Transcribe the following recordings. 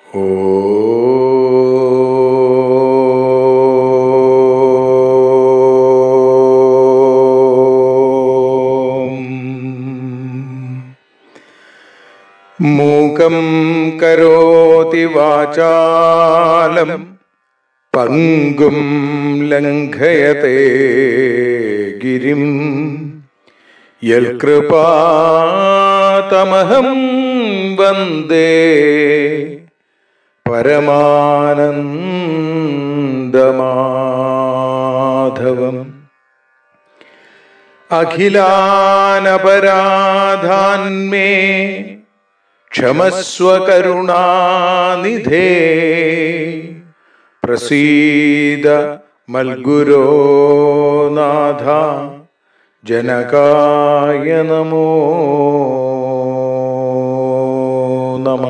മൂകം കരോതി വാചാലം പങ്കും ലംഘയത്തെ ഗിരിം യൽകൃപാതമഹം വന്ദേ പരമാനന്ദമാധവം അഖിലാനപരാധാന്മേ ക്ഷമസ്വ കരുണാനിധേ പ്രസീദ മൽഗുരോ നാഥ ജനകായ നമോ നമ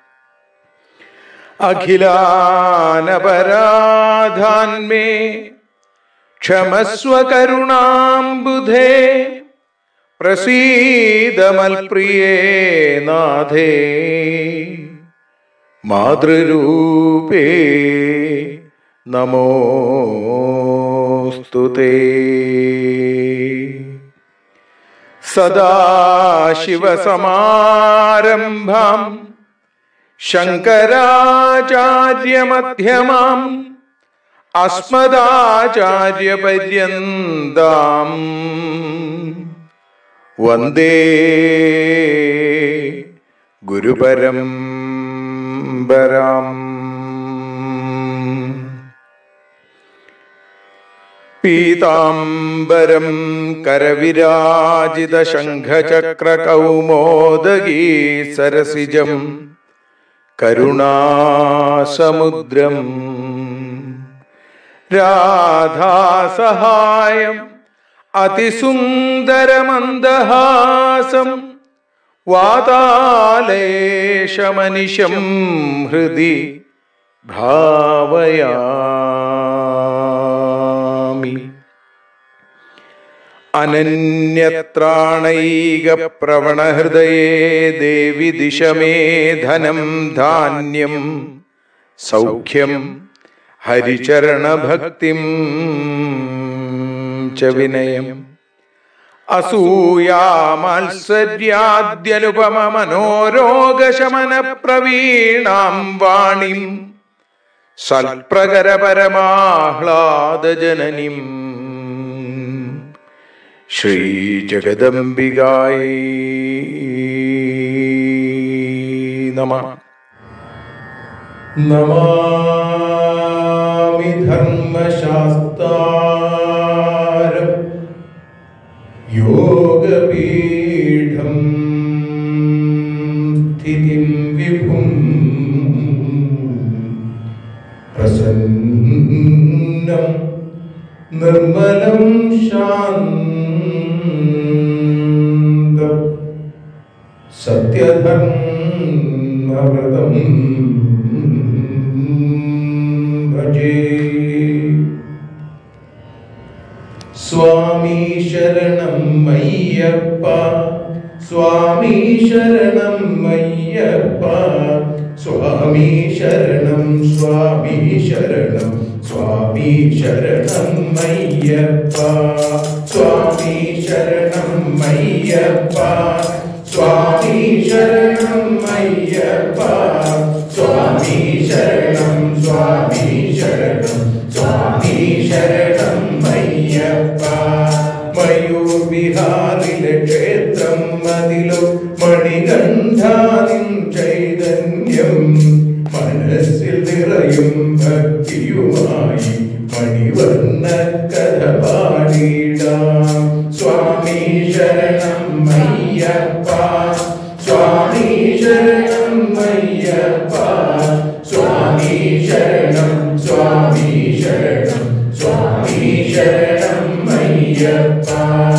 അഖിലാനപരാധാന്മേ ക്ഷമസ്വ കരുണാംബുധേ പ്രസീദമൽപ്രിയേ നാഥേ മാതൃരൂപേ നമോസ്തുതേ സദാശിവസമാരംഭാം ശങ്കരാചാര്യമധ്യമാം അസ്മദാചാര്യപര്യന്താം വന്ദേ ഗുരുപരംപരാം പീതാംബരം കരവിരാജിത ശംഖചക്രകൗമോദഗീ സരസിജം കരുണാസമുദ്രം രാധാസഹായം അതിസുന്ദരമന്ദഹാസം വാതാലേശമനിശം ഹൃദി ഭാവയാമി അനന്യത്രാണൈകപ്രവണഹൃദയേ ദേവി ദിശമേ ധനം ധാന്യം സൗഖ്യം ഹരിചരണഭക്തിം ച വിനയം അസൂയാമത്സര്യാദ്യനുപമ മനോരോഗശമന പ്രവീണാം വാണിം സൽപ്രകരപരമാഹ്ലാദജനനിം ശ്രീജഗദംബികായി നമ നമാമി ധർമ്മശാസ്താരം യോഗപീഠം സ്ഥിതിം വിഭും പ്രസന്നം നിർമ്മലം ശാന്തം സത്യധർമ്മവ്രതം ഭജേ സ്വാമി ശരണം മയ്യപ്പ സ്വാമി ശരണം മയ്യപ്പ സ്വാമി ശരണം സ്വാമി ശരണം സ്വാമി ശരണം മയ്യപ്പ സ്വാമി ശരണം മയ്യപ്പ സ്വാമി ശരണം മയ്യപ്പ സ്വാമി ശരണം സ്വാമി ശരണം സ്വാമി ശരണം മയ്യപ്പ മയൂർ ബിഹാറിലെ ക്ഷേത്രം മതിലോ മണികണ്ഠാനിൻ ചൈതന്യം മനസ്സിൽ നിറയും ഭക്തിയുമായി മണിവർണ്ണ കഥ പാടിടാം സ്വാമി ശരണം മയ്യപ്പ സ്വാമി ശരണം മയ്യപ്പ സ്വാമി ശരണം സ്വാമി ശരണം സ്വാമി ശരണം മയ്യപ്പ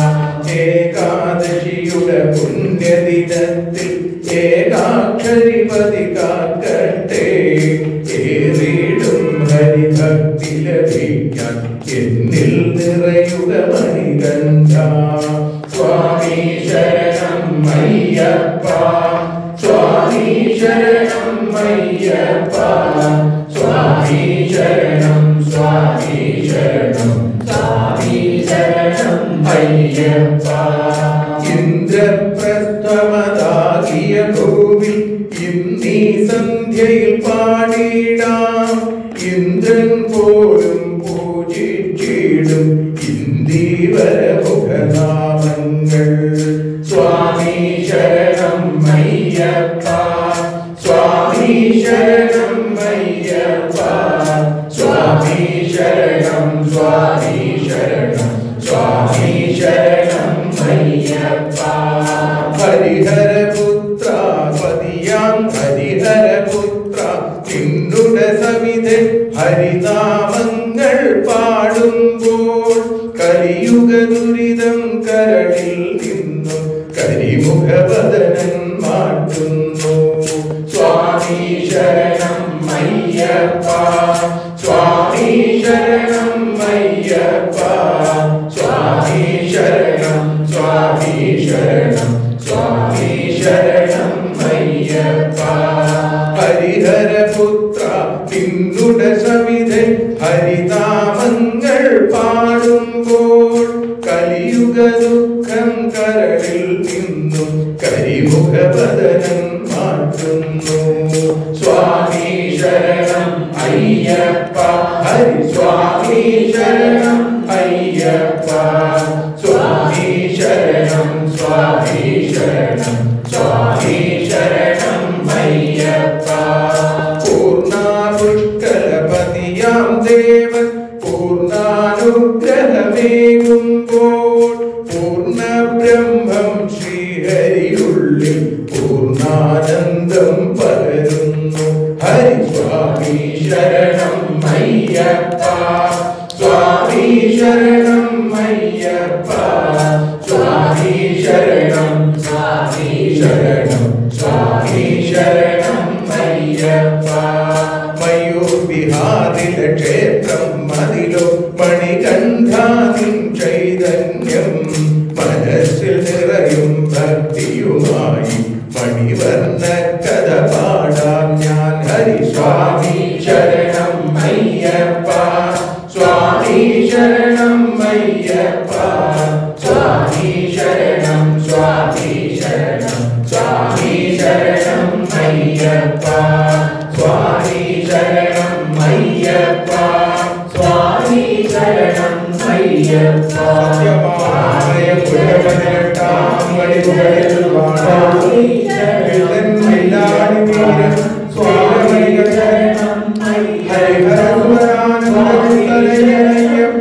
ഏകാദശിയുടെ പുണ്യദിനത്തിൽ ഏകാക്ഷരിപതി കാക്കട്ടെ ഏറിയിടും ഹരിഭക്തി ലഭിക്കാൻ എന്നിൽ നിറയുക മണികണ്ഠ സ്വാമി ശരണം മയ്യപ്പ സ്വാമി ശരണം മയ്യ അയ്യപ്പ സ്വാമി ശരണം സ്വാമി ശരണം സ്വാമി ശരണം അയ്യപ്പ ഇന്ദ്രപ്രസ്ഥമതാകിയ ഭൂവിൽ ഇന്നീ സന്ധ്യയിൽ പാടിടാം ഇന്ദ്രൻ പോലും പൂജിച്ചിടും ഇന്ദീവരമുഖനാമങ്ങൾ സ്വാമി ശരണം അയ്യപ്പ സ്വാമി ശരണം അയ്യപ്പ സ്വാമി ശരണം സ്വാമി ശരണം സ്വാമി ശരണം അയ്യപ്പ ഹരിഹരപുത്ര പതിയാം ഹരിഹരപുത്ര നിന്നുടെ സവിധെ ഹരിനാമങ്ങൾ പാടുമ്പോൾ കലിയുഗ ദുരിതം കരളിൽ നിന്നും കരിമുഖവദനൻ മാറ്റുന്നു സ്വാമി ശരണം അയ്യപ്പ സ്വാമി ശരണം അയ്യപ്പ സ്വാമി ശരണം സ്വാമി ശരണം സ്വാമി ശരണം അയ്യപ്പ ഹരിഹരപുത്ര നിന്നുട സവിധെ ഹരിനാമങ്ങൾ പാടുമ്പോൾ കലിയുഗ ദുഃഖം കരളിൽ നിന്നും കരിമുഖപദനം മാറ്റുന്നു സ്വാമി ശരണം അയ്യപ്പ ഹരി സ്വാമി ശരണം അയ്യപ്പ സ്വാമി ശരണം സ്വാമി ശരണം സ്വാമി ശരണം അയ്യപ്പ പൂർണ്ണാപുഷ്കലപതിയാം ദേവൻ പൂർണ്ണാനുഗ്രഹമേകുമ്പോൾ പൂർണ്ണ ബ്രഹ്മം ശ്രീഹരിയുള്ളിൽ പൂർണ്ണാനന്ദം പകരുന്നു ഹരി സ്വാമി ശരണം അയ്യപ്പ സ്വാമി ശരണം അയ്യപ്പ സ്വാമി ശരണം സ്വാമി ശരണം സ്വാമി ശരണം അയ്യപ്പ മയൂർ ബിഹാറിലെ ക്ഷേത്രം മതിലോ മണികണ്ഠാനിൻ ചൈതന്യം മനസ്സിൽ നിറയും ഭക്തിയുമായി മണിവർണ്ണ കഥ പാടാം ഞാൻ ഹരി സ്വാമി ശരണം അയ്യപ്പ സ്വാമി ശരണം അയ്യപ്പ സ്വാമി ശരണം സ്വാമി ശരണം സ്വാമി ശരണം അയ്യപ്പ സ്വാമി ശരണം അയ്യപ്പ സ്വാമി ശരണം അയ്യപ്പ സത്യമായ പുരവനട്ടാം വഴികളിൽ വാഴാം എഴുതന്നില്ലാടി വീരൻ സ്വാമിക ശരണം ഹരിഹരസുരാനന്ദയ്യപ്പ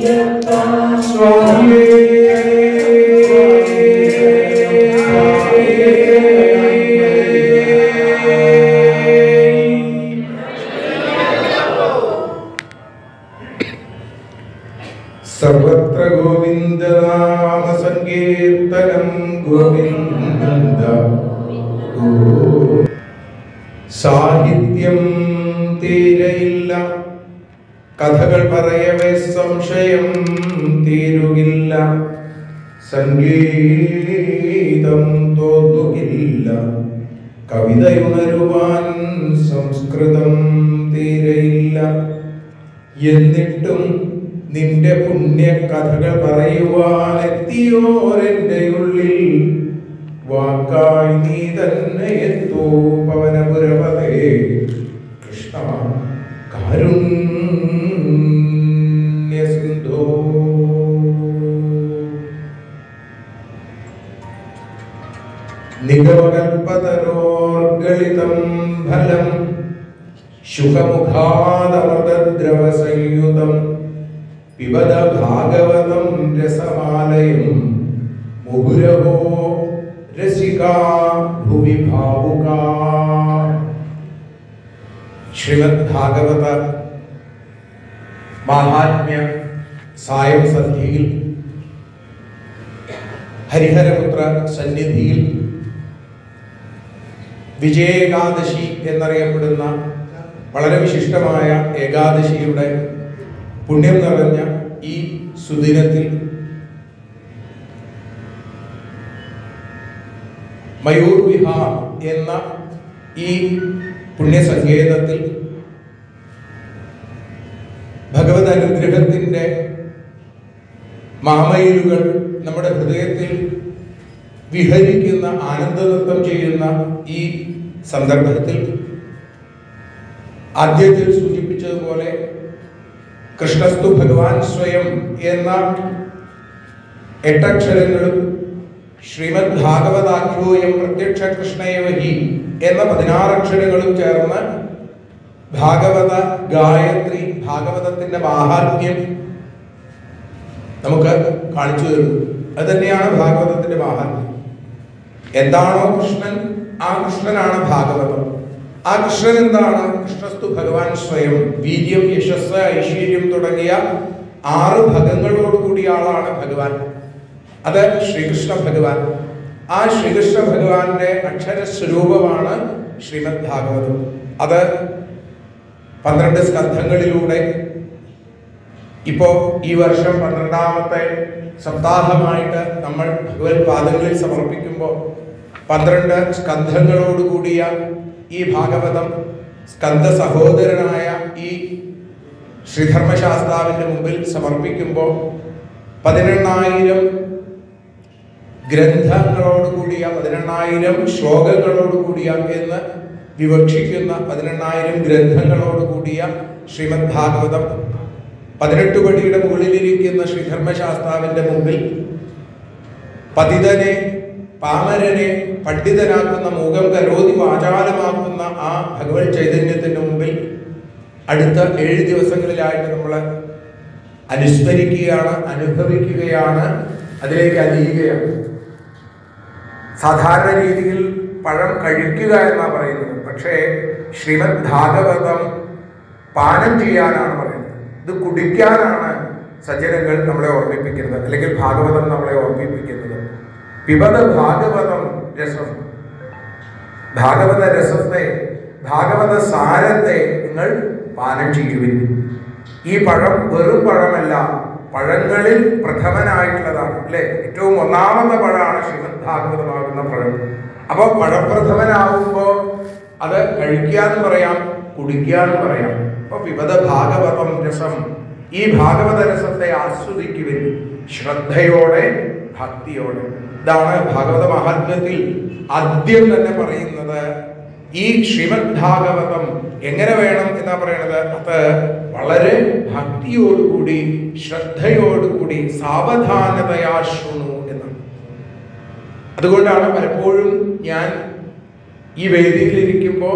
സർവത്ര ഗോവിന്ദനാമ സങ്കീർത്തനം ഗോവിന്ദ ഗോ- സാഹിത്യം തീരെയില്ല കഥകൾ പറയവേ സംശയം തീരുകില്ല സംഗീതം തോന്നുകില്ല കവിതയുണരുവാൻ സംസ്കൃതം തീരെയില്ല എന്നിട്ടും നിന്റെ പുണ്യ കഥകൾ പറയുവാൻ എത്തിയോരെന്റെ ഉള്ളിൽ വാക്കായി നീ തന്നെ എത്തൂ പവനപുരപതേ കൃഷ്ണ കാരുണ്യ സിന്ധോ നിഗമകൽപതരോർഗളിതം ഫലം ശുഖമുഖാദമൃതദ്രവസംയുതം പിബത ഭാഗവതം രസമാലയം മുഹുരവോ രസികാ ഭുവി ഭാവുകാ ശ്രീമദ് ഭാഗവത മാഹാത്മ്യ സായം സന്ധിയിൽ ഹരിഹരപുത്ര സന്നിധിയിൽ വിജയേകാദശി എന്നറിയപ്പെടുന്ന വളരെ വിശിഷ്ടമായ ഏകാദശിയുടെ പുണ്യം നിറഞ്ഞ ഈ സുദിനത്തിൽ മയൂർ വിഹാർ എന്ന ഈ പുണ്യസങ്കേതത്തിൽ ഭഗവത് അനുഗ്രഹത്തിൻ്റെ മാമയിലുകൾ നമ്മുടെ ഹൃദയത്തിൽ വിഹരിക്കുന്ന ആനന്ദനൃത്തം ചെയ്യുന്ന ഈ സന്ദർഭത്തിൽ ആദ്യത്തിൽ സൂചിപ്പിച്ചതുപോലെ കൃഷ്ണസ്തു ഭഗവാൻ സ്വയം എന്ന എട്ടക്ഷരങ്ങളും ശ്രീമദ് ഭാഗവതാഖ്യോയം പ്രത്യക്ഷ കൃഷ്ണയവഹി എന്ന പതിനാറക്ഷരങ്ങളും ചേർന്ന് ഭാഗവത ഗായത്രി ഭാഗവതത്തിന്റെ മാഹാത്മ്യം നമുക്ക് കാണിച്ചു തരുന്നു അത് തന്നെയാണ് ഭാഗവതത്തിന്റെ മാഹാത്മ്യം എന്താണോ കൃഷ്ണൻ ആ കൃഷ്ണനാണ് ഭാഗവതം ആ കൃഷ്ണൻ എന്താണ് കൃഷ്ണസ്തു ഭഗവാൻ സ്വയം വീര്യം യശസ് ഐശ്വര്യം തുടങ്ങിയ ആറ് ഭഗങ്ങളോട് കൂടിയ ആളാണ് ഭഗവാൻ അത് ശ്രീകൃഷ്ണ ഭഗവാൻ ആ ശ്രീകൃഷ്ണ ഭഗവാന്റെ അക്ഷര സ്വരൂപമാണ് ശ്രീമദ് ഭാഗവതം അത് പന്ത്രണ്ട് സ്കന്ധങ്ങളിലൂടെ ഇപ്പോ ഈ വർഷം പന്ത്രണ്ടാമത്തെ സപ്താഹമായിട്ട് നമ്മൾ ഭഗവത് പാദങ്ങളിൽ സമർപ്പിക്കുമ്പോൾ പന്ത്രണ്ട് സ്കന്ധങ്ങളോടുകൂടിയ ഈ ഭാഗവതം സ്കന്ധ സഹോദരനായ ഈ ശ്രീധർമ്മശാസ്താവിന്റെ മുമ്പിൽ സമർപ്പിക്കുമ്പോൾ പതിനെണ്ണായിരം ഗ്രന്ഥങ്ങളോടുകൂടിയ പതിനെണ്ണായിരം ശ്ലോകങ്ങളോടുകൂടിയ എന്ന് വിവക്ഷിക്കുന്ന പതിനെണ്ണായിരം ഗ്രന്ഥങ്ങളോടുകൂടിയ ശ്രീമദ് ഭാഗവതം പതിനെട്ട് പടിയുടെ മുകളിലിരിക്കുന്ന ശ്രീധർമ്മശാസ്താവിന്റെ മുമ്പിൽ പതിതനെ പാമരനെ പണ്ഡിതനാക്കുന്ന മൂകം കരോതി വാചാലമാക്കുന്ന ആ ഭഗവത് ചൈതന്യത്തിന്റെ മുമ്പിൽ അടുത്ത ഏഴ് ദിവസങ്ങളിലായിട്ട് നമ്മൾ അനുസ്മരിക്കുകയാണ് അനുഭവിക്കുകയാണ് അതിലേക്ക് അലിയുകയാണ് സാധാരണ രീതിയിൽ പഴം കഴിക്കുക എന്നാണ് പറയുന്നത് പക്ഷേ ശ്രീമദ് ഭാഗവതം പാനം ചെയ്യാനാണ് പറയുന്നത് ഇത് കുടിക്കാനാണ് സജ്ജനങ്ങൾ നമ്മളെ ഓർമ്മിപ്പിക്കുന്നത് അല്ലെങ്കിൽ ഭാഗവതം നമ്മളെ ഓർമ്മിപ്പിക്കുന്നത് പിബത ഭാഗവതം രസം ഭാഗവത രസത്തെ ഭാഗവത സാരത്തെ നിങ്ങൾ പാനം ചെയ്യുവിൻ ഈ പഴം വെറും പഴമല്ല പഴങ്ങളിൽ പ്രഥമനായിട്ടുള്ളതാണ് അല്ലെ ഏറ്റവും ഒന്നാമത്തെ പഴമാണ് ശ്രീമദ് ഭാഗവതമാകുന്ന പഴം അപ്പൊ പഴപ്രഥമനാകുമ്പോൾ അത് കഴിക്കാന്ന് പറയാം കുടിക്കാന്ന് പറയാം അപ്പൊ വിപത ഭാഗവതം രസം ഈ ഭാഗവത രസത്തെ ആസ്വദിക്കുവിൻ ശ്രദ്ധയോടെ ഭക്തിയോടെ ഇതാണ് ഭാഗവത മഹാത്മ്യത്തിൽ ആദ്യം തന്നെ പറയുന്നത് ഈ ശ്രീമദ് ഭാഗവതം എങ്ങനെ വേണം എന്നാ പറയണത് അത് വളരെ ഭക്തിയോടുകൂടി ശ്രദ്ധയോടുകൂടി സാവധാനതയാ ശൃണു എന്നാണ് അതുകൊണ്ടാണ് പലപ്പോഴും ഞാൻ ഈ വേദിയിലിരിക്കുമ്പോൾ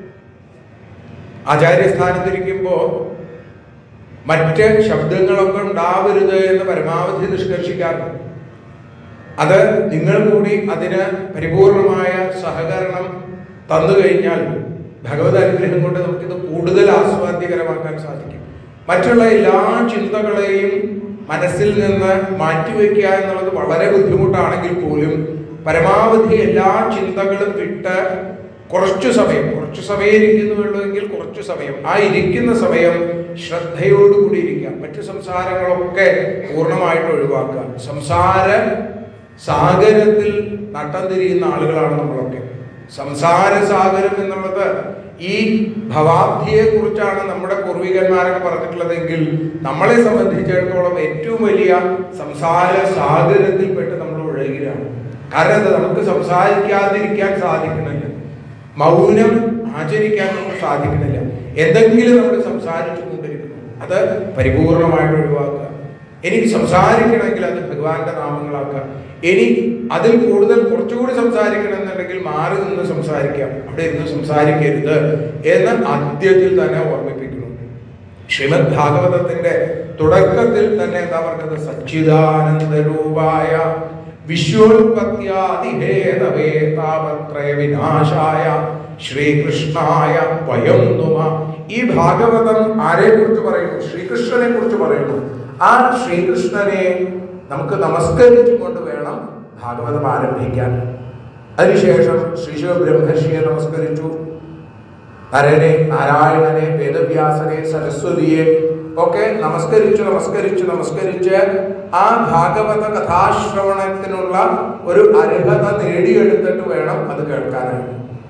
ആചാര്യസ്ഥാനത്തിരിക്കുമ്പോൾ മറ്റ് ശബ്ദങ്ങളൊക്കെ ഉണ്ടാവരുത് എന്ന് പരമാവധി നിഷ്കർഷിക്കാറുണ്ട് അത് നിങ്ങൾ കൂടി അതിന് പരിപൂർണമായ സഹകരണം തന്നു കഴിഞ്ഞാൽ ഭഗവത് അനുഗ്രഹം കൊണ്ട് നമുക്കിത് കൂടുതൽ ആസ്വാദ്യകരമാക്കാൻ സാധിക്കും മറ്റുള്ള എല്ലാ ചിന്തകളെയും മനസ്സിൽ നിന്ന് മാറ്റിവെക്കുക എന്നുള്ളത് വളരെ ബുദ്ധിമുട്ടാണെങ്കിൽ പോലും പരമാവധി എല്ലാ ചിന്തകളും വിട്ട് കുറച്ചു സമയം കുറച്ചു സമയം ഇരിക്കുന്നുള്ളൂവെങ്കിൽ കുറച്ചു സമയം ആ ഇരിക്കുന്ന സമയം ശ്രദ്ധയോടുകൂടി ഇരിക്കുക മറ്റു സംസാരങ്ങളൊക്കെ പൂർണ്ണമായിട്ട് ഒഴിവാക്കുക സംസാര സാഗരത്തിൽ നട്ടം തിരിയുന്ന ആളുകളാണ് നമ്മളൊക്കെ സംസാര സാഗരം എന്നുള്ളത് ഈ ഭവാബ്ധിയെ കുറിച്ചാണ് നമ്മുടെ പൂർവികന്മാരൊക്കെ പറഞ്ഞിട്ടുള്ളതെങ്കിൽ നമ്മളെ സംബന്ധിച്ചിടത്തോളം ഏറ്റവും വലിയ സംസാര സാഗരത്തിൽപ്പെട്ട് നമ്മൾ ഉഴയുകയാണ് കാരണം എന്താ നമുക്ക് സംസാരിക്കാതിരിക്കാൻ സാധിക്കണില്ല മൗനം ആചരിക്കാൻ നമുക്ക് സാധിക്കണില്ല എന്തെങ്കിലും നമ്മൾ സംസാരിച്ചു കൊണ്ടിരിക്കുന്നു അത് പരിപൂർണമായിട്ട് ഒഴിവാക്കുക എനിക്ക് സംസാരിക്കണമെങ്കിൽ അത് ഭഗവാന്റെ നാമങ്ങളാക്കുക ഇനി അതിൽ കൂടുതൽ കുറച്ചുകൂടി സംസാരിക്കണം എന്നുണ്ടെങ്കിൽ മാറി നിന്ന് സംസാരിക്കാം അവിടെ ഇരുന്ന് സംസാരിക്കരുത് എന്ന് ആദ്യത്തിൽ തന്നെ ഓർമ്മിപ്പിക്കുന്നു ശ്രീമദ് ഭാഗവതത്തിന്റെ തുടക്കത്തിൽ തന്നെ എന്താ പറഞ്ഞത് സച്ചിദാനന്ദ രൂപായ വിശ്വോത്പത്യാദിഹേതവേ താപത്രയ വിനാശായ ശ്രീകൃഷ്ണായ വയം നുമ ഈ ഭാഗവതം ആരെ കുറിച്ച് പറയുന്നു ശ്രീകൃഷ്ണനെ കുറിച്ച് പറയുന്നു ആ ശ്രീകൃഷ്ണനെ നമുക്ക് നമസ്കരിച്ചുകൊണ്ട് വേണം ഭാഗവതം ആരംഭിക്കാൻ അതിനുശേഷം ശ്രീശിവ ബ്രഹ്മർഷിയെ നമസ്കരിച്ചു നരനെ നാരായണനെ വേദവ്യാസനെ സരസ്വതിയെ ഒക്കെ നമസ്കരിച്ചു നമസ്കരിച്ചു നമസ്കരിച്ച് ആ ഭാഗവത കഥാശ്രവണത്തിനുള്ള ഒരു അർഹത നേടിയെടുത്തിട്ട് വേണം അത് കേൾക്കാനായിട്ട്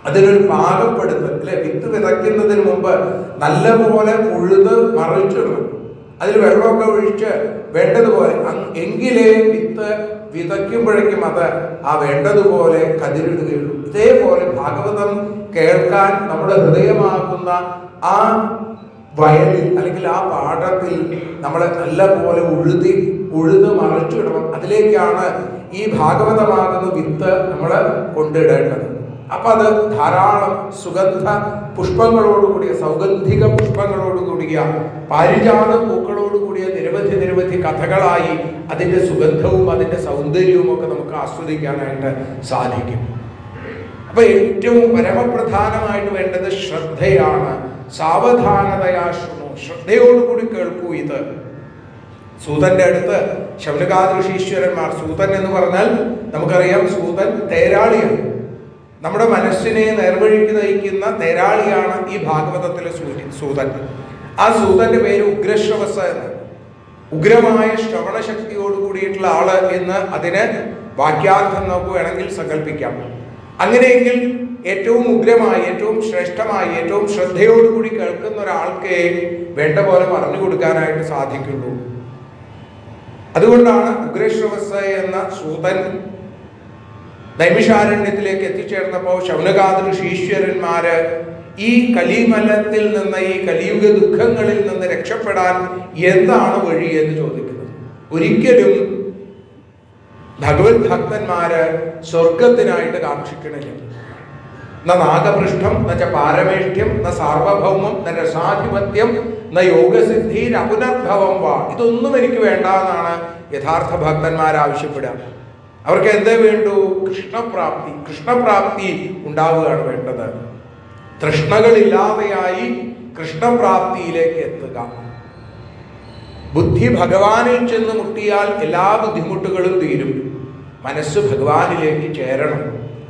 അതിനൊരു പാകപ്പെടുത്തൽ അല്ലെ വിത്ത് വിതയ്ക്കുന്നതിന് മുമ്പ് നല്ലപോലെ ഉഴുത് മറിച്ചിടണം അതിൽ വെള്ളമൊക്കെ ഒഴിച്ച് വേണ്ടതുപോലെ അങ് എങ്കിലേ വിത്ത് വിതയ്ക്കുമ്പോഴേക്കും അത് ആ വേണ്ടതുപോലെ കതിരിടുകയുള്ളൂ ഇതേപോലെ ഭാഗവതം കേൾക്കാൻ നമ്മുടെ ഹൃദയമാകുന്ന ആ വയലിൽ അല്ലെങ്കിൽ ആ പാടത്തിൽ നമ്മൾ നല്ലപോലെ ഉഴുതി ഉഴുത് മറിച്ചിടണം അതിലേക്കാണ് ഈ ഭാഗവതമാകുന്ന വിത്ത് നമ്മൾ കൊണ്ടിടേണ്ടത് അപ്പൊ അത് ധാരാളം സുഗന്ധ പുഷ്പങ്ങളോടുകൂടിയ സൗഗന്ധിക പുഷ്പങ്ങളോടുകൂടിയ പാരിജാത പൂക്കളോടുകൂടിയ നിരവധി നിരവധി കഥകളായി അതിന്റെ സുഗന്ധവും അതിന്റെ സൗന്ദര്യവും ഒക്കെ നമുക്ക് ആസ്വദിക്കാനായിട്ട് സാധിക്കും അപ്പൊ ഏറ്റവും പരമപ്രധാനമായിട്ട് വേണ്ടത് ശ്രദ്ധയാണ് സാവധാനതയാ ശൃണു ശ്രദ്ധയോടുകൂടി കേൾക്കൂ ഇത് സൂതന്റെ അടുത്ത് ശൗനകാദൃശീശ്വരന്മാർ സൂതൻ എന്ന് പറഞ്ഞാൽ നമുക്കറിയാം സൂതൻ തേരാളിയാണ് നമ്മുടെ മനസ്സിനെ നേർവഴിക്ക് നയിക്കുന്ന തേരാളിയാണ് ഈ ഭാഗവതത്തിലെ സൂര്യൻ സൂതൻ ആ സൂതന്റെ പേര് ഉഗ്രശ്രവസ എന്ന് ഉഗ്രമായ ശ്രവണ ശക്തിയോട് കൂടിയിട്ടുള്ള ആള് എന്ന് അതിന് വാക്യാർത്ഥം നമുക്ക് വേണമെങ്കിൽ സങ്കല്പിക്കാം അങ്ങനെയെങ്കിൽ ഏറ്റവും ഉഗ്രമായി ഏറ്റവും ശ്രേഷ്ഠമായി ഏറ്റവും ശ്രദ്ധയോടുകൂടി കേൾക്കുന്ന ഒരാൾക്ക് വേണ്ട പോലെ പറഞ്ഞു കൊടുക്കാനായിട്ട് സാധിക്കുള്ളൂ അതുകൊണ്ടാണ് ഉഗ്രശ്രവസ എന്ന സൂതൻ നൈമിഷാരണ്യത്തിലേക്ക് എത്തിച്ചേർന്നപ്പോൾ ശൗനകാദ ഋഷീശ്വരന്മാര് ഈ കലിമലത്തിൽ നിന്ന് ഈ കലിയുഗ ദുഃഖങ്ങളിൽ നിന്ന് രക്ഷപ്പെടാൻ എന്താണ് വഴി എന്ന് ചോദിക്കുന്നത് ഒരിക്കലും ഭഗവത് ഭക്തന്മാര് സ്വർഗത്തിനായിട്ട് കാക്ഷിക്കണില്ല ന നാഗപൃഷ്ഠം ന ച പാരമേഷ്ഠ്യം ന സാർവഭൗമം ന രസാധിപത്യം ന യോഗസിദ്ധിർ അപുനർഭവം വാ ഇതൊന്നും എനിക്ക് വേണ്ട എന്നാണ് യഥാർത്ഥ ഭക്തന്മാർ ആവശ്യപ്പെടുക അവർക്ക് എന്തേ വേണ്ടു കൃഷ്ണപ്രാപ്തി കൃഷ്ണപ്രാപ്തി ഉണ്ടാവുകയാണ് വേണ്ടത് തൃഷ്ണകളില്ലാതെയായി കൃഷ്ണപ്രാപ്തിയിലേക്ക് എത്തുക ബുദ്ധി ഭഗവാനിൽ ചെന്ന് മുട്ടിയാൽ എല്ലാ ബുദ്ധിമുട്ടുകളും തീരും മനസ്സ് ഭഗവാനിലേക്ക് ചേരണം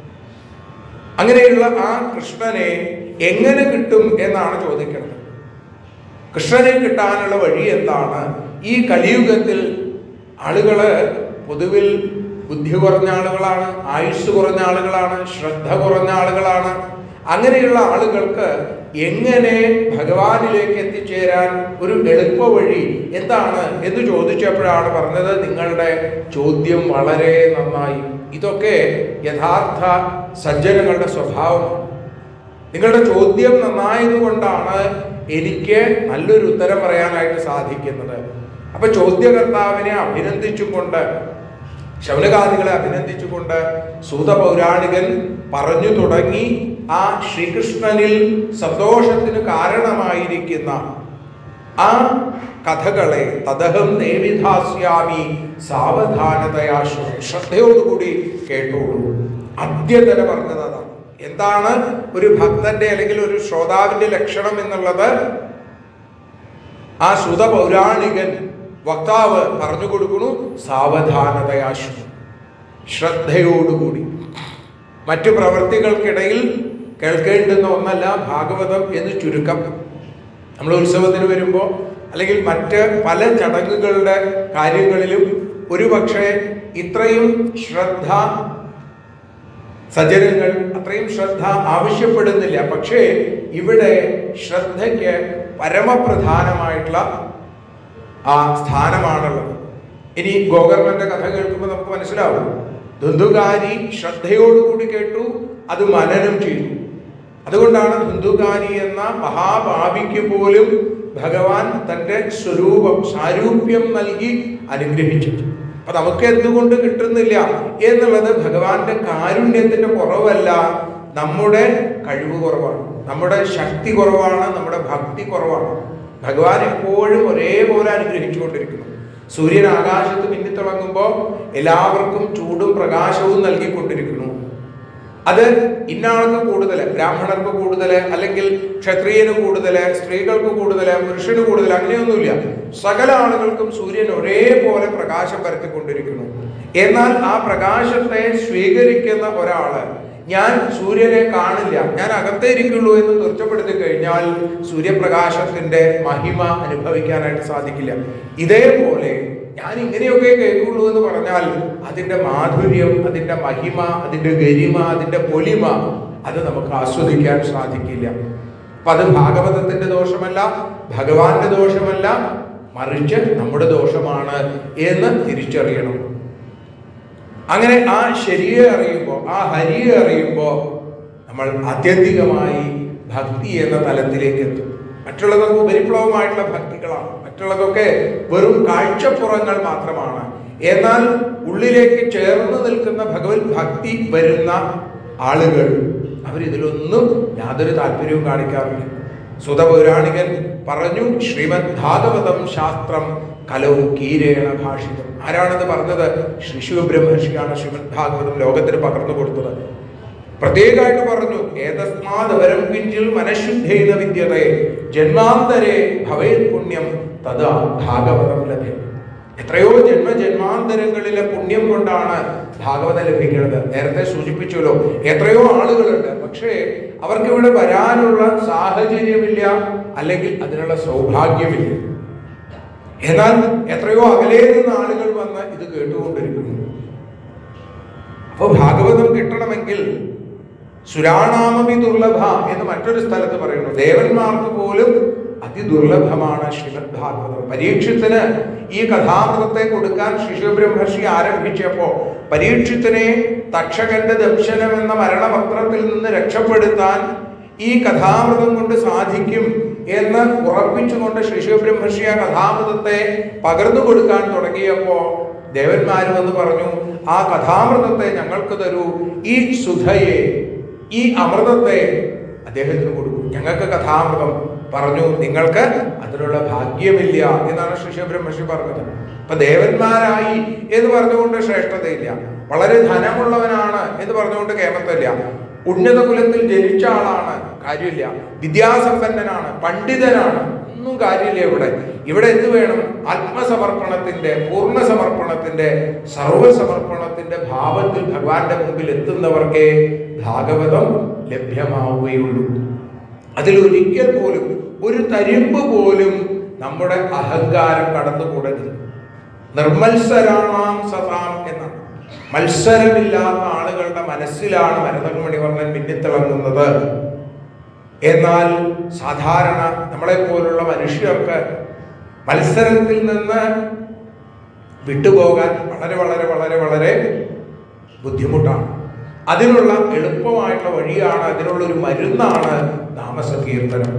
അങ്ങനെയുള്ള ആ കൃഷ്ണനെ എങ്ങനെ കിട്ടും എന്നാണ് ചോദിക്കുന്നത് കൃഷ്ണനെ കിട്ടാനുള്ള വഴി എന്താണ് ഈ കലിയുഗത്തിൽ ആളുകള് പൊതുവിൽ ബുദ്ധി കുറഞ്ഞ ആളുകളാണ് ആയുസ് കുറഞ്ഞ ആളുകളാണ് ശ്രദ്ധ കുറഞ്ഞ ആളുകളാണ് അങ്ങനെയുള്ള ആളുകൾക്ക് എങ്ങനെ ഭഗവാനിലേക്ക് എത്തിച്ചേരാൻ ഒരു എളുപ്പ വഴി എന്താണ് എന്ന് ചോദിച്ചപ്പോഴാണ് പറഞ്ഞത് നിങ്ങളുടെ ചോദ്യം വളരെ നന്നായി ഇതൊക്കെ യഥാർത്ഥ സജ്ജനങ്ങളുടെ സ്വഭാവമാണ് നിങ്ങളുടെ ചോദ്യം നന്നായതുകൊണ്ടാണ് എനിക്ക് നല്ലൊരു ഉത്തരം പറയാനായിട്ട് സാധിക്കുന്നത് അപ്പൊ ചോദ്യകർത്താവിനെ അഭിനന്ദിച്ചുകൊണ്ട് ശൗനകാദികളെ അഭിനന്ദിച്ചുകൊണ്ട് സൂത പൗരാണികൻ പറഞ്ഞു തുടങ്ങി ആ ശ്രീകൃഷ്ണനിൽ സന്തോഷത്തിന് കാരണമായിരിക്കുന്ന ആ കഥകളെ തദഹം ദേവിധാസ്യാമി സാവധാനതയാ ശ്ര- ശ്രദ്ധയോടുകൂടി കേട്ടോളൂ അദ്യതന പറഞ്ഞത് അതാണ് എന്താണ് ഒരു ഭക്തന്റെ അല്ലെങ്കിൽ ഒരു ശ്രോതാവിന്റെ ലക്ഷണം എന്നുള്ളത് ആ ശ്രുത പൗരാണികൻ വക്താവ് പറഞ്ഞു കൊടുക്കുന്നു സാവധാനതയാ ശ്രു ശ്രദ്ധയോടുകൂടി മറ്റു പ്രവൃത്തികൾക്കിടയിൽ കേൾക്കേണ്ടുന്ന ഒന്നല്ല ഭാഗവതം എന്ന് ചുരുക്കം നമ്മൾ ഉത്സവത്തിന് വരുമ്പോൾ അല്ലെങ്കിൽ മറ്റ് പല ചടങ്ങുകളുടെ കാര്യങ്ങളിലും ഒരുപക്ഷെ ഇത്രയും ശ്രദ്ധ സജ്ജനങ്ങൾ അത്രയും ശ്രദ്ധ ആവശ്യപ്പെടുന്നില്ല പക്ഷേ ഇവിടെ ശ്രദ്ധയ്ക്ക് പരമപ്രധാനമായിട്ടുള്ള ആ സ്ഥാനമാണുള്ളത് ഇനി ഗോകർണന്റെ കഥ കേൾക്കുമ്പോൾ നമുക്ക് മനസ്സിലാവും ധുന്ധുകാരി ശ്രദ്ധയോടുകൂടി കേട്ടു അത് മനനം ചെയ്തു അതുകൊണ്ടാണ് ധുന്ധുകാരി എന്ന മഹാഭാവിക്ക് പോലും ഭഗവാൻ തന്റെ സ്വരൂപം സാരൂപ്യം നൽകി അനുഗ്രഹിച്ചു അപ്പൊ നമുക്ക് എന്തുകൊണ്ട് കിട്ടുന്നില്ല എന്നുള്ളത് ഭഗവാന്റെ കാരുണ്യത്തിന്റെ കുറവല്ല നമ്മുടെ കഴിവ് കുറവാണ് നമ്മുടെ ശക്തി കുറവാണ് നമ്മുടെ ഭക്തി കുറവാണ് ഭഗവാൻ എപ്പോഴും ഒരേപോലെ അനുഗ്രഹിച്ചുകൊണ്ടിരിക്കുന്നു സൂര്യൻ ആകാശത്ത് മിന്നിത്തിളങ്ങുമ്പോൾ എല്ലാവർക്കും ചൂടും പ്രകാശവും നൽകിക്കൊണ്ടിരിക്കുന്നു അത് ഇന്നാൾക്ക് കൂടുതൽ ബ്രാഹ്മണർക്ക് കൂടുതൽ അല്ലെങ്കിൽ ക്ഷത്രിയന് കൂടുതൽ സ്ത്രീകൾക്ക് കൂടുതൽ പുരുഷന് കൂടുതൽ അങ്ങനെയൊന്നുമില്ല സകല ആളുകൾക്കും സൂര്യൻ ഒരേപോലെ പ്രകാശം പരത്തിക്കൊണ്ടിരിക്കുന്നു എന്നാൽ ആ പ്രകാശത്തെ സ്വീകരിക്കുന്ന ഒരാള് ഞാൻ സൂര്യനെ കാണില്ല ഞാൻ അകത്തേ ഇരിക്കുള്ളൂ എന്ന് തീർച്ചപ്പെടുത്തി കഴിഞ്ഞാൽ സൂര്യപ്രകാശത്തിന്റെ മഹിമ അനുഭവിക്കാനായിട്ട് സാധിക്കില്ല ഇതേപോലെ ഞാൻ ഇങ്ങനെയൊക്കെ കേൾക്കുള്ളൂ എന്ന് പറഞ്ഞാൽ അതിന്റെ മാധുര്യം അതിന്റെ മഹിമ അതിന്റെ ഗരിമ അതിന്റെ പൊലിമ അത് നമുക്ക് ആസ്വദിക്കാൻ സാധിക്കില്ല അപ്പൊ അത് ഭാഗവതത്തിന്റെ ദോഷമല്ല ഭഗവാന്റെ ദോഷമല്ല മറിച്ച് നമ്മുടെ ദോഷമാണ് എന്ന് തിരിച്ചറിയണം അങ്ങനെ ആ ശരിയെ അറിയുമ്പോൾ ആ ഹരിയെ അറിയുമ്പോൾ നമ്മൾ ആത്യന്തികമായി ഭക്തി എന്ന തലത്തിലേക്ക് എത്തും മറ്റുള്ളതൊക്കെ ഉപരിപ്ലവമായിട്ടുള്ള ഭക്തികളാണ് മറ്റുള്ളതൊക്കെ വെറും കാഴ്ചപ്പുറങ്ങൾ മാത്രമാണ് എന്നാൽ ഉള്ളിലേക്ക് ചേർന്ന് നിൽക്കുന്ന ഭഗവത് ഭക്തി വരുന്ന ആളുകൾ അവരിതിലൊന്നും യാതൊരു താല്പര്യവും കാണിക്കാറില്ല സുതപൗരാണികൻ പറഞ്ഞു ശ്രീമദ് ഭാഗവതം ശാസ്ത്രം കലവും കീരേണ ഭാഷിതം ആരാണത് പറഞ്ഞത് ശ്രീശു ബ്രഹ്മർഷിയാണ് ശ്രീമദ് ഭാഗവതം ലോകത്തിന് പകർന്നു കൊടുത്തത് പ്രത്യേകമായിട്ട് പറഞ്ഞു ഏതസ്മാത് വരം കിഞ്ചിൽ മനഃശുദ്ധേന വിദ്യതേ ജന്മാന്തരേ ഭവേത് പുണ്യം തഥാ ഭാഗവതം ലഭ്യം എത്രയോ ജന്മ ജന്മാന്തരങ്ങളിലെ പുണ്യം കൊണ്ടാണ് ഭാഗവതം ലഭിക്കുന്നത് നേരത്തെ സൂചിപ്പിച്ചല്ലോ എത്രയോ ആളുകളുണ്ട് പക്ഷേ അവർക്ക് ഇവിടെ വരാനുള്ള സാഹചര്യമില്ല അല്ലെങ്കിൽ അതിനുള്ള സൗഭാഗ്യമില്ല എന്നാൽ എത്രയോ അകലെ നിന്ന് ആളുകൾ വന്ന് ഇത് കേട്ടുകൊണ്ടിരിക്കുന്നു അപ്പോൾ ഭാഗവതം കിട്ടണമെങ്കിൽ സുരാണാമപി ദുർലഭ എന്ന് മറ്റൊരു സ്ഥലത്ത് പറയുന്നു ദേവന്മാർക്ക് പോലും അതിദുർലഭമാണ് ശ്രീമദ് ഭാഗവതം പരീക്ഷത്തിന് ഈ കഥാമൃതത്തെ കൊടുക്കാൻ ശിശുബ്രഹ്മർഷി ആരംഭിച്ചപ്പോ പരീക്ഷത്തിനെ തക്ഷകന്റെ ദംശനം എന്ന മരണപത്രത്തിൽ നിന്ന് രക്ഷപ്പെടുത്താൻ ഈ കഥാമൃതം കൊണ്ട് സാധിക്കും എന്ന് ഉറപ്പിച്ചുകൊണ്ട് ശിശുബ്രഹ്മർഷി ആ കഥാമൃതത്തെ പകർന്നു കൊടുക്കാൻ തുടങ്ങിയപ്പോ ദേവന്മാർ വന്ന് പറഞ്ഞു ആ കഥാമൃതത്തെ ഞങ്ങൾക്ക് തരൂ ഈ സുധയെ ഈ അമൃതത്തെ അദ്ദേഹത്തിന് കൊടുക്കും ഞങ്ങൾക്ക് കഥാമൃതം പറഞ്ഞു നിങ്ങൾക്ക് അതിനുള്ള ഭാഗ്യമില്ല എന്നാണ് ശിശുബ്രഹ്മർഷി പറഞ്ഞത് അപ്പൊ ദേവന്മാരായി എന്ന് പറഞ്ഞുകൊണ്ട് ശ്രേഷ്ഠതയില്ല വളരെ ധനമുള്ളവനാണ് എന്ന് പറഞ്ഞുകൊണ്ട് കേമത്തല്ല ഉന്നത കുലത്തിൽ ജനിച്ച ആളാണ് കാര്യമില്ല വിദ്യാസമ്പന്നനാണ് പണ്ഡിതനാണ് ഒന്നും കാര്യമില്ല ഇവിടെ ഇവിടെ എന്ത് വേണം ആത്മസമർപ്പണത്തിന്റെ പൂർണ്ണ സമർപ്പണത്തിന്റെ സർവസമർപ്പണത്തിന്റെ ഭാവത്തിൽ ഭഗവാന്റെ മുമ്പിൽ എത്തുന്നവർക്കേ ഭാഗവതം ലഭ്യമാവുകയുള്ളൂ അതിലൊരിക്കൽ പോലും ഒരു തരിമ്പ് പോലും നമ്മുടെ അഹങ്കാരം കടന്നുകൂടരുത് നിർമത്സരാണാം സതാം എന്നാണ് മത്സരമില്ലാത്ത ആളുകളുടെ മനസ്സിലാണ് മരതമണിവർണ്ണൻ മിന്നിത്തിളങ്ങുന്നത് എന്നാൽ സാധാരണ നമ്മളെ പോലുള്ള മനുഷ്യർക്ക് മത്സരത്തിൽ നിന്ന് വിട്ടുപോകാൻ വളരെ വളരെ വളരെ വളരെ ബുദ്ധിമുട്ടാണ് അതിനുള്ള എളുപ്പമായിട്ടുള്ള വഴിയാണ് അതിനുള്ള ഒരു മരുന്നാണ് നാമസങ്കീർത്തനം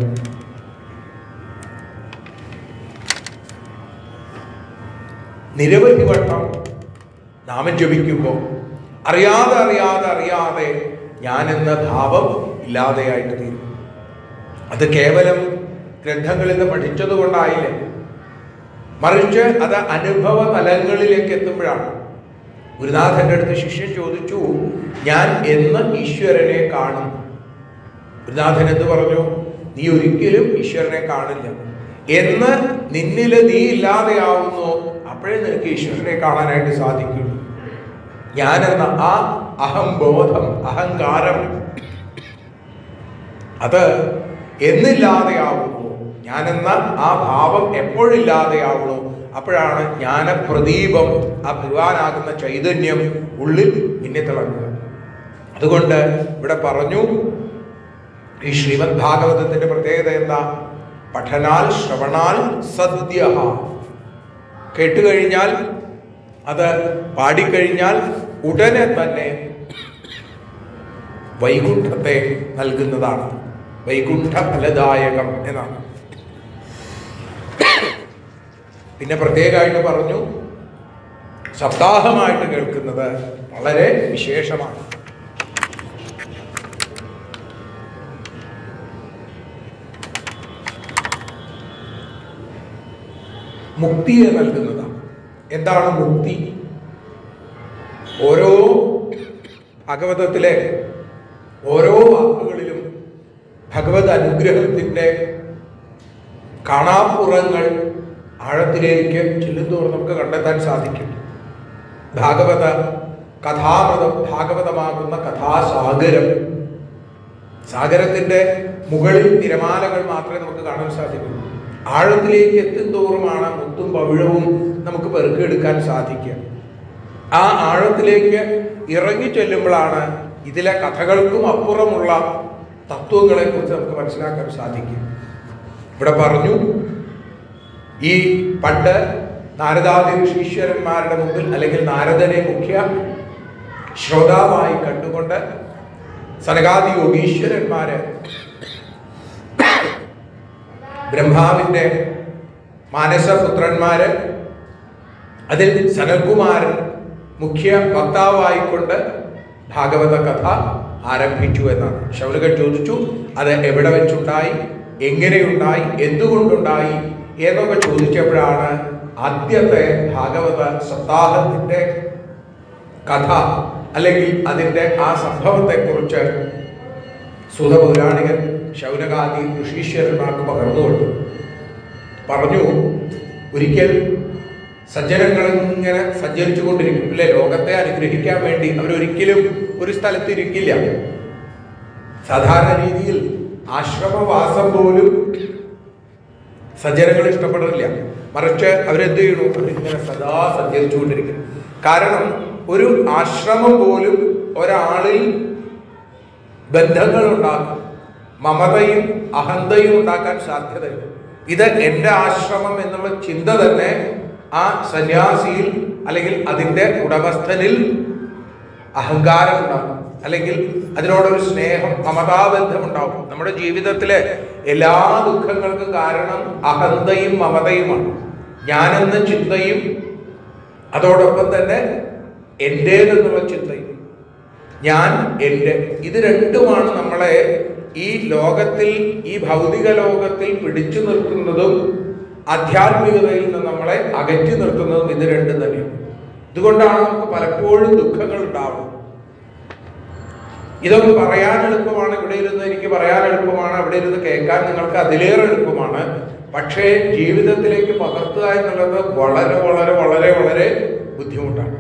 നിരവധി വട്ടം നാമം ജപിക്കുമ്പോൾ അറിയാതെ അറിയാതെ അറിയാതെ ഞാനെന്ന ഭാവം ഇല്ലാതെയായിട്ട് തീരും അത് കേവലം ഗ്രന്ഥങ്ങളിൽ നിന്ന് പഠിച്ചത് കൊണ്ടായില്ല മറിച്ച് അത് അനുഭവ തലങ്ങളിലേക്ക് എത്തുമ്പോഴാണ് ഗുരുനാഥന്റെ അടുത്ത് ശിഷ്യൻ ചോദിച്ചു ഞാൻ എന്ന് ഈശ്വരനെ കാണും ഗുരുനാഥൻ എന്ത് പറഞ്ഞു നീ ഒരിക്കലും ഈശ്വരനെ കാണില്ല എന്ന് നിന്നില് നീ ഇല്ലാതെയാവുന്നു അപ്പോഴേ നിനക്ക് ഈശ്വരനെ കാണാനായിട്ട് സാധിക്കും ഞാനെന്ന ആ അഹംബോധം അഹങ്കാരം അത് എന്നില്ലാതെയാവുന്നു ഞാനെന്ന ആ ഭാവം എപ്പോഴില്ലാതെയാവുന്നു അപ്പോഴാണ് ജ്ഞാനപ്രദീപം ആ ഭഗവാനാകുന്ന ചൈതന്യം ഉള്ളിൽ മിന്നിത്തിളങ്ങുക അതുകൊണ്ട് ഇവിടെ പറഞ്ഞു ഈ ശ്രീമദ് ഭാഗവതത്തിന്റെ പ്രത്യേകത എന്താ പഠനാൽ ശ്രവണാൽ സദ്യ കേട്ടുകഴിഞ്ഞാൽ അത് പാടിക്കഴിഞ്ഞാൽ ഉടനെ തന്നെ വൈകുണ്ഠത്തെ നൽകുന്നതാണ് വൈകുണ്ഠ ഫലദായകം എന്നാണ് പിന്നെ പ്രത്യേകമായിട്ട് പറഞ്ഞു സപ്താഹമായിട്ട് കേൾക്കുന്നത് വളരെ വിശേഷമാണ് മുക്തിയെ നൽകുന്നതാണ് എന്താണ് മുക്തി ഓരോ ഭാഗവതത്തിലെ ഓരോ വാക്കുകളിലും ഭഗവത് അനുഗ്രഹത്തിൻ്റെ കാണാപ്പുറങ്ങൾ ആഴത്തിലേക്ക് ചെല്ലുന്നതോറും നമുക്ക് കണ്ടെത്താൻ സാധിക്കും ഭാഗവത കഥാമൃതം ഭാഗവതമാകുന്ന കഥാസാഗരം സാഗരത്തിന്റെ മുകളിൽ തിരമാലകൾ മാത്രമേ നമുക്ക് കാണാൻ സാധിക്കൂ ആഴത്തിലേക്ക് എത്തുന്തോറുമാണ് മുത്തും പവിഴവും നമുക്ക് പെറുക്കിയെടുക്കാൻ സാധിക്കുക ആ ആഴത്തിലേക്ക് ഇറങ്ങി ചെല്ലുമ്പോഴാണ് ഇതിലെ കഥകൾക്കും അപ്പുറമുള്ള തത്വങ്ങളെ കുറിച്ച് നമുക്ക് മനസ്സിലാക്കാൻ സാധിക്കും ഇവിടെ പറഞ്ഞു ഈ പണ്ട് നാരദാദി ഋഷീശ്വരന്മാരുടെ മുമ്പിൽ അല്ലെങ്കിൽ നാരദനെ മുഖ്യ ശ്രോതാവായി കണ്ടുകൊണ്ട് സനകാദി യോഗീശ്വരന്മാര് ബ്രഹ്മാവിന്റെ മാനസപുത്രന്മാര് അതിൽ സനൽകുമാരൻ മുഖ്യ വക്താവായിക്കൊണ്ട് ഭാഗവത കഥ ആരംഭിച്ചു എന്നാണ് ശൗനകൻ ചോദിച്ചു അത് എവിടെ വെച്ചുണ്ടായി എങ്ങനെയുണ്ടായി എന്തുകൊണ്ടുണ്ടായി എന്നൊക്കെ ചോദിച്ചപ്പോഴാണ് ആദ്യത്തെ ഭാഗവത സപ്താഹത്തിന്റെ കഥ അല്ലെങ്കിൽ അതിൻ്റെ ആ സംഭവത്തെക്കുറിച്ച് സുതപൗരാണികൻ ശൗനകാദി ഋഷീശ്വരന്മാർക്ക് പകർന്നു കൊടുത്തു പറഞ്ഞു ഒരിക്കൽ സജ്ജനങ്ങൾ ഇങ്ങനെ സഞ്ചരിച്ചു കൊണ്ടിരിക്കും അല്ലെ ലോകത്തെ അനുഗ്രഹിക്കാൻ വേണ്ടി അവരൊരിക്കലും ഒരു സ്ഥലത്ത് ഇരിക്കില്ല സാധാരണ രീതിയിൽ ആശ്രമവാസം പോലും സജ്ജനങ്ങൾ ഇഷ്ടപ്പെടില്ല മറിച്ച് അവരെന്ത് ചെയ്യണു അവരിങ്ങനെ സദാ സഞ്ചരിച്ചുകൊണ്ടിരിക്കും കാരണം ഒരു ആശ്രമം പോലും ഒരാളിൽ ബന്ധങ്ങൾ ഉണ്ടാക്കും മമതയും അഹന്തയും ഉണ്ടാക്കാൻ സാധ്യതയുണ്ട് ഇത് എൻ്റെ ആശ്രമം എന്നുള്ള ചിന്ത തന്നെ ആ സന്യാസിയിൽ അല്ലെങ്കിൽ അതിൻ്റെ ഉടമസ്ഥനിൽ അഹങ്കാരം ഉണ്ടാകും അല്ലെങ്കിൽ അതിനോടൊരു സ്നേഹം മമതാബന്ധം ഉണ്ടാവും നമ്മുടെ ജീവിതത്തിലെ എല്ലാ ദുഃഖങ്ങൾക്കും കാരണം അഹന്തയും മമതയുമാണ് ഞാനെന്ന ചിന്തയും അതോടൊപ്പം തന്നെ എൻ്റേതെന്നുള്ള ചിന്തയും ഞാൻ എൻ്റെ ഇത് രണ്ടുമാണ് നമ്മളെ ഈ ലോകത്തിൽ ഈ ഭൗതിക ലോകത്തിൽ പിടിച്ചു നിർത്തുന്നതും ആധ്യാത്മികതയിൽ നിന്ന് നമ്മളെ അകറ്റി നിർത്തുന്നതും ഇത് രണ്ടും തന്നെയാണ് ഇതുകൊണ്ടാണ് നമുക്ക് പലപ്പോഴും ദുഃഖങ്ങൾ ഉണ്ടാവുന്നത് ഇതൊക്കെ പറയാൻ എളുപ്പമാണ് ഇവിടെ ഇരുന്ന് എനിക്ക് പറയാൻ എളുപ്പമാണ് അവിടെ ഇരുന്ന് കേൾക്കാൻ നിങ്ങൾക്ക് അതിലേറെ എളുപ്പമാണ് പക്ഷേ ജീവിതത്തിലേക്ക് പകർത്തുക എന്നുള്ളത് വളരെ വളരെ വളരെ വളരെ ബുദ്ധിമുട്ടാണ്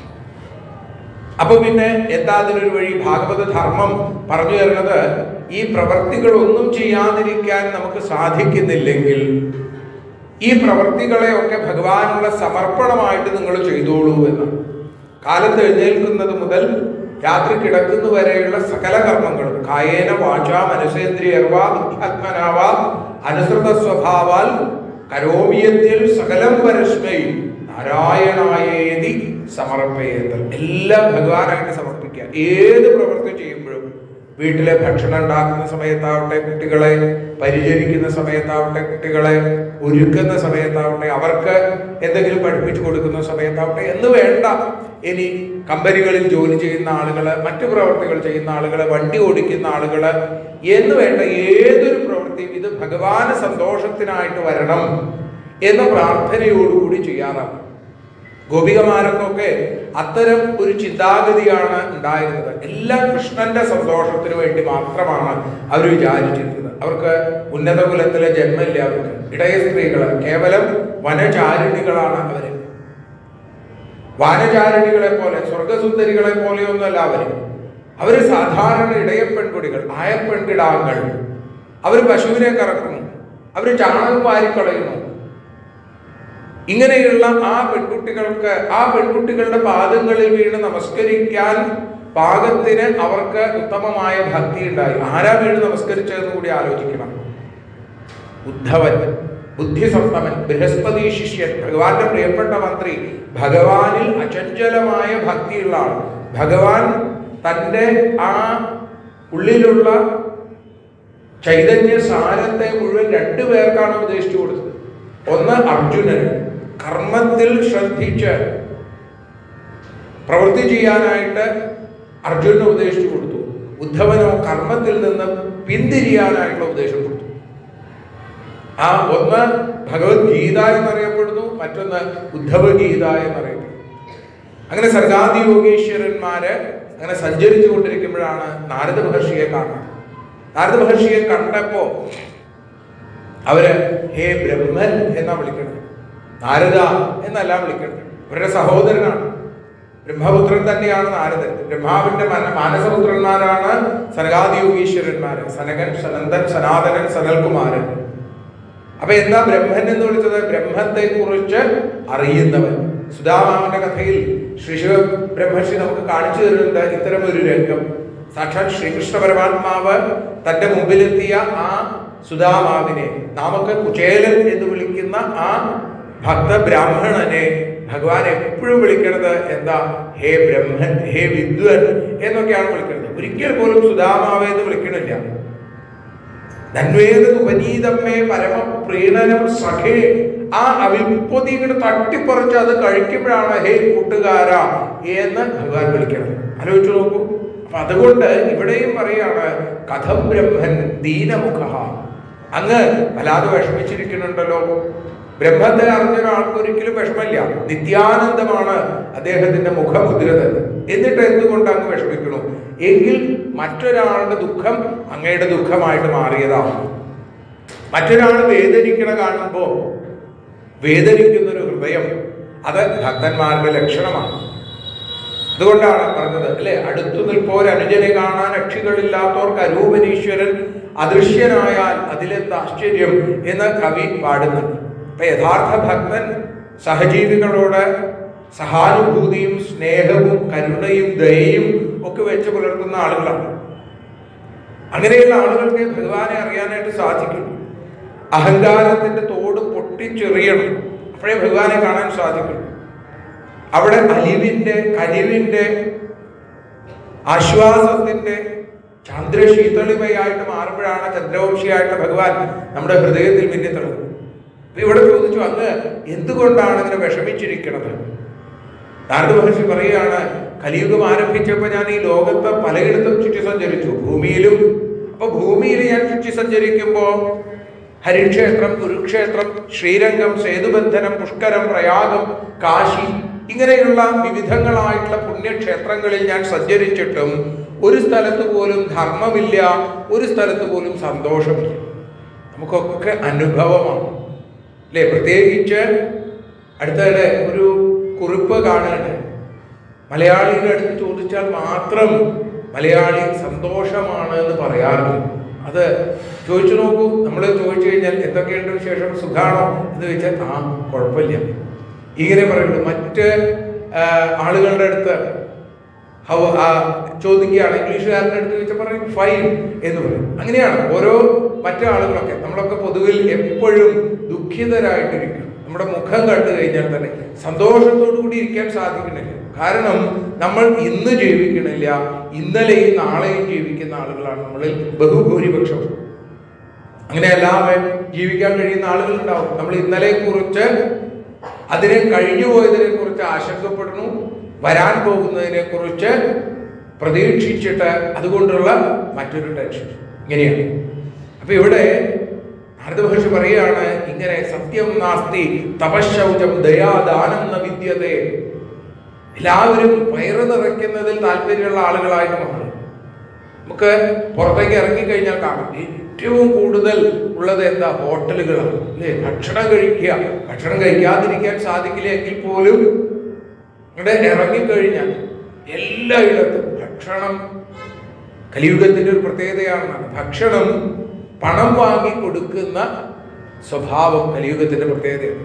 അപ്പൊ പിന്നെ എന്താ അതിനൊരു വഴി ഭാഗവത ധർമ്മം പറഞ്ഞു തരുന്നത് ഈ പ്രവർത്തികളൊന്നും ചെയ്യാതിരിക്കാൻ നമുക്ക് സാധിക്കുന്നില്ലെങ്കിൽ ഈ പ്രവർത്തികളെയൊക്കെ ഭഗവാനുള്ള സമർപ്പണമായിട്ട് നിങ്ങൾ ചെയ്തോളൂ എന്ന് കാലത്ത് എഴുന്നേൽക്കുന്നത് മുതൽ രാത്രി കിടക്കുന്നവരെയുള്ള സകല കർമ്മങ്ങളും കായേന വാച മനസേന്ദ്രിയർവാ ആത്മനാവ അനുസൃത സ്വഭാവാൽ കരോമിയത്തിൽ സകലം പരസ്മൈ നാരായണായേതി സമർപ്പയേത് എല്ലാം ഭഗവാനായിട്ട് സമർപ്പിക്കുക ഏത് പ്രവൃത്തി ചെയ്യുമ്പോഴും വീട്ടിലെ ഭക്ഷണം ഉണ്ടാക്കുന്ന സമയത്താവട്ടെ കുട്ടികളെ പരിചരിക്കുന്ന സമയത്താവട്ടെ കുട്ടികളെ ഒരുക്കുന്ന സമയത്താവട്ടെ അവർക്ക് എന്തെങ്കിലും പഠിപ്പിച്ചു കൊടുക്കുന്ന സമയത്താവട്ടെ എന്ന് വേണ്ട ഇനി കമ്പനികളിൽ ജോലി ചെയ്യുന്ന ആളുകള് മറ്റു പ്രവർത്തികൾ ചെയ്യുന്ന ആളുകള് വണ്ടി ഓടിക്കുന്ന ആളുകള് എന്ന് വേണ്ട ഏതൊരു പ്രവൃത്തിയും ഇത് ഭഗവാന് സന്തോഷത്തിനായിട്ട് വരണം എന്ന പ്രാർത്ഥനയോടുകൂടി ചെയ്യാറാണ് ഗോപികമാർക്കൊക്കെ അത്തരം ഒരു ചിന്താഗതിയാണ് ഉണ്ടായിരുന്നത് എല്ലാം കൃഷ്ണന്റെ സന്തോഷത്തിന് വേണ്ടി മാത്രമാണ് അവർ വിചാരിച്ചിരുന്നത് അവർക്ക് ഉന്നത കുലത്തിലെ ജന്മമില്ല അവർക്ക് ഇടയ സ്ത്രീകള് കേവലം വനചാരിണികളാണ് അവര് വാനചാരിണികളെ പോലെ സ്വർഗസുന്ദരികളെ പോലെയൊന്നുമല്ല അവര് അവര് സാധാരണ ഇടയ പെൺകുടികൾ ആയ പെൺകിടാങ്ങൾ അവര് പശുവിനെ കറക്കുന്നു അവര് ചാണകം വാരിക്കളയുന്നു ഇങ്ങനെയുള്ള ആ പെൺകുട്ടികൾക്ക് ആ പെൺകുട്ടികളുടെ പാദങ്ങളിൽ വീണ് നമസ്കരിക്കാൻ പാകത്തിന് അവർക്ക് ഉത്തമമായ ഭക്തി ഉണ്ടായി ആരാ വീണ് നമസ്കരിച്ചതെന്ന് കൂടി ആലോചിക്കണം ഉദ്ധവൻ ബുദ്ധിസത്തമൻ ബൃഹസ്പതി ശിഷ്യൻ ഭഗവാന്റെ പ്രിയപ്പെട്ട മന്ത്രി ഭഗവാനിൽ അചഞ്ചലമായ ഭക്തിയുള്ള ആൾ ഭഗവാൻ തൻ്റെ ആ ഉള്ളിലുള്ള ചൈതന്യ സാരത്തെ മുഴുവൻ രണ്ടു പേർക്കാണ് ഉപദേശിച്ചു കൊടുത്തത് ഒന്ന് അർജുനൻ കർമ്മത്തിൽ ശ്രദ്ധിച്ച് പ്രവൃത്തി ചെയ്യാനായിട്ട് അർജുനന് ഉപദേശിച്ചു കൊടുത്തു ഉദ്ധവനോ കർമ്മത്തിൽ നിന്ന് പിന്തിരിയാനായിട്ടുള്ള ഉപദേശം കൊടുത്തു ആ ഒന്ന് ഭഗവത്ഗീത എന്നറിയപ്പെടുന്നു മറ്റൊന്ന് ഉദ്ധവഗീത എന്നറിയപ്പെടുന്നു അങ്ങനെ സർഗാദി യോഗീശ്വരന്മാര് അങ്ങനെ സഞ്ചരിച്ചു കൊണ്ടിരിക്കുമ്പോഴാണ് നാരദ മഹർഷിയെ കാണുന്നത് നാരദ മഹർഷിയെ കണ്ടപ്പോ അവര് ഹേ ബ്രഹ്മൻ എന്നാ വിളിക്കണം നാരദ എന്നല്ല വിളിക്കണം അവരുടെ സഹോദരനാണ് ബ്രഹ്മപുത്രൻ തന്നെയാണ് നാരദൻ ബ്രഹ്മാവിന്റെ മന മാനസപുത്രന്മാരാണ് സനകാദി യോഗീശ്വരന്മാര് സനകൻ സനന്ദൻ സനാതനൻ സനൽകുമാരൻ അപ്പൊ എന്താ ബ്രഹ്മൻ എന്ന് വിളിച്ചത് ബ്രഹ്മത്തെ കുറിച്ച് അറിയുന്നവൻ സുധാമാമന്റെ കഥയിൽ ശ്രീ ശിവ ബ്രഹ്മർഷി നമുക്ക് കാണിച്ചു തരുന്നുണ്ട് ഇത്തരം ഒരു രംഗം സാക്ഷാൽ ശ്രീകൃഷ്ണ പരമാത്മാവ് തന്റെ മുമ്പിലെത്തിയ ആ സുധാമാവിനെ നാമൊക്കെ കുചേലൻ എന്ന് വിളിക്കുന്ന ആ ഭക്ത ബ്രാഹ്മണനെ ഭഗവാൻ എപ്പോഴും വിളിക്കണത് എന്താ ഹേ ബ്രഹ്മൻ ഹേ വിദ്വൻ എന്നൊക്കെയാണ് വിളിക്കുന്നത് ഒരിക്കൽ പോലും സുധാമാവെ എന്ന് വിളിക്കണില്ല നന്വേദ ഉപനീതമ്മേ പരമ പ്രീണനം സഖേ ആ അവിൽപ്പൊതി ഇങ്ങോട്ട് തട്ടിപ്പറിച്ച് അത് കഴിക്കുമ്പോഴാണ് ഹേ കൂട്ടുകാരാ എന്ന് ഭഗവാൻ വിളിക്കണം ആലോചിച്ചു നോക്കൂ അപ്പൊ അതുകൊണ്ട് ഇവിടെയും പറയാണ് കഥം ബ്രഹ്മൻ ദീനമുഖ അങ്ങ് വല്ലാതെ വിഷമിച്ചിരിക്കുന്നുണ്ടല്ലോ ബ്രഹ്മത്തെ അറിഞ്ഞ ഒരാൾക്ക് ഒരിക്കലും വിഷമമില്ല നിത്യാനന്ദമാണ് അദ്ദേഹത്തിന്റെ മുഖമുദ്ര തന്നെ എന്നിട്ട് എന്തുകൊണ്ട് അങ്ങ് വിഷമിക്കണു എങ്കിൽ മറ്റൊരാളുടെ ദുഃഖം അങ്ങയുടെ ദുഃഖമായിട്ട് മാറിയതാണ് മറ്റൊരാൾ വേദനിക്കണ കാണുമ്പോൾ വേദനിക്കുന്ന ഒരു ഹൃദയം അത് ഭക്തന്മാരുടെ ലക്ഷണമാണ് അതുകൊണ്ടാണ് പറഞ്ഞത് അല്ലെ അടുത്തു നിൽപ്പോർ അനുജനെ കാണാൻ അക്ഷികളില്ലാത്തവർക്ക് അരൂപനീശ്വരൻ അദൃശ്യനായാൽ അതിലെന്ത് ആശ്ചര്യം എന്ന് കവി പാടുന്നുണ്ട് അപ്പൊ യഥാർത്ഥ ഭക്തൻ സഹജീവികളോട് സഹാനുഭൂതിയും സ്നേഹവും കരുണയും ദയയും ഒക്കെ വെച്ച് പുലർത്തുന്ന ആളുകളാണ് അങ്ങനെയുള്ള ആളുകൾക്ക് ഭഗവാനെ അറിയാനായിട്ട് സാധിക്കും അഹങ്കാരത്തിന്റെ തോട് പൊട്ടിച്ചെറിയണം അപ്പോഴേ ഭഗവാനെ കാണാൻ സാധിക്കും അവിടെ അലിവിന്റെ കലിവിന്റെ ആശ്വാസത്തിന്റെ ചന്ദ്രശീതളിമയായിട്ട് മാറുമ്പോഴാണ് ചന്ദ്രവംശിയായിട്ടുള്ള ഭഗവാൻ നമ്മുടെ ഹൃദയത്തിൽ മിന്നിത്തുള്ളത് അപ്പൊ ഇവിടെ ചോദിച്ചു അങ്ങ് എന്തുകൊണ്ടാണ് ഇങ്ങനെ വിഷമിച്ചിരിക്കുന്നത് നാരദ മഹർഷി പറയുകയാണ് കലിയുഗം ആരംഭിച്ചപ്പോൾ ഞാൻ ഈ ലോകത്ത് പലയിടത്തും ചുറ്റി സഞ്ചരിച്ചു ഭൂമിയിലും അപ്പൊ ഭൂമിയിൽ ഞാൻ ചുറ്റി സഞ്ചരിക്കുമ്പോൾ ഹരിക്ഷേത്രം കുരുക്ഷേത്രം ശ്രീരംഗം സേതുബന്ധനം പുഷ്കരം പ്രയാഗം കാശി ഇങ്ങനെയുള്ള വിവിധങ്ങളായിട്ടുള്ള പുണ്യക്ഷേത്രങ്ങളിൽ ഞാൻ സഞ്ചരിച്ചിട്ടും ഒരു സ്ഥലത്ത് പോലും ധർമ്മമില്ല ഒരു സ്ഥലത്ത് പോലും സന്തോഷമില്ല നമുക്കൊക്കെ അനുഭവമാണ് അല്ലേ പ്രത്യേകിച്ച് അടുത്തിടെ ഒരു കുറിപ്പ് കാണുന്നുണ്ട് മലയാളിയുടെ അടുത്ത് ചോദിച്ചാൽ മാത്രം മലയാളി സന്തോഷമാണ് എന്ന് പറയാറില്ല അത് ചോദിച്ചു നോക്കൂ നമ്മൾ ചോദിച്ചു കഴിഞ്ഞാൽ എന്തൊക്കെയുണ്ട് വിശേഷം സുഖാണോ എന്ന് ചോദിച്ചാൽ ആ കുഴപ്പമില്ല ഇങ്ങനെ പറയുള്ളൂ മറ്റ് ആ, ആളുകളുടെ അടുത്ത് ഹൗ ആ, ചോദിക്കുകയാണ് ഇംഗ്ലീഷുകാരുടെ അടുത്ത് ചോദിച്ചാൽ പറയും ഫൈൻ എന്ന് പറയും അങ്ങനെയാണ് ഓരോ മറ്റു ആളുകളൊക്കെ നമ്മളൊക്കെ പൊതുവിൽ എപ്പോഴും ദുഃഖിതരായിട്ടിരിക്കും നമ്മുടെ മുഖം കണ്ടു കഴിഞ്ഞാൽ തന്നെ സന്തോഷത്തോടു കൂടി ഇരിക്കാൻ സാധിക്കണില്ല കാരണം നമ്മൾ ഇന്ന് ജീവിക്കണില്ല ഇന്നലെയും നാളെയും ജീവിക്കുന്ന ആളുകളാണ് നമ്മളിൽ ബഹുഭൂരിപക്ഷം അങ്ങനെയല്ലാതെ ജീവിക്കാൻ കഴിയുന്ന ആളുകളുണ്ടാവും നമ്മൾ ഇന്നലെ കുറിച്ച് അതിനെ കഴിഞ്ഞു പോയതിനെ കുറിച്ച് ആശങ്കപ്പെടുന്നു വരാൻ പോകുന്നതിനെ കുറിച്ച് പ്രതീക്ഷിച്ചിട്ട് അതുകൊണ്ടുള്ള മറ്റൊരു ടെൻഷൻ ഇങ്ങനെയാണ് അപ്പൊ ഇവിടെ നാരദ മഹർഷി പറയുകയാണ് ഇങ്ങനെ സത്യം നാസ്തി തപശൗചം ദയാദാനം ന വിദ്യതേ എല്ലാവരും വയറ് നിറയ്ക്കുന്നതിൽ താല്പര്യമുള്ള ആളുകളായിട്ട് മാറി നമുക്ക് പുറത്തേക്ക് ഇറങ്ങിക്കഴിഞ്ഞാൽ കാണാം ഏറ്റവും കൂടുതൽ ഉള്ളത് എന്താ ഹോട്ടലുകളാണ് അല്ലേ ഭക്ഷണം കഴിക്കുക ഭക്ഷണം കഴിക്കാതിരിക്കാൻ സാധിക്കില്ല എങ്കിൽ പോലും ഇവിടെ ഇറങ്ങിക്കഴിഞ്ഞാൽ എല്ലായിടത്തും ഭക്ഷണം കലിയുഗത്തിന്റെ ഒരു പ്രത്യേകതയാണെന്നാണ് ഭക്ഷണം പണം വാങ്ങി കൊടുക്കുന്ന സ്വഭാവം കലിയുഗത്തിന്റെ പ്രത്യേകതയാണ്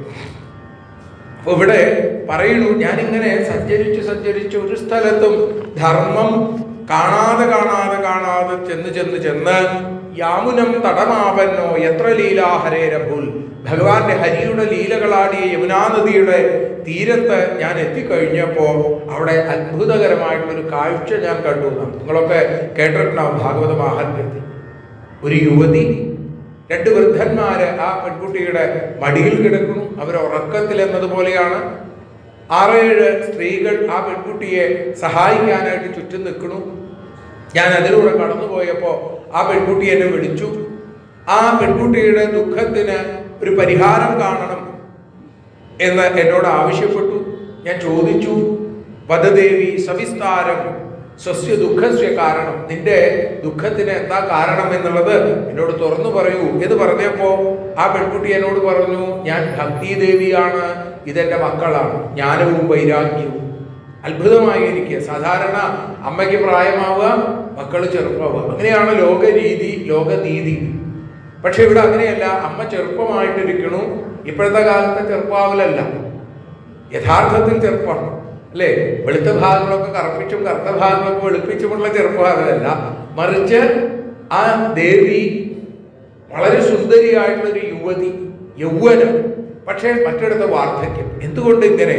അപ്പൊ ഇവിടെ പറയുന്നു ഞാനിങ്ങനെ സഞ്ചരിച്ച് സഞ്ചരിച്ച് ഒരു സ്ഥലത്തും ധർമ്മം കാണാതെ കാണാതെ കാണാതെ ചെന്ന് ചെന്ന് ചെന്ന് യാമുനം തടമാവന്നോ എത്ര ലീലാഹരേരഭൂൽ ഭഗവാന്റെ ഹരിയുടെ ലീലകളാടിയ യമുനാ നദിയുടെ തീരത്ത് ഞാൻ എത്തിക്കഴിഞ്ഞപ്പോ അവിടെ അത്ഭുതകരമായിട്ടുള്ളൊരു കാഴ്ച ഞാൻ കണ്ടു എന്നാണ്. നിങ്ങളൊക്കെ കേട്ടിട്ടുണ്ടാവും ഭാഗവത മാഹാത്മ്യത്തിൽ ഒരു യുവതി രണ്ട് വൃദ്ധന്മാര് ആ പെൺകുട്ടിയുടെ മടിയിൽ കിടക്കുന്നു അവർ ഉറക്കത്തിൽ എന്നതുപോലെയാണ് ആറേഴ് സ്ത്രീകൾ ആ പെൺകുട്ടിയെ സഹായിക്കാനായിട്ട് ചുറ്റും നിൽക്കുന്നു ഞാൻ അതിലൂടെ കടന്നുപോയപ്പോൾ ആ പെൺകുട്ടി എന്നെ വിളിച്ചു ആ പെൺകുട്ടിയുടെ ദുഃഖത്തിന് ഒരു പരിഹാരം കാണണം എന്ന് എന്നോട് ആവശ്യപ്പെട്ടു ഞാൻ ചോദിച്ചു വധദേവി സവിസ്താരം സ്വസ്യ ദുഃഖസ്യ കാരണം നിന്റെ ദുഃഖത്തിന് എന്താ കാരണം എന്നുള്ളത് എന്നോട് തുറന്നു പറയൂ എന്ന് പറഞ്ഞപ്പോ ആ പെൺകുട്ടി എന്നോട് പറഞ്ഞു ഞാൻ ഭക്തി ദേവിയാണ് ഇതെന്റെ മക്കളാണ് ജ്ഞാനവും വൈരാഗ്യവും അത്ഭുതമായി എനിക്ക് സാധാരണ അമ്മയ്ക്ക് പ്രായമാവുക മക്കള് ചെറുപ്പമാവുക അങ്ങനെയാണ് ലോകരീതി ലോകനീതി പക്ഷെ ഇവിടെ അങ്ങനെയല്ല അമ്മ ചെറുപ്പമായിട്ടിരിക്കണു ഇപ്പോഴത്തെ കാലത്തെ ചെറുപ്പാവലല്ല യഥാർത്ഥത്തിൽ ചെറുപ്പമാണ് അല്ലേ വെളുത്ത ഭാഗങ്ങളൊക്കെ കറുപ്പിച്ചും കറുത്ത ഭാഗങ്ങളൊക്കെ വെളുപ്പിച്ചുമുള്ള ചെറുപ്പഭാഗമല്ല മറിച്ച് ആ ദേവി വളരെ സുന്ദരിയായിട്ടുള്ള ഒരു യുവതി യൗവനം പക്ഷേ മറ്റിടത്ത് വാർദ്ധക്യം എന്തുകൊണ്ട് ഇങ്ങനെ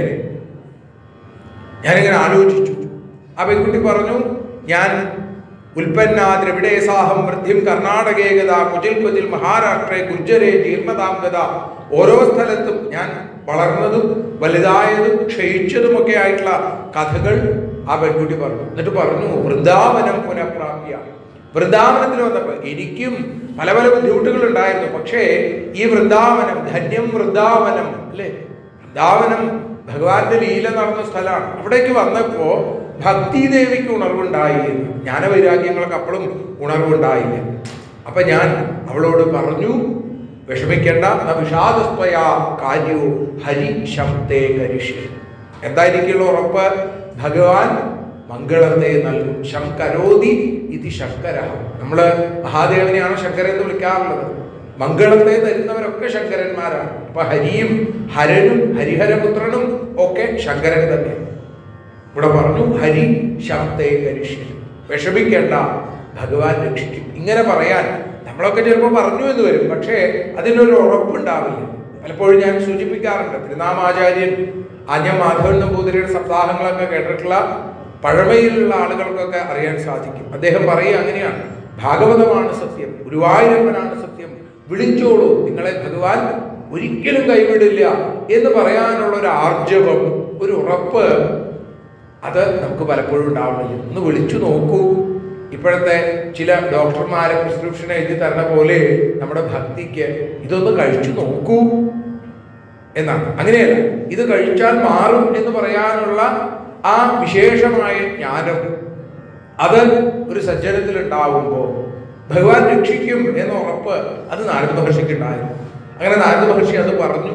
ഞാനിങ്ങനെ ആലോചിച്ചു ആ പെൺകുട്ടി പറഞ്ഞു ഞാൻ ഉൽപ്പന്ന ദ്രവിഡേസാഹം വൃദ്ധിം കർണാടകേ ഗത കുജിൽ കുജിൽ മഹാരാഷ്ട്രേ ഗുർജരെ ജീർണതാംഗത ഓരോ സ്ഥലത്തും ഞാൻ വളർന്നതും വലുതായതും ക്ഷയിച്ചതുമൊക്കെ ആയിട്ടുള്ള കഥകൾ ആ പെൺകുട്ടി പറഞ്ഞു എന്നിട്ട് പറഞ്ഞു വൃന്ദാവനം പുനഃപ്രാപ്യ വൃന്ദാവനത്തിൽ വന്നപ്പോൾ എനിക്കും പല പല ബുദ്ധിമുട്ടുകൾ ഉണ്ടായിരുന്നു പക്ഷേ ഈ വൃന്ദാവനം ധന്യം വൃന്ദാവനം അല്ലേ വൃന്ദാവനം ഭഗവാന്റെ ലീല നടന്ന സ്ഥലമാണ് അവിടേക്ക് വന്നപ്പോ ഭക്തി ദേവിക്ക് ഉണർവുണ്ടായി എന്ന് ജ്ഞാനവൈരാഗ്യങ്ങൾക്ക് അപ്പോഴും ഉണർവുണ്ടായില്ല അപ്പൊ ഞാൻ അവളോട് പറഞ്ഞു വിഷമിക്കേണ്ട ന വിഷാദസ്ത്വയാ കാര്യവും ഹരി ശബ്ദേ കരിഷ്യ എന്താ എനിക്കുള്ള ഉറപ്പ് ഭഗവാൻ മംഗളത്തെ നൽകും ശങ്കരോതി ഇത് ശങ്കര നമ്മള് മഹാദേവനെയാണ് ശങ്കരൻ എന്ന് വിളിക്കാറുള്ളത് മംഗളത്തെ തരുന്നവരൊക്കെ ശങ്കരന്മാരാണ് അപ്പൊ ഹരിയും ഹരനും ഹരിഹരപുത്രനും ഒക്കെ ശങ്കരൻ തന്നെയാണ് ഇവിടെ പറഞ്ഞു ഹരി ശബ്ദേ കരിഷ്യൻ വിഷമിക്കേണ്ട ഭഗവാൻ രക്ഷിക്കും ഇങ്ങനെ പറയാൻ നമ്മളൊക്കെ ചിലപ്പോൾ പറഞ്ഞു എന്ന് വരും പക്ഷേ അതിനൊരു ഉറപ്പുണ്ടാവില്ല പലപ്പോഴും ഞാൻ സൂചിപ്പിക്കാറുണ്ട് തിരുനാമാചാര്യൻ ആഞ്ഞ മാധവൻ നമ്പൂതിരിയുടെ സപ്താഹങ്ങളൊക്കെ കേട്ടിട്ടുള്ള പഴമയിലുള്ള ആളുകൾക്കൊക്കെ അറിയാൻ സാധിക്കും അദ്ദേഹം പറയുക അങ്ങനെയാണ് ഭാഗവതമാണ് സത്യം ഗുരുവായൂരപ്പനാണ് സത്യം വിളിച്ചോളൂ നിങ്ങളെ ഭഗവാൻ ഒരിക്കലും കൈവിടില്ല എന്ന് പറയാനുള്ള ഒരു ആർജവം ഒരു ഉറപ്പ് അത് നമുക്ക് പലപ്പോഴും ഉണ്ടാവണില്ല ഒന്ന് വിളിച്ചു നോക്കൂ ഇപ്പോഴത്തെ ചില ഡോക്ടർമാരെ പ്രിസ്ക്രിപ്ഷൻ എഴുതി തരുന്ന പോലെ നമ്മുടെ ഭക്തിക്ക് ഇതൊന്ന് കഴിച്ചു നോക്കൂ എന്നാണ് അങ്ങനെയല്ല ഇത് കഴിച്ചാൽ മാറും എന്ന് പറയാനുള്ള ആ വിശേഷമായ ജ്ഞാനം അത് ഒരു സജ്ജനത്തിൽ ഉണ്ടാവുമ്പോൾ ഭഗവാൻ രക്ഷിക്കും എന്ന ഉറപ്പ് അത് നാരദ മഹർഷിക്ക് ഉണ്ടായിരുന്നു അങ്ങനെ നാരദ മഹർഷി അത് പറഞ്ഞു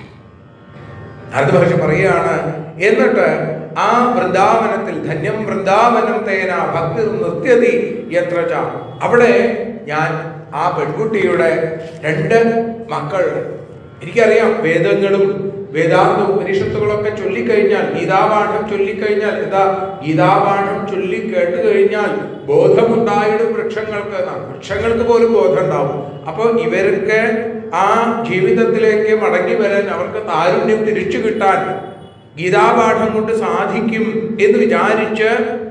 നാരദ മഹർഷി പറയുകയാണ് എന്നിട്ട് ആ വൃന്ദാവനത്തിൽ ധന്യം വൃന്ദാവനം തേന ഭക്തി നൃത്യതി യത്ര ച. അവിടെ ഞാൻ ആ പെൺകുട്ടിയുടെ രണ്ട് മക്കൾ എനിക്കറിയാം വേദങ്ങളും വേദാന്ത ഉപനിഷത്തുകളൊക്കെ ചൊല്ലിക്കഴിഞ്ഞാൽ ഗീതാപാഠം ചൊല്ലിക്കഴിഞ്ഞാൽ എന്താ ഗീതാപാഠം ചൊല്ലി കേട്ട് കഴിഞ്ഞാൽ ബോധമുണ്ടായിടും വൃക്ഷങ്ങൾക്ക് എന്നാണ് വൃക്ഷങ്ങൾക്ക് പോലും ബോധം ഉണ്ടാവും അപ്പോൾ ഇവർക്ക് ആ ജീവിതത്തിലേക്ക് മടങ്ങി വരാൻ അവർക്ക് താരുണ്യം തിരിച്ചു കിട്ടാൻ ഗീതാപാഠം കൊണ്ട് സാധിക്കും എന്ന് വിചാരിച്ച്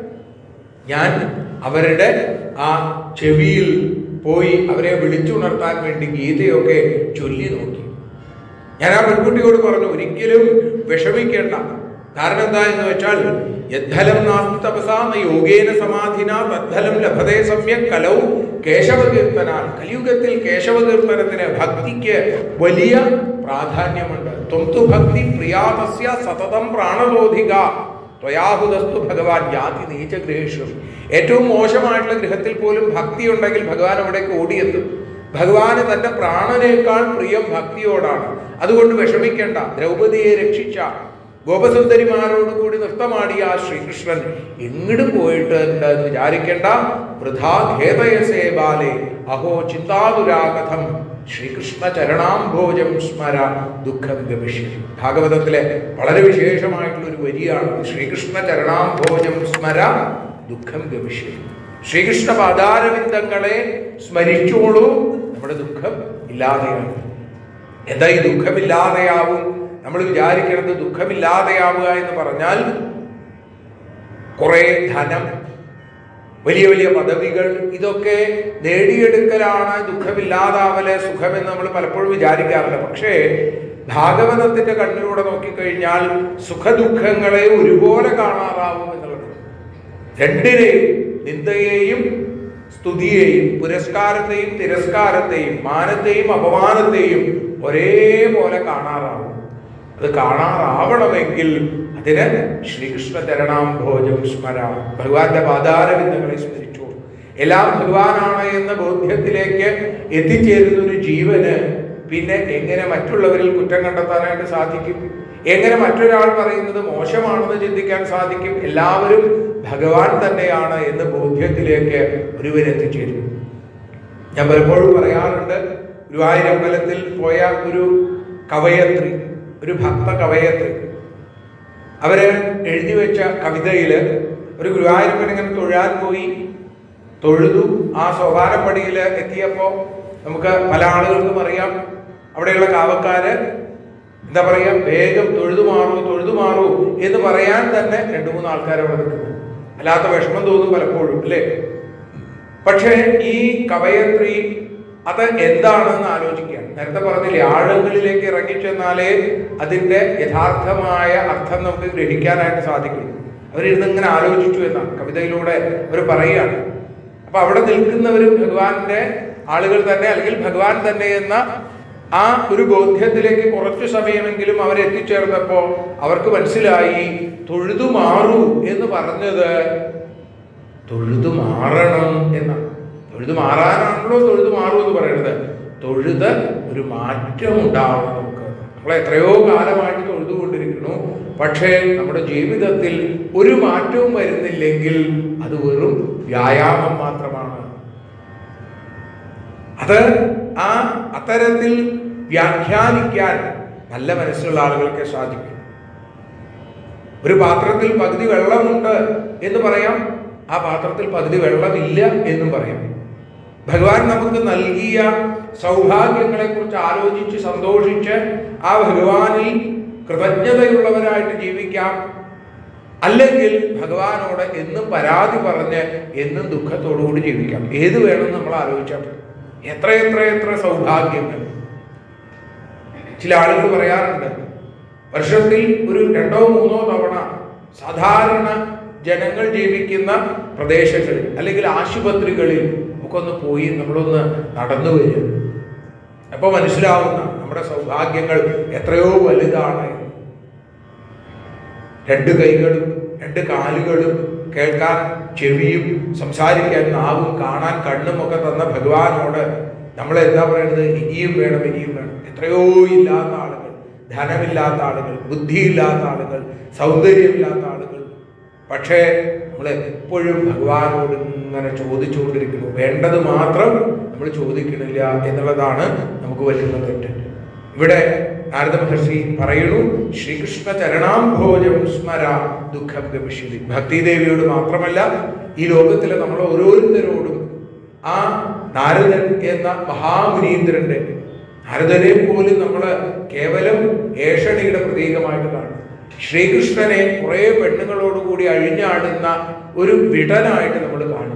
ഞാൻ അവരുടെ ആ ചെവിയിൽ പോയി അവരെ വിളിച്ചുണർത്താൻ വേണ്ടി ഗീതയൊക്കെ ചൊല്ലി നോക്കി ഞാൻ ആ പെൺകുട്ടിയോട് പറഞ്ഞു ഒരിക്കലും വിഷമിക്കേണ്ട കാരണം എന്താ എന്ന് വെച്ചാൽ യദ്ധലം നാസ്തി തപസാന്ന യോഗേന സമാധിന തദ്ധലം ലഭതേ സമ്യക് കലൗ കേശവകീർത്തനാൽ കലിയുഗത്തിൽ കേശവകീർത്തനത്തിന് ഭക്തിക്ക് വലിയ പ്രാധാന്യമുണ്ട് ത്വംതു ഭക്തി പ്രിയാതസ്യ സതതം പ്രാണബോധിക ത്വയാഹുതസ്തു ഭഗവാൻ യാതി നീച ഗൃഹേഷു ഏറ്റവും മോശമായിട്ടുള്ള ഗൃഹത്തിൽ പോലും ഭക്തി ഉണ്ടെങ്കിൽ ഭഗവാൻ അവിടേക്ക് ഓടിയെത്തും ഭഗവാന് തന്റെ പ്രാണനേക്കാൾ പ്രിയം ഭക്തിയോടാണ് അതുകൊണ്ട് വിഷമിക്കേണ്ട ദ്രൗപദിയെ രക്ഷിച്ച ഗോപസുന്ദരിമാരോട് കൂടി നൃത്തമാടിയ ആ ശ്രീകൃഷ്ണൻ എങ്ങോട്ട് പോയിട്ട് ഉണ്ട് എന്ന് വിചാരിക്കേണ്ട വൃഥാ ഖേദയസേ ബാലെ അഹോ ചിന്താതുരാകഥം ശ്രീകൃഷ്ണ ചരണാംഭോജം സ്മര ദുഃഖം ഗമിഷ്യം ഭാഗവതത്തിലെ വളരെ വിശേഷമായിട്ടുള്ള ഒരു വരിയാണ് ശ്രീകൃഷ്ണ ചരണാംഭോജം സ്മര ദുഃഖം ഗമിഷ്യം ശ്രീകൃഷ്ണ പാദാരവിന്ദങ്ങളെ സ്മരിച്ചോളൂ നമ്മുടെ ദുഃഖം ഇല്ലാതെയാവും എന്താ ഈ ദുഃഖമില്ലാതെയാവും നമ്മൾ വിചാരിക്കുന്നത് ദുഃഖമില്ലാതെയാവുക എന്ന് പറഞ്ഞാൽ കുറെ ധനം വലിയ വലിയ പദവികൾ ഇതൊക്കെ നേടിയെടുക്കലാണ് ദുഃഖമില്ലാതാവല് സുഖമെന്ന് നമ്മൾ പലപ്പോഴും വിചാരിക്കാറുണ്ട് പക്ഷേ ഭാഗവതത്തിന്റെ കണ്ണിലൂടെ നോക്കിക്കഴിഞ്ഞാൽ സുഖദുഃഖങ്ങളെ ഒരുപോലെ കാണാറാവും എന്നുള്ളത് രണ്ടിനെയും നിന്ദയെയും സ്തുതിയെയും പുരസ്കാരത്തെയും തിരസ്കാരത്തെയും മാനത്തെയും അപമാനത്തെയും ഒരേപോലെ കാണാറാവും അത് കാണാറാവണമെങ്കിൽ അതിന് ശ്രീകൃഷ്ണ ചരണാംഭോജം സ്മര ഭഗവാന്റെ പാതാരബിന്ദങ്ങളെ സ്മരിച്ചു എല്ലാം ഭഗവാനാണ് എന്ന ബോധ്യത്തിലേക്ക് എത്തിച്ചേരുന്ന ഒരു ജീവന് പിന്നെ എങ്ങനെ മറ്റുള്ളവരിൽ കുറ്റം കണ്ടെത്താനായിട്ട് സാധിക്കും എങ്ങനെ മറ്റൊരാൾ പറയുന്നത് മോശമാണെന്ന് ചിന്തിക്കാൻ സാധിക്കും എല്ലാവരും ഭഗവാൻ തന്നെയാണ് എന്ന ബോധ്യത്തിലേക്ക് ഒരുവൻ എത്തിച്ചേരും ഞാൻ പലപ്പോഴും പറയാറുണ്ട് ഗുരുവായൂരമ്പലത്തിൽ പോയ ഒരു കവയത്രി ഒരു ഭക്ത കവയത്രി അവര് എഴുതി വെച്ച കവിതയിൽ ഒരു ഗുരുവായൂരപ്പൻ ഇങ്ങനെ തൊഴാൻ പോയി തൊഴുതു ആ സോപാനപ്പടിയിൽ എത്തിയപ്പോൾ നമുക്ക് പല ആളുകൾക്കും അറിയാം അവിടെയുള്ള കാവക്കാര് എന്താ പറയാ വേഗം തൊഴുതു മാറൂ തൊഴുതു മാറൂ എന്ന് പറയാൻ തന്നെ രണ്ടു മൂന്ന് ആൾക്കാർ അവിടെ നിൽക്കുന്നു അല്ലാത്ത വിഷമം തോന്നും പലപ്പോഴും അല്ലേ പക്ഷേ ഈ കവയത്രി അത് എന്താണെന്ന് ആലോചിക്കുകയാണ് നേരത്തെ പറഞ്ഞില്ലേ ആഴങ്ങളിലേക്ക് ഇറങ്ങിച്ചെന്നാലേ അതിന്റെ യഥാർത്ഥമായ അർത്ഥം നമുക്ക് ഗ്രഹിക്കാനായിട്ട് സാധിക്കുള്ളൂ അവരിരുന്ന് ഇങ്ങനെ ആലോചിച്ചു എന്നാണ് കവിതയിലൂടെ അവർ പറയുകയാണ് അപ്പൊ അവിടെ നിൽക്കുന്നവരും ഭഗവാന്റെ ആളുകൾ തന്നെ അല്ലെങ്കിൽ ഭഗവാൻ തന്നെ എന്ന ആ ഒരു ബോധ്യത്തിലേക്ക് കുറച്ചു സമയമെങ്കിലും അവരെത്തിച്ചേർന്നപ്പോ അവർക്ക് മനസ്സിലായി തൊഴുതു മാറൂ എന്ന് പറഞ്ഞത് തൊഴുതു മാറണം എന്നാണ് തൊഴുതു മാറാനാണല്ലോ തൊഴുതു മാറൂ എന്ന് പറയുന്നത് തൊഴുത് ഒരു മാറ്റം ഉണ്ടാവണം നമുക്ക് നമ്മൾ എത്രയോ കാലമായിട്ട് തൊഴുതുകൊണ്ടിരിക്കുന്നു പക്ഷേ നമ്മുടെ ജീവിതത്തിൽ ഒരു മാറ്റവും വരുന്നില്ലെങ്കിൽ അത് വെറും വ്യായാമം മാത്രമാണ് അത് ആ അത്തരത്തിൽ വ്യാഖ്യാനിക്കാൻ നല്ല മനസ്സുള്ള ആളുകൾക്ക് സാധിക്കും ഒരു പാത്രത്തിൽ പകുതി വെള്ളമുണ്ട് എന്ന് പറയാം ആ പാത്രത്തിൽ പകുതി വെള്ളമില്ല എന്നും പറയാം ഭഗവാൻ നമുക്ക് നൽകിയ സൗഭാഗ്യങ്ങളെ കുറിച്ച് ആലോചിച്ച് സന്തോഷിച്ച് ആ ഭഗവാനിൽ കൃതജ്ഞതയുള്ളവരായിട്ട് ജീവിക്കാം അല്ലെങ്കിൽ ഭഗവാനോട് എന്നും പരാതി പറഞ്ഞ് എന്നും ദുഃഖത്തോടുകൂടി ജീവിക്കാം ഏത് വേണം നമ്മൾ ആലോചിച്ചാൽ മതി. എത്ര എത്ര എത്ര സൗഭാഗ്യങ്ങൾ ചില ആളുകൾ പറയാറുണ്ട് വർഷത്തിൽ ഒരു രണ്ടോ മൂന്നോ തവണ സാധാരണ ജനങ്ങൾ ജീവിക്കുന്ന പ്രദേശങ്ങളിൽ അല്ലെങ്കിൽ ആശുപത്രികളിൽ ഒക്കെ ഒന്ന് പോയി നമ്മളൊന്ന് നടന്നു വരിക അപ്പൊ മനസ്സിലാവുന്ന നമ്മുടെ സൗഭാഗ്യങ്ങൾ എത്രയോ വലുതാണ് എന്ന്. രണ്ട് കൈകളും രണ്ട് കാലുകളും കേൾക്കാൻ ചെവിയും സംസാരിക്കാൻ നാവും കാണാൻ കണ്ണും ഒക്കെ തന്ന ഭഗവാനോട് നമ്മൾ എന്താ പറയുന്നത് ഇനിയും വേണം ഇനിയും വേണം എത്രയോ ഇല്ലാത്ത ആളുകൾ ധനമില്ലാത്ത ആളുകൾ ബുദ്ധിയില്ലാത്ത ആളുകൾ സൗന്ദര്യമില്ലാത്ത ആളുകൾ പക്ഷേ നമ്മൾ എപ്പോഴും ഭഗവാനോട് ഇങ്ങനെ ചോദിച്ചുകൊണ്ടിരിക്കുന്നു വേണ്ടത് മാത്രം നമ്മൾ ചോദിക്കണില്ല എന്നുള്ളതാണ് നമുക്ക് പറ്റുന്ന തെറ്റ് ഇവിടെ നാരദ മഹർഷി പറയുന്നു ശ്രീകൃഷ്ണ ചരണാംഭോജം സ്മര ദുഃഖം ഗമിഷ്യതി ഭക്തിദേവിയോട് മാത്രമല്ല ഈ ലോകത്തിലെ നമ്മൾ ഓരോരുത്തരോടും ആ നാരദൻ എന്ന മഹാമുനീന്ദ്രന്റെ നാരദനെ പോലും നമ്മൾ കേവലം ഏഷണിയുടെ പ്രതീകമായിട്ട് കാണും ശ്രീകൃഷ്ണനെ കുറെ പെണ്ണുങ്ങളോടുകൂടി അഴിഞ്ഞാടുന്ന ഒരു വിടനായിട്ട് നമ്മൾ കാണും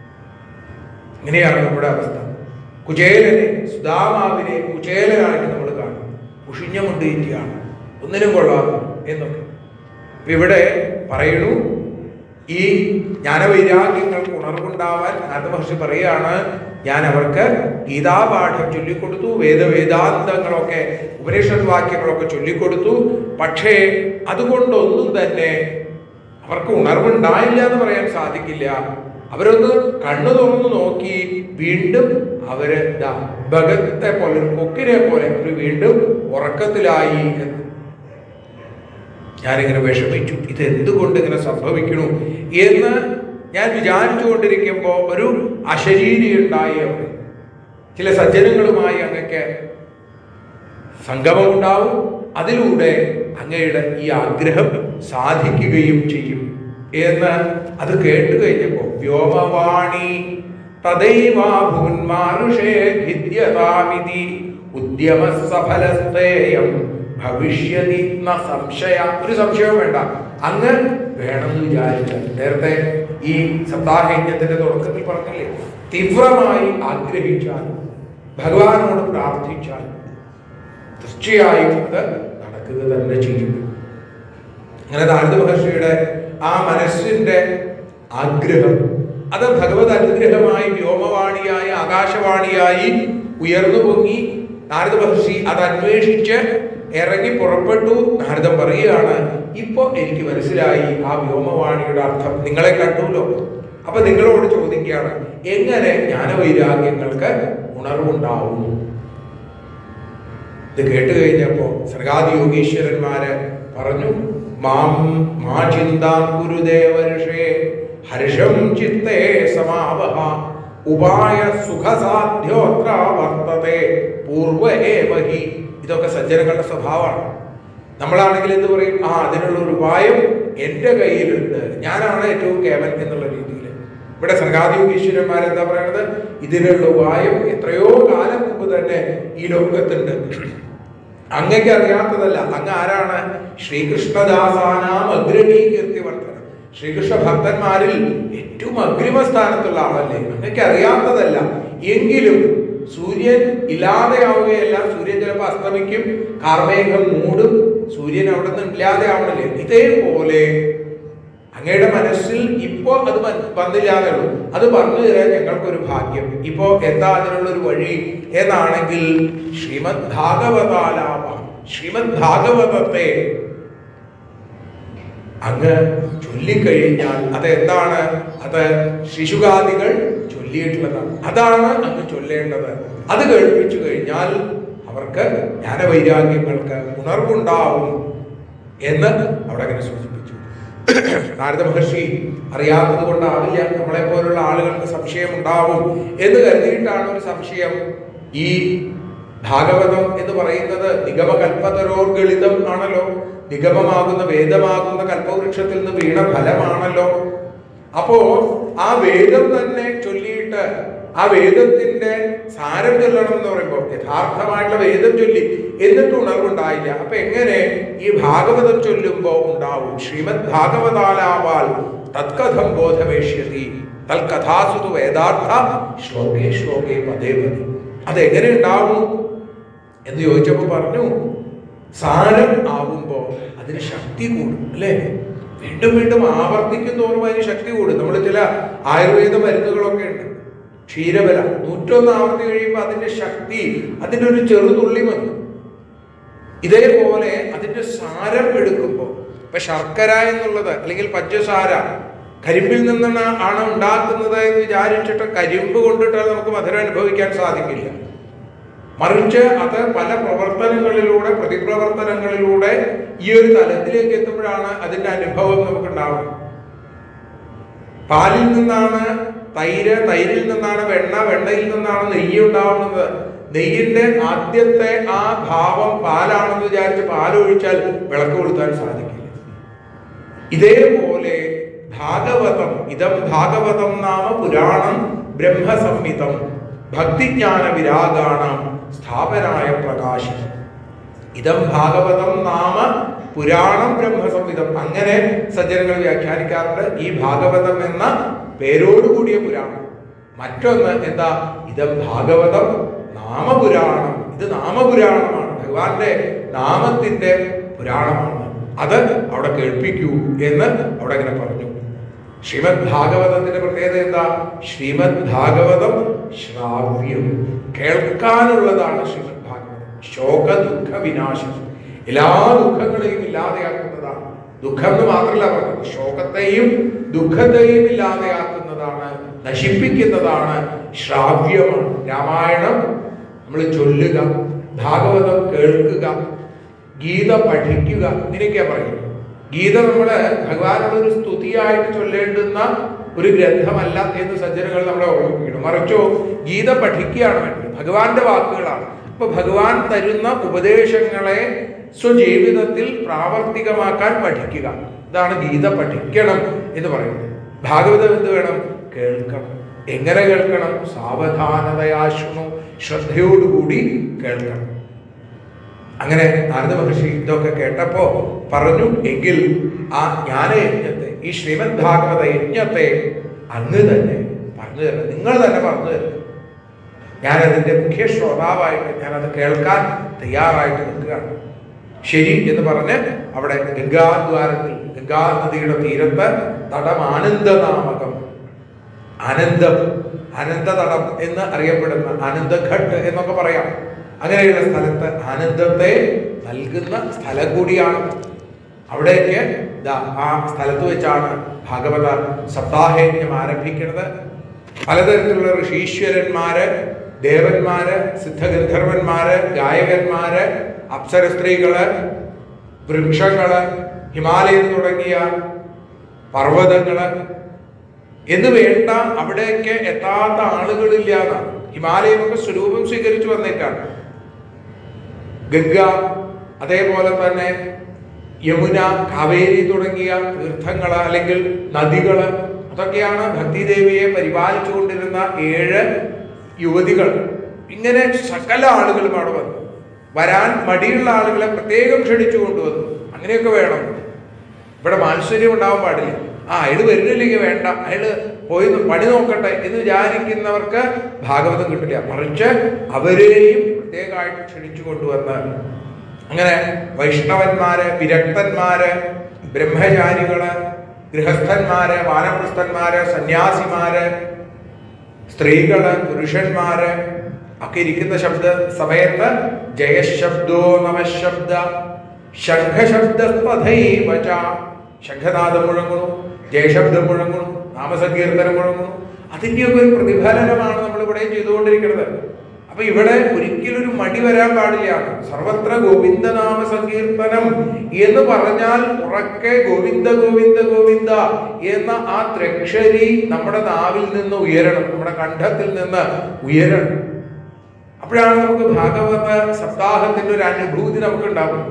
ഇങ്ങനെയാണ് നമ്മുടെ അവസ്ഥ കുചേലനെ സുദാമാവിനെ കുചേലനായിട്ട് നമ്മൾ കാണും മുഷിഞ്ഞമുണ്ടീറ്റിയാണ് ഒന്നിനും കൊള്ളാത്ത എന്നൊക്കെ അപ്പൊ ഇവിടെ പറയണു ഈ ജ്ഞാനവൈരാഗ്യങ്ങൾക്ക് ഉണർവുണ്ടാവാൻ നാരദ മഹർഷി പറയാണ് ഞാൻ അവർക്ക് ഗീതാപാഠം ചൊല്ലിക്കൊടുത്തു വേദവേദാന്തങ്ങളൊക്കെ ഉപനിഷത് വാക്യങ്ങളൊക്കെ ചൊല്ലിക്കൊടുത്തു പക്ഷേ അതുകൊണ്ടൊന്നും തന്നെ അവർക്ക് ഉണർവുണ്ടായില്ല എന്ന് പറയാൻ സാധിക്കില്ല അവരൊന്ന് കണ്ണു തുറന്നു നോക്കി വീണ്ടും അവര് ദാ ഭഗത്തെ പോലെ ഒരു കൊക്കിനെ പോലെ അവർ വീണ്ടും ഉറക്കത്തിലായി എന്ന് ഞാനിങ്ങനെ വിഷമിച്ചു ഇത് എന്തുകൊണ്ട് ഇങ്ങനെ സംഭവിക്കണു എന്ന് ഞാൻ വിചാരിച്ചുകൊണ്ടിരിക്കുമ്പോൾ ഒരു അശരീരി ഉണ്ടായി അവിടെ ചില സജ്ജനങ്ങളുമായി അങ്ങക്ക് സംഗമം ഉണ്ടാവും അതിലൂടെ അങ്ങയുടെ ഈ ആഗ്രഹം സാധിക്കുകയും ചെയ്യും എന്ന് അത് കേട്ട് കഴിഞ്ഞപ്പോൾ വ്യോമവാണി തദൈവാഭൂന്മാനുഷേ ഭിദ്യതാമിതി ഉദ്യമ സഫലസ്തേയം ഭവിഷ്യതി ന സംശയ ഒരു സംശയവും വേണ്ട അങ്ങ് വേണമെന്ന് വിചാരിച്ചാൽ നേരത്തെ ഈ സപ്താഹയജ്ഞത്തിന്റെ തുടക്കത്തിൽ പറഞ്ഞില്ലേ തീവ്രമായി ആഗ്രഹിച്ചാൽ ഭഗവാനോട് പ്രാർത്ഥിച്ചാൽ തീർച്ചയായും അത് നടക്കുക തന്നെ ചെയ്യും അങ്ങനെ നാരദ മഹർഷിയുടെ ആ മനസ്സിന്റെ ആഗ്രഹം അത് ഭഗവത് അനുഗ്രഹമായി വ്യോമവാണിയായി ആകാശവാണിയായി ഉയർന്നു പൊങ്ങി നാരദ മഹർഷി അത് അന്വേഷിച്ച് ഇറങ്ങി പുറപ്പെട്ടു നാരദം പറയുകയാണ് ഇപ്പൊ എനിക്ക് മനസ്സിലായി ആ വ്യോമവാണിയുടെ അർത്ഥം നിങ്ങളെ കണ്ടുല്ലോ അപ്പൊ നിങ്ങളോട് ചോദിക്കുകയാണ് എങ്ങനെ ജ്ഞാനവൈരാഗ്യങ്ങൾക്ക് ഉണർവുണ്ടാവും ഇത് കേട്ട് കഴിഞ്ഞപ്പോ സർഗാദി യോഗീശ്വരന്മാര് പറഞ്ഞു മാം മാ ചിന്താം ഗുരുദേവർഷേ ഹർഷം ചിത്തേ സമാവഹ ഉപായ സുഖസാധ്യോത്ര വർത്തത്തെ പൂർവ ഏവ ഹി ഇതൊക്കെ സജ്ജനങ്ങളുടെ സ്വഭാവമാണ് നമ്മളാണെങ്കിൽ എന്ത് പറയും ആ അതിനുള്ള ഒരു ഉപായം എൻ്റെ കയ്യിലുണ്ട് ഞാനാണ് ഏറ്റവും കേവൻ എന്നുള്ള രീതിയിൽ ഇവിടെ സംഘാധിയോഗീശ്വരന്മാർ എന്താ പറയുന്നത് ഇതിനുള്ള ഉപായം എത്രയോ കാലം മുമ്പ് തന്നെ ഈ ലോകത്തുണ്ട് അങ്ങക്ക് അറിയാത്തതല്ല അങ്ങ് ആരാണ് ശ്രീകൃഷ്ണദാസാനാം അഗ്രണീ കീർത്തിവർദ്ധനം ശ്രീകൃഷ്ണ ഭക്തന്മാരിൽ ഏറ്റവും അഗ്രിമ സ്ഥാനത്തുള്ള ആളല്ലേ അങ്ങക്ക് അറിയാത്തതല്ല എങ്കിലും സൂര്യൻ ഇല്ലാതെയാവുകയല്ല സൂര്യൻ ചിലപ്പോൾ അസ്തമിക്കും കാർമേഘം മൂടും സൂര്യൻ അവിടെ നിന്ന് ഇല്ലാതെയാവണില്ലേ ഇതേപോലെ അങ്ങയുടെ മനസ്സിൽ ഇപ്പോ അത് വൻ- വന്നില്ലാതെ ഉള്ളൂ അത് പറഞ്ഞു തരാൻ ഞങ്ങൾക്കൊരു ഭാഗ്യം ഇപ്പോ എന്താ അതിനുള്ള ഒരു വഴി എന്നാണെങ്കിൽ ശ്രീമദ് ഭാഗവതാലാപ ശ്രീമദ് ഭാഗവതത്തെ അങ്ങ് ചൊല്ലിക്കഴിഞ്ഞാൽ അത് എന്താണ് അത് ശിശുഗാദികൾ ചൊല്ലിയിട്ടുള്ളതാണ് അതാണ് അങ്ങ് ചൊല്ലേണ്ടത് അത് കേൾപ്പിച്ചു കഴിഞ്ഞാൽ അവർക്ക് ജ്ഞാനവൈരാഗ്യങ്ങൾക്ക് ഉണർവുണ്ടാവും എന്ന് അവിടെ അങ്ങനെ സൂചിപ്പിച്ചു നാരദ മഹർഷി അറിയാത്തത് കൊണ്ടാവില്ല നമ്മളെ പോലുള്ള ആളുകൾക്ക് സംശയം ഉണ്ടാവും എന്ന് കരുതിയിട്ടാണ് ഒരു സംശയം ഈ ഭാഗവതം എന്ന് പറയുന്നത് നിഗമകൽപ്പതരോർഗളിതം ആണല്ലോ നിഗമമാകുന്ന വേദമാകുന്ന കൽപ്പവൃക്ഷത്തിൽ നിന്ന് വീണ ഫലമാണല്ലോ അപ്പോ ആ വേദം തന്നെ ചൊല്ലിയിട്ട് ആ വേദത്തിന്റെ സാരം ചൊല്ലണം എന്ന് പറയുമ്പോൾ യഥാർത്ഥമായിട്ടുള്ള വേദം ചൊല്ലി എന്നിട്ട് ഉണർവുണ്ടായില്ല അപ്പൊ എങ്ങനെ ഈ ഭാഗവതം ചൊല്ലുമ്പോ ഉണ്ടാവും ശ്രീമദ് ഭാഗവതാലാവാൽ തത്കഥം ബോധവേഷ്യതി തൽകഥാസുതു വേദാർത്ഥ ശ്ലോകേ ശ്ലോകേ പദേ പദി അതെങ്ങനെ ഉണ്ടാവും എന്ന് ചോദിച്ചപ്പോ പറഞ്ഞു സാരം ആവുമ്പോ അതിന് ശക്തി കൂടും അല്ലേ വീണ്ടും വീണ്ടും ആവർത്തിക്കും തോറും അതിന് ശക്തി കൂടും നമ്മൾ ചില ആയുർവേദ മരുന്നുകളൊക്കെ ഉണ്ട് ക്ഷീരബല നൂറ്റൊന്ന് ആവർത്തി കഴിയുമ്പോൾ അതിന്റെ ശക്തി അതിന്റെ ഒരു ചെറുതുള്ളി വന്നു ഇതേപോലെ അതിന്റെ സാരം എടുക്കുമ്പോൾ ഇപ്പൊ ശർക്കര എന്നുള്ളത് അല്ലെങ്കിൽ പഞ്ചസാര കരിമ്പിൽ നിന്നാണ് ആണ് ഉണ്ടാക്കുന്നത് എന്ന് വിചാരിച്ചിട്ട് കരിമ്പ് കൊണ്ടിട്ട് നമുക്ക് മധുരം അനുഭവിക്കാൻ സാധിക്കില്ല മറിച്ച് അത് പല പ്രവർത്തനങ്ങളിലൂടെ പ്രതിപ്രവർത്തനങ്ങളിലൂടെ ഈ ഒരു തലത്തിലേക്ക് എത്തുമ്പോഴാണ് അതിന്റെ അനുഭവം നമുക്ക് ഉണ്ടാവുന്നത് പാലിൽ നിന്നാണ് തൈര് തൈരിൽ നിന്നാണ് വെണ്ണ വെണ്ണയിൽ നിന്നാണ് നെയ്യ് ഉണ്ടാവുന്നത് നെയ്യിന്റെ ആദ്യത്തെ ആ ഭാവം പാലാണെന്ന് വിചാരിച്ച് പാലൊഴിച്ചാൽ വിളക്ക് കൊളുത്താൻ സാധിക്കില്ല ഇതേപോലെ ഭാഗവതം ഇതം ഭാഗവതം നാമ പുരാണം ബ്രഹ്മസംഹിതം ഭക്തിജ്ഞാന വിരാഗാണം സ്ഥാപനായ പ്രകാശം ഇതം ഭാഗവതം നാമ പുരാണം ബ്രഹ്മസംഹിതം അങ്ങനെ സജ്ജനങ്ങൾ വ്യാഖ്യാനിക്കാറുണ്ട് ഈ ഭാഗവതം എന്ന പേരോടുകൂടിയ പുരാണം മറ്റൊന്ന് എന്താ ഇതം ഭാഗവതം നാമപുരാണം ഇത് നാമപുരാണമാണ് ഭഗവാന്റെ നാമത്തിന്റെ പുരാണമാണ് അത് അവിടെ കേൾപ്പിക്കൂ എന്ന് അവിടെ ഇങ്ങനെ പറഞ്ഞു ശ്രീമദ് ഭാഗവതത്തിന്റെ പ്രത്യേകത എന്താ ശ്രീമദ് ഭാഗവതം ശ്രാവ്യം കേൾക്കാനുള്ളതാണ് ശ്രീമദ് ഭാഗവതം ശോക ദുഃഖ വിനാശം എല്ലാ ദുഃഖങ്ങളെയും ഇല്ലാതെയാക്കുന്നതാണ് ദുഃഖം എന്ന് മാത്രമല്ല പറഞ്ഞത് ശോകത്തെയും ദുഃഖത്തെയും ഇല്ലാതെയാക്കുന്നതാണ് നശിപ്പിക്കുന്നതാണ് ശ്രാവ്യമാണ് രാമായണം നമ്മൾ ചൊല്ലുക ഭാഗവതം കേൾക്കുക ഗീത പഠിക്കുക ഇങ്ങനെയൊക്കെയാ പറയുന്നത് ഗീത നമ്മള് ഭഗവാനുള്ള ഒരു സ്തുതിയായിട്ട് ചൊല്ലേണ്ടുന്ന ഒരു ഗ്രന്ഥമല്ല എന്ന് സജ്ജനങ്ങൾ നമ്മളെ ഓർമ്മിപ്പിക്കണം മറിച്ചോ ഗീത പഠിക്കുകയാണ് വേണ്ടത് ഭഗവാന്റെ വാക്കുകളാണ് അപ്പൊ ഭഗവാൻ തരുന്ന ഉപദേശങ്ങളെ സ്വജീവിതത്തിൽ പ്രാവർത്തികമാക്കാൻ പഠിക്കുക ഇതാണ് ഗീത പഠിക്കണം എന്ന് പറയുന്നത് ഭാഗവതം എന്ത് വേണം കേൾക്കണം എങ്ങനെ കേൾക്കണം സാവധാനതയാശുണു ശ്രദ്ധയോടുകൂടി കേൾക്കണം അങ്ങനെ നാരദ മഹർഷി ഇതൊക്കെ കേട്ടപ്പോ പറഞ്ഞു എങ്കിൽ ആ ജ്ഞാനയജ്ഞത്തെ ഈ ശ്രീമദ് ഭാഗവത യജ്ഞത്തെ അങ്ങ് തന്നെ പറഞ്ഞു തരണം നിങ്ങൾ തന്നെ പറഞ്ഞു തരണം ഞാനതിൻ്റെ മുഖ്യ ശ്രോതാവായിട്ട് ഞാനത് കേൾക്കാൻ തയ്യാറായിട്ട് നിൽക്കുകയാണ് ശരി എന്ന് പറഞ്ഞ് അവിടെ ഗംഗാദ്വാരത്തിൽ ഗംഗാ നദിയുടെ തീരത്ത് തടം ആനന്ദനാമകം ആനന്ദം അനന്തതടം എന്ന് അറിയപ്പെടുന്ന ആനന്ദഘട്ട് എന്നൊക്കെ പറയാം അങ്ങനെയുള്ള സ്ഥലത്ത് ആനന്ദത്തെ നൽകുന്ന സ്ഥലം കൂടിയാണ് അവിടേക്ക് ദാ ആ സ്ഥലത്ത് വെച്ചാണ് ഭാഗവത സപ്താഹയജ്ഞം ആരംഭിക്കുന്നത് പലതരത്തിലുള്ള ഋഷീശ്വരന്മാര് ദേവന്മാര് സിദ്ധഗന്ധർവന്മാര് ഗായകന്മാര് അപ്സര സ്ത്രീകള് വൃക്ഷങ്ങള് ഹിമാലയം തുടങ്ങിയ പർവ്വതങ്ങള് എന്ന് വേണ്ട അവിടേക്ക് എത്താത്ത ആളുകളില്ല എന്നാണ് ഹിമാലയമൊക്കെ സ്വരൂപം സ്വീകരിച്ചു വന്നേക്കാണ് ഗംഗ അതേപോലെ തന്നെ യമുന കാവേരി തുടങ്ങിയ തീർത്ഥങ്ങൾ അല്ലെങ്കിൽ നദികൾ അതൊക്കെയാണ് ഭക്തിദേവിയെ പരിപാലിച്ചു കൊണ്ടിരുന്ന ഏഴ് യുവതികൾ ഇങ്ങനെ സകല ആളുകളും അവിടെ വന്നു വരാൻ മടിയുള്ള ആളുകളെ പ്രത്യേകം ക്ഷണിച്ചു കൊണ്ടുവന്നു അങ്ങനെയൊക്കെ വേണം ഇവിടെ മാത്സര്യം ഉണ്ടാവാൻ പാടില്ല ആ അയാൾ വരുന്നില്ലെങ്കിൽ വേണ്ട അയാൾ പോയി ഒന്ന് പണി നോക്കട്ടെ എന്ന് വിചാരിക്കുന്നവർക്ക് ഭാഗവതം കിട്ടില്ല മറിച്ച് അവരെയും പ്രത്യേകമായിട്ട് ക്ഷണിച്ചു കൊണ്ടുവന്ന് അങ്ങനെ വൈഷ്ണവന്മാര് വിരക്തന്മാര് ബ്രഹ്മചാരികള് ഗൃഹസ്ഥന്മാര് വാനപ്രസ്ഥന്മാര് സന്യാസിമാര് സ്ത്രീകള് പുരുഷന്മാര് ഒക്കെ ഇരിക്കുന്ന ശബ്ദ സമയത്ത് ജയശബ്ദോ നമശബ്ദ ശംഖശബ്ദസ്പഥൈവച ശംഖനാദം മുഴങ്ങുന്നു ജയശബ്ദം മുഴങ്ങുന്നു നാമസങ്കീർത്തനം മുഴങ്ങുന്നു അതിൻ്റെയൊക്കെ ഒരു പ്രതിഫലനമാണ് നമ്മൾ ഇവിടെ ചെയ്തുകൊണ്ടിരിക്കുന്നത് അപ്പൊ ഇവിടെ ഒരിക്കലും ഒരു മടി വരാൻ പാടില്ല സർവത്ര ഗോവിന്ദനാമ സങ്കീർത്തനം എന്ന് പറഞ്ഞാൽ ഉറക്കെ ഗോവിന്ദ ഗോവിന്ദ ഗോവിന്ദ എന്ന ആ ത്രക്ഷരി നമ്മുടെ നാവിൽ നിന്ന് ഉയരണം നമ്മുടെ കണ്ഠത്തിൽ നിന്ന് ഉയരണം അപ്പോഴാണ് നമുക്ക് ഭാഗവത സപ്താഹത്തിന്റെ ഒരു അനുഭൂതി നമുക്ക് ഉണ്ടാകും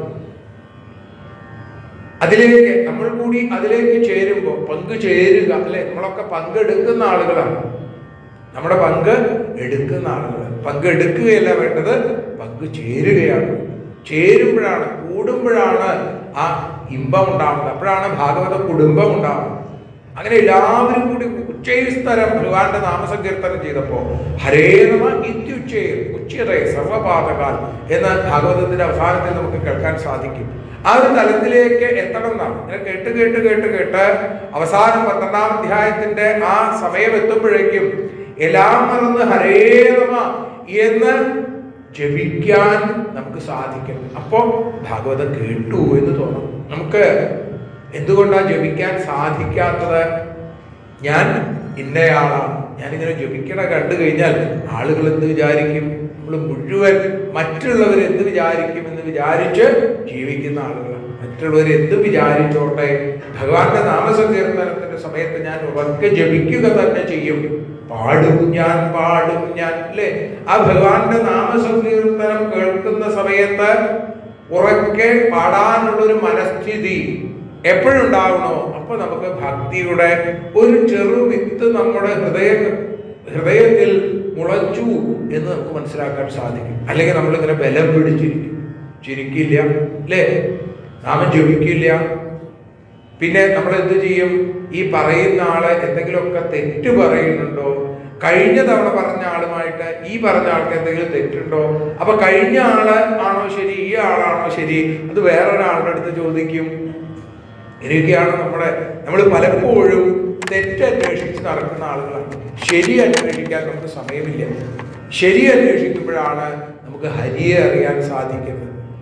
അതിലേക്ക് നമ്മൾ കൂടി അതിലേക്ക് ചേരുമ്പോൾ പങ്ക് ചേരുക അല്ലെ നമ്മളൊക്കെ പങ്കെടുക്കുന്ന ആളുകളാണ് നമ്മുടെ പങ്ക് എടുക്കുന്ന ആളുകൾ പങ്കെടുക്കുകയല്ല വേണ്ടത് പങ്ക് ചേരുകയാണ് ചേരുമ്പോഴാണ് കൂടുമ്പോഴാണ് ആ ഇമ്പം ഉണ്ടാവുന്നത് അപ്പോഴാണ് ഭാഗവത കുടുംബം ഉണ്ടാവുന്നത് അങ്ങനെ എല്ലാവരും കൂടി ഉച്ചൈസ്തരം ഭഗവാന്റെ നാമസങ്കീർത്തനം ചെയ്തപ്പോ ഹരേ നമ ഇത്യുച്ചയിൽ ഉച്ചയതേ സർവപാതകാൽ എന്ന് ഭാഗവതത്തിന്റെ അവസാനത്തിൽ നമുക്ക് കേൾക്കാൻ സാധിക്കും ആ ഒരു തലത്തിലേക്ക് എത്തണം എന്നാണ് ഇങ്ങനെ കേട്ട് കേട്ട് കേട്ട് കേട്ട് അവസാനം പന്ത്രണ്ടാം അധ്യായത്തിന്റെ ആ സമയം എത്തുമ്പോഴേക്കും എല്ലാം മറന്ന് ഹരേ നമ എന്ന് ജപിക്കാൻ നമുക്ക് സാധിക്കും അപ്പോൾ ഭാഗവതം കേട്ടു എന്ന് തോന്നും നമുക്ക് എന്തുകൊണ്ടാണ് ജപിക്കാൻ സാധിക്കാത്തത് ഞാൻ ഇന്നയാളാണ് ഞാനിങ്ങനെ ജപിക്കണ കണ്ടു കഴിഞ്ഞാൽ ആളുകൾ എന്ത് വിചാരിക്കും നമ്മൾ മുഴുവൻ മറ്റുള്ളവർ എന്ത് വിചാരിക്കും എന്ന് വിചാരിച്ച് ജീവിക്കുന്ന ആളുകളാണ് മറ്റുള്ളവർ എന്ത് വിചാരിച്ചോട്ടെ ഭഗവാന്റെ നാമസങ്കീർത്തനത്തിന്റെ സമയത്ത് ഞാൻ ഉറക്കെ ജപിക്കുക തന്നെ ചെയ്യും പാടും ഞാൻ പാടും ഞാൻ അല്ലേ ആ ഭഗവാന്റെ നാമസങ്കീർത്തനം കേൾക്കുന്ന സമയത്ത് ഉറക്കെ പാടാനുള്ള ഒരു മനസ്ഥിതി എപ്പോഴുണ്ടാവണോ അപ്പൊ നമുക്ക് ഭക്തിയുടെ ഒരു ചെറു വിത്ത് നമ്മുടെ ഹൃദയ ഹൃദയത്തിൽ മുളച്ചു എന്ന് നമുക്ക് മനസ്സിലാക്കാൻ സാധിക്കും അല്ലെങ്കിൽ നമ്മളിങ്ങനെ ബലം പിടിച്ചിരിക്കും ചിരിക്കില്ല അല്ലേ നാമം ജപിക്കില്ല പിന്നെ നമ്മൾ എന്ത് ചെയ്യും ഈ പറയുന്ന ആള് എന്തെങ്കിലുമൊക്കെ തെറ്റ് പറയുന്നുണ്ടോ കഴിഞ്ഞ തവണ പറഞ്ഞ ആളുമായിട്ട് ഈ പറഞ്ഞ ആൾക്ക് എന്തെങ്കിലും തെറ്റുണ്ടോ അപ്പൊ കഴിഞ്ഞ ആള് ആണോ ശരി ഈ ആളാണോ ശരി അത് വേറൊരാളുടെ അടുത്ത് ചോദിക്കും ഇങ്ങനെയൊക്കെയാണ് നമ്മുടെ നമ്മൾ പലപ്പോഴും തെറ്റ് അന്വേഷിച്ച് നടക്കുന്ന ആളുകളാണ് ശരി അന്വേഷിക്കാൻ നമുക്ക് സമയമില്ല ശരി അന്വേഷിക്കുമ്പോഴാണ് നമുക്ക് ഹരിയെ അറിയാൻ സാധിക്കുന്നത്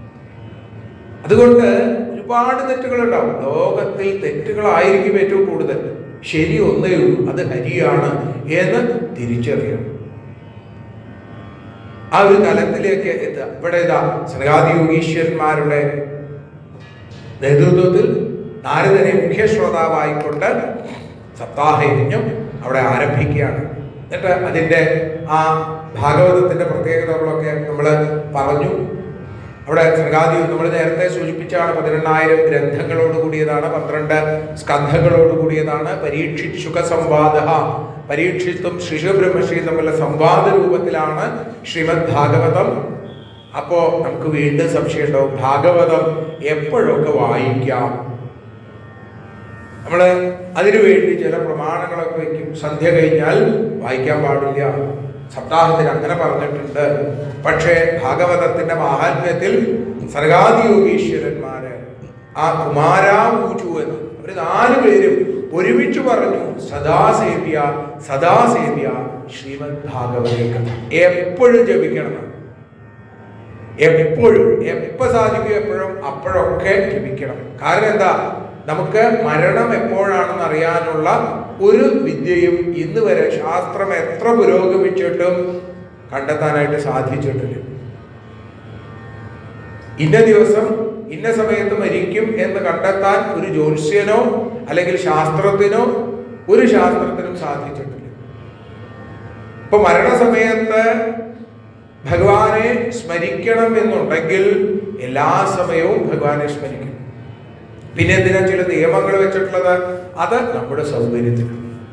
അതുകൊണ്ട് ഒരുപാട് തെറ്റുകൾ ഉണ്ടാവും ലോകത്തിൽ തെറ്റുകളായിരിക്കും ഏറ്റവും കൂടുതൽ ശരി ഒന്നേ ഉള്ളൂ അത് ഹരിയാണ് എന്ന് തിരിച്ചറിയണം ആ ഒരു തലത്തിലേക്ക് എത്തുക ഇവിടെ ഇതാ സനകാദി യോഗീശ്വരന്മാരുടെ നേതൃത്വത്തിൽ നാരദനെ മുഖ്യ ശ്രോതാവായിക്കൊണ്ട് സപ്താഹയജ്ഞം അവിടെ ആരംഭിക്കുകയാണ് എന്നിട്ട് അതിൻ്റെ ആ ഭാഗവതത്തിൻ്റെ പ്രത്യേകതകളൊക്കെ നമ്മൾ പറഞ്ഞു അവിടെ സനകാദി നമ്മൾ നേരത്തെ സൂചിപ്പിച്ചാണ് പതിനെണ്ണായിരം ഗ്രന്ഥങ്ങളോട് കൂടിയതാണ് പന്ത്രണ്ട് സ്കന്ധങ്ങളോട് കൂടിയതാണ് പരീക്ഷിത് സുഖസംവാദ പരീക്ഷിത്തും ശിശുബ്രഹ്മശ്രീ തമ്മിലുള്ള സംവാദ രൂപത്തിലാണ് ശ്രീമദ് ഭാഗവതം അപ്പോ നമുക്ക് വീണ്ടും സംശയം ഉണ്ടാവും ഭാഗവതം എപ്പോഴൊക്കെ വായിക്കാം നമ്മൾ അതിനുവേണ്ടി ചില പ്രമാണങ്ങളൊക്കെ വയ്ക്കും സന്ധ്യ കഴിഞ്ഞാൽ വായിക്കാൻ പാടില്ല സപ്താഹത്തിൽ അങ്ങനെ പറഞ്ഞിട്ടുണ്ട് പക്ഷേ ഭാഗവതത്തിന്റെ മാഹാത്മ്യത്തിൽ സർഗാദി യോഗീശ്വരന്മാര് ആ കുമാരാമൂചു എന്ന് അവര് നാല് പേരും ഒരുമിച്ച് പറഞ്ഞു സദാസേവ്യ സദാസേവ്യ ശ്രീമദ് ഭാഗവതേക്ക് എപ്പോഴും ജപിക്കണം എന്ന്. എപ്പോഴും എപ്പോ സാധിക്കും എപ്പോഴും അപ്പോഴൊക്കെ ജപിക്കണം കാരണം എന്താ നമുക്ക് മരണം എപ്പോഴാണെന്ന് അറിയാനുള്ള ഒരു വിദ്യയും ഇന്ന് വരെ ശാസ്ത്രം എത്ര പുരോഗമിച്ചിട്ടും കണ്ടെത്താനായിട്ട് സാധിച്ചിട്ടില്ല ഇന്ന ദിവസം ഇന്ന സമയത്ത് മരിക്കും എന്ന് കണ്ടെത്താൻ ഒരു ജ്യോത്സ്യനോ അല്ലെങ്കിൽ ശാസ്ത്രത്തിനോ ഒരു ശാസ്ത്രത്തിനും സാധിച്ചിട്ടില്ല ഇപ്പൊ മരണസമയത്ത് ഭഗവാനെ സ്മരിക്കണം എന്നുണ്ടെങ്കിൽ എല്ലാ സമയവും ഭഗവാനെ സ്മരിക്കണം പിന്നെ എന്തിനാ ചില നിയമങ്ങൾ വെച്ചിട്ടുള്ളത് അത് നമ്മുടെ സൗകര്യത്തിന്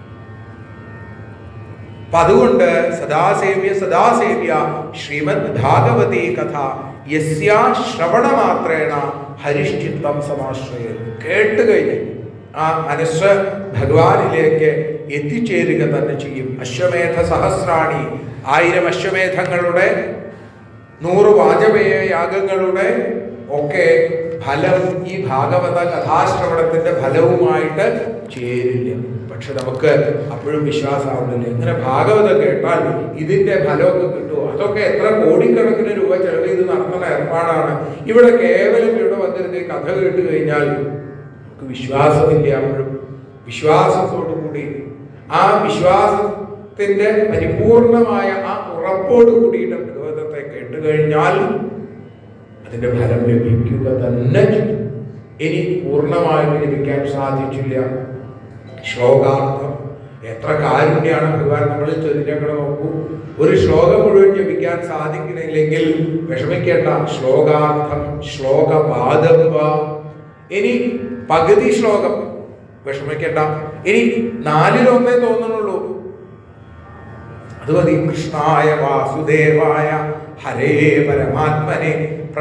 അപ്പൊ അതുകൊണ്ട് സദാസേവ്യ സദാസേവ്യ ശ്രീമദ് ഭാഗവതി കഥ യസ്യാ ശ്രവണ മാത്രേണ ഹരിശ്ചിത്തം സമാശ്രയ കേട്ട് കഴിഞ്ഞ് ആ മനസ്സ് ഭഗവാനിലേക്ക് എത്തിച്ചേരുക തന്നെ ചെയ്യും അശ്വമേധ സഹസ്രാണി ആയിരം അശ്വമേധങ്ങളുടെ നൂറ് വാജപേയ യാഗങ്ങളുടെ ഒക്കെ ഫലം ഈ ഭാഗവത കഥാശ്രവണത്തിന്റെ ഫലവുമായിട്ട് ചേരില്ല പക്ഷെ നമുക്ക് അപ്പോഴും വിശ്വാസമാവുന്നില്ല ഇങ്ങനെ ഭാഗവതം കേട്ടാൽ ഇതിന്റെ ഫലമൊക്കെ കിട്ടുമോ അതൊക്കെ എത്ര കോടിക്കണക്കിന് രൂപ ചെലവ് ചെയ്ത് നടത്തുന്ന ഏർപ്പാടാണ് ഇവിടെ കേവലം ഇവിടെ വന്നിരുന്ന് ഈ കഥ കേട്ട് കഴിഞ്ഞാൽ നമുക്ക് വിശ്വാസമില്ല അപ്പോഴും വിശ്വാസത്തോടു കൂടി ആ വിശ്വാസത്തിന്റെ പരിപൂർണമായ ആ ഉറപ്പോട് കൂടിയിട്ട് ഭഗവതത്തെ കേട്ട് കഴിഞ്ഞാൽ അതിന്റെ ഫലം ലഭിക്കുക തന്നെ ചെയ്യും. ഇനി പൂർണ്ണമായിട്ട് ലഭിക്കാൻ സാധിച്ചില്ല ശ്ലോകാർത്ഥം എത്ര കാരുണ്യാണ് ഭഗവാൻ നമ്മളിൽ ചൊല്ലിഞ്ഞങ്ങളെ നോക്കൂ ഒരു ശ്ലോകം മുഴുവൻ ജപിക്കാൻ സാധിക്കുന്നില്ലെങ്കിൽ വിഷമിക്കേണ്ട ശ്ലോകാർത്ഥം ശ്ലോകപാദം വാ. ഇനി പകുതി ശ്ലോകം വിഷമിക്കേണ്ട ഇനി നാലിലൊന്നേ തോന്നുന്നുള്ളൂ അത് മതി കൃഷ്ണായ വാസുദേവായ ഹരേ പരമാത്മനെ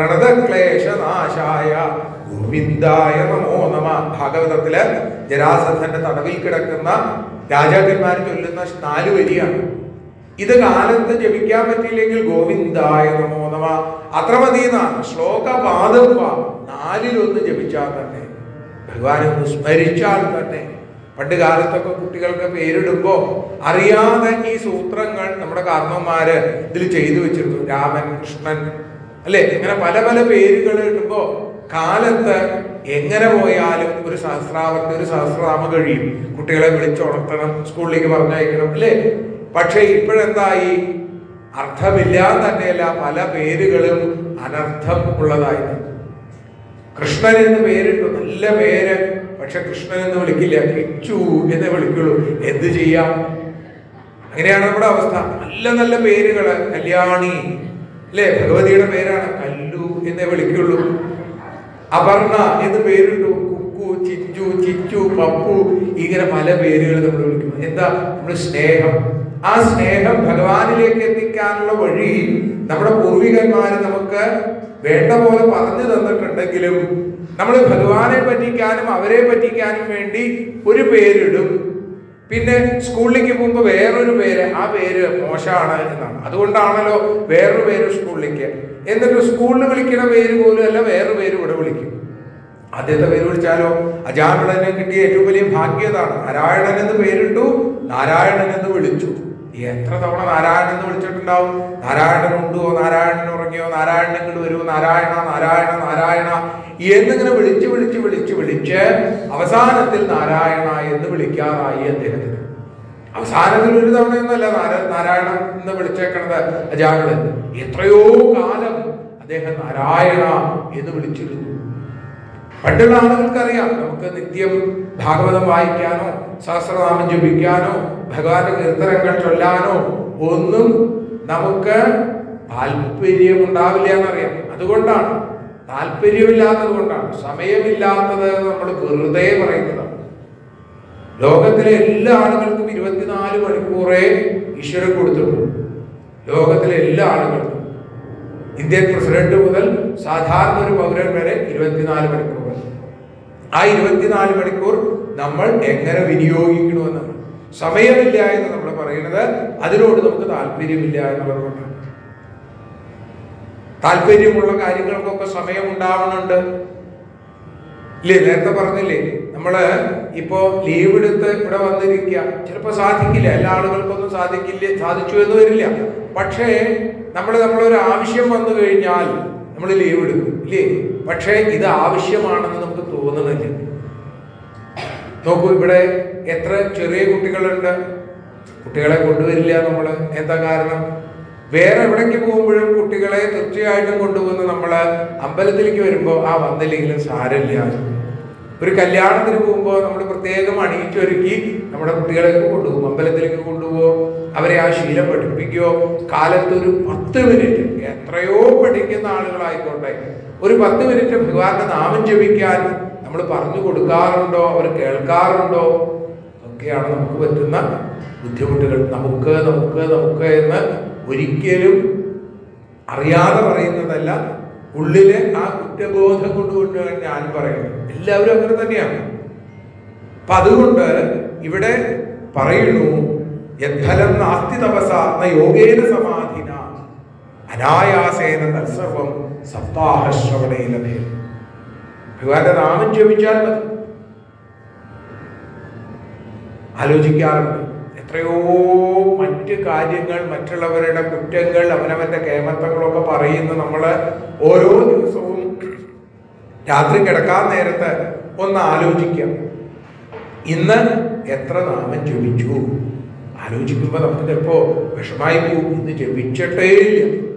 പ്രണതക്ലേശനാശായ ഗോവിന്ദായ നമോ നമ ഭാഗവതത്തില് ജരാസന്ധന്റെ തടവിൽ കിടക്കുന്ന രാജാക്കന്മാർ ചൊല്ലുന്ന നാല് വരിയാണ് ഇത് കാലത്ത് ജപിക്കാൻ പറ്റിയില്ലെങ്കിൽ ഗോവിന്ദായ നമോ നമ അത്ര മതി എന്നാണ് ശ്ലോകപാദം വാ നാലിലൊന്ന് ജപിച്ചാൽ തന്നെ ഭഗവാനെ ഒന്ന് സ്മരിച്ചാൽ തന്നെ പണ്ട് കാലത്തൊക്കെ കുട്ടികൾക്ക് പേരിടുമ്പോ അറിയാതെ ഈ സൂത്രങ്ങൾ നമ്മുടെ കാരണവന്മാര് ഇതിൽ ചെയ്തു വെച്ചിരുന്നു രാമൻ കൃഷ്ണൻ അല്ലെ ഇങ്ങനെ പല പല പേരുകൾ ഇടുമ്പോ കാലത്ത് എങ്ങനെ പോയാലും ഒരു സഹസ്രാവർത്തി ഒരു സഹസ്രനാമം കഴിയും കുട്ടികളെ വിളിച്ചുണർത്തണം സ്കൂളിലേക്ക് പറഞ്ഞയക്കണം അല്ലേ പക്ഷെ ഇപ്പോഴെന്തായി അർത്ഥമില്ലാതെ തന്നെയല്ല പല പേരുകളും അനർത്ഥം ഉള്ളതായിരുന്നു കൃഷ്ണൻ എന്ന് പേരിട്ടു നല്ല പേര് പക്ഷെ കൃഷ്ണൻ എന്ന് വിളിക്കില്ല കിച്ചു എന്ന് വിളിക്കുള്ളൂ എന്ത് ചെയ്യാം അങ്ങനെയാണ് നമ്മുടെ അവസ്ഥ നല്ല നല്ല പേരുകള് കല്യാണി അല്ലേ ഭഗവതിയുടെ പേരാണ് കല്ലു എന്നേ വിളിക്കുള്ളൂ അപർണ എന്ന് പേരിട്ടു കുക്കു ചിഞ്ചു ചിച്ചു പപ്പു ഇങ്ങനെ പല പേരുകൾ നമ്മൾ വിളിക്കുന്നു എന്താ നമ്മൾ സ്നേഹം ആ സ്നേഹം ഭഗവാനിലേക്ക് എത്തിക്കാനുള്ള വഴി നമ്മുടെ പൂർവികന്മാര് നമുക്ക് വേണ്ട പോലെ പറഞ്ഞു തന്നിട്ടുണ്ടെങ്കിലും നമ്മൾ ഭഗവാനെ പറ്റിക്കാനും അവരെ പറ്റിക്കാനും വേണ്ടി ഒരു പേരിടും പിന്നെ സ്കൂളിലേക്ക് പോകുമ്പോൾ വേറൊരു പേര് ആ പേര് മോശമാണ് എന്നാണ് അതുകൊണ്ടാണല്ലോ വേറൊരു പേര് സ്കൂളിലേക്ക് എന്നിട്ട് സ്കൂളിൽ വിളിക്കുന്ന പേര് പോലും അല്ല വേറൊരു പേര് ഇവിടെ വിളിക്കും ആദ്യത്തെ പേര് വിളിച്ചാലോ അജാമിളനെ കിട്ടിയ ഏറ്റവും വലിയ ഭാഗ്യതാണ് നാരായണൻ എന്ന് പേരിട്ടു നാരായണൻ എന്ന് വിളിച്ചു എത്ര തവണ നാരായണൻ എന്ന് വിളിച്ചിട്ടുണ്ടാവും നാരായണൻ ഉണ്ടോ നാരായണൻ ഉറങ്ങിയോ നാരായണൻ ഇങ്ങോട്ട് വരുമോ നാരായണ നാരായണ നാരായണ എന്നിങ്ങനെ വിളിച്ച് വിളിച്ച് വിളിച്ച് വിളിച്ച് അവസാനത്തിൽ നാരായണ എന്ന് വിളിക്കാറായി അദ്ദേഹത്തിന് അവസാനത്തിൽ ഒരു തവണയൊന്നുമല്ല നാര നാരായണ എന്ന് വിളിച്ചേക്കണത് അജാമിളൻ എത്രയോ കാലം അദ്ദേഹം നാരായണ എന്ന് വിളിച്ചിരുന്നു പണ്ടുള്ള ആളുകൾക്കറിയാം നമുക്ക് നിത്യം ഭാഗവതം വായിക്കാനോ സഹസ്രനാമം ജപിക്കാനോ ഭഗവാന്റെ കീർത്തനങ്ങൾ ചൊല്ലാനോ ഒന്നും നമുക്ക് താല്പര്യമുണ്ടാവില്ല എന്നറിയാം അതുകൊണ്ടാണ് താല്പര്യമില്ലാത്തത് കൊണ്ടാണ് സമയമില്ലാത്തത് നമ്മൾ വെറുതെ പറയുന്നതാണ് ലോകത്തിലെ എല്ലാ ആളുകൾക്കും ഇരുപത്തിനാല് മണിക്കൂറേ ഈശ്വരൻ കൊടുത്തിട്ടുള്ളൂ ലോകത്തിലെ എല്ലാ ആളുകൾക്കും ഇന്ത്യൻ പ്രസിഡന്റ് മുതൽ സാധാരണ ഒരു പൗരൻ വരെ ഇരുപത്തിനാല് മണിക്കൂർ ആ ഇരുപത്തിനാല് മണിക്കൂർ നമ്മൾ എങ്ങനെ വിനിയോഗിക്കണമെന്നാണ് സമയമില്ല എന്ന് നമ്മൾ പറയുന്നത് അതിനോട് നമുക്ക് താല്പര്യമില്ല എന്നുള്ളത് കൊണ്ടാണ് താല്പര്യമുള്ള കാര്യങ്ങൾക്കൊക്കെ സമയം ഉണ്ടാവുന്നുണ്ട് ഇല്ലേ നേരത്തെ പറഞ്ഞില്ലേ നമ്മള് ഇപ്പോ ലീവ് എടുത്ത് ഇവിടെ വന്നിരിക്കുക ചിലപ്പോൾ സാധിക്കില്ല എല്ലാ ആളുകൾക്കൊന്നും സാധിക്കില്ല സാധിച്ചു എന്ന് വരില്ല പക്ഷേ നമ്മൾ നമ്മളൊരു ആവശ്യം വന്നു കഴിഞ്ഞാൽ നമ്മൾ ലീവ് എടുക്കും ഇല്ലേ പക്ഷേ ഇത് ആവശ്യമാണെന്ന് നമുക്ക് തോന്നുന്നില്ല നോക്കൂ ഇവിടെ എത്ര ചെറിയ കുട്ടികളുണ്ട് കുട്ടികളെ കൊണ്ടുവരില്ല നമ്മൾ എന്താ കാരണം വേറെ എവിടേക്ക് പോകുമ്പോഴും കുട്ടികളെ തീർച്ചയായിട്ടും കൊണ്ടുപോകുന്ന നമ്മൾ അമ്പലത്തിലേക്ക് വരുമ്പോൾ ആ വന്നില്ലെങ്കിലും സാരമില്ല ഒരു കല്യാണത്തിന് പോകുമ്പോൾ നമ്മൾ പ്രത്യേകം അണിയിച്ചൊരുക്കി നമ്മുടെ കുട്ടികളെയൊക്കെ കൊണ്ടുപോകും അമ്പലത്തിലേക്ക് കൊണ്ടുപോകും അവരെ ആ ശീലം പഠിപ്പിക്കുകയോ കാലത്ത് ഒരു പത്ത് മിനിറ്റ് എത്രയോ പഠിക്കുന്ന ആളുകളായിക്കോട്ടെ ഒരു പത്ത് മിനിറ്റ് ഭഗവാന്റെ നാമം ജപിക്കാൻ നമ്മൾ പറഞ്ഞു കൊടുക്കാറുണ്ടോ അവർ കേൾക്കാറുണ്ടോ ഒക്കെയാണ് നമുക്ക് പറ്റുന്ന ബുദ്ധിമുട്ടുകൾ നമുക്ക് നമുക്ക് നമുക്ക് എന്ന് ഒരിക്കലും അറിയാതെ പറയുന്നതല്ല ഉള്ളിലെ ആ കുറ്റബോധം കൊണ്ടുകൊണ്ടാണ് ഞാൻ പറയുന്നത് എല്ലാവരും അങ്ങനെ തന്നെയാണ് അപ്പൊ അതുകൊണ്ട് ഇവിടെ പറയുന്നു യദ്ഫലം നാസ്തി തപസ ന യോഗേന സമാധിന അനായാസേന തത്സർവം സപ്താഹശ്രവണേ ലഭ്യ ഭഗവാന്റെ നാമം ജപിച്ചാൽ മതി ആലോചിക്കാറുണ്ട് എത്രയോ മറ്റ് കാര്യങ്ങൾ മറ്റുള്ളവരുടെ കുറ്റങ്ങൾ അവനവന്റെ കേമത്തങ്ങളൊക്കെ പറയുന്ന നമ്മൾ ഓരോ ദിവസവും രാത്രി കിടക്കാൻ നേരത്ത് ഒന്ന് ആലോചിക്കാം ഇന്ന് എത്ര നാമം ജപിച്ചു ആലോചിക്കുമ്പോൾ നമുക്ക് ചിലപ്പോ വിഷമായി പോകും ഇന്ന് ജപിച്ചിട്ടേ ഇല്ല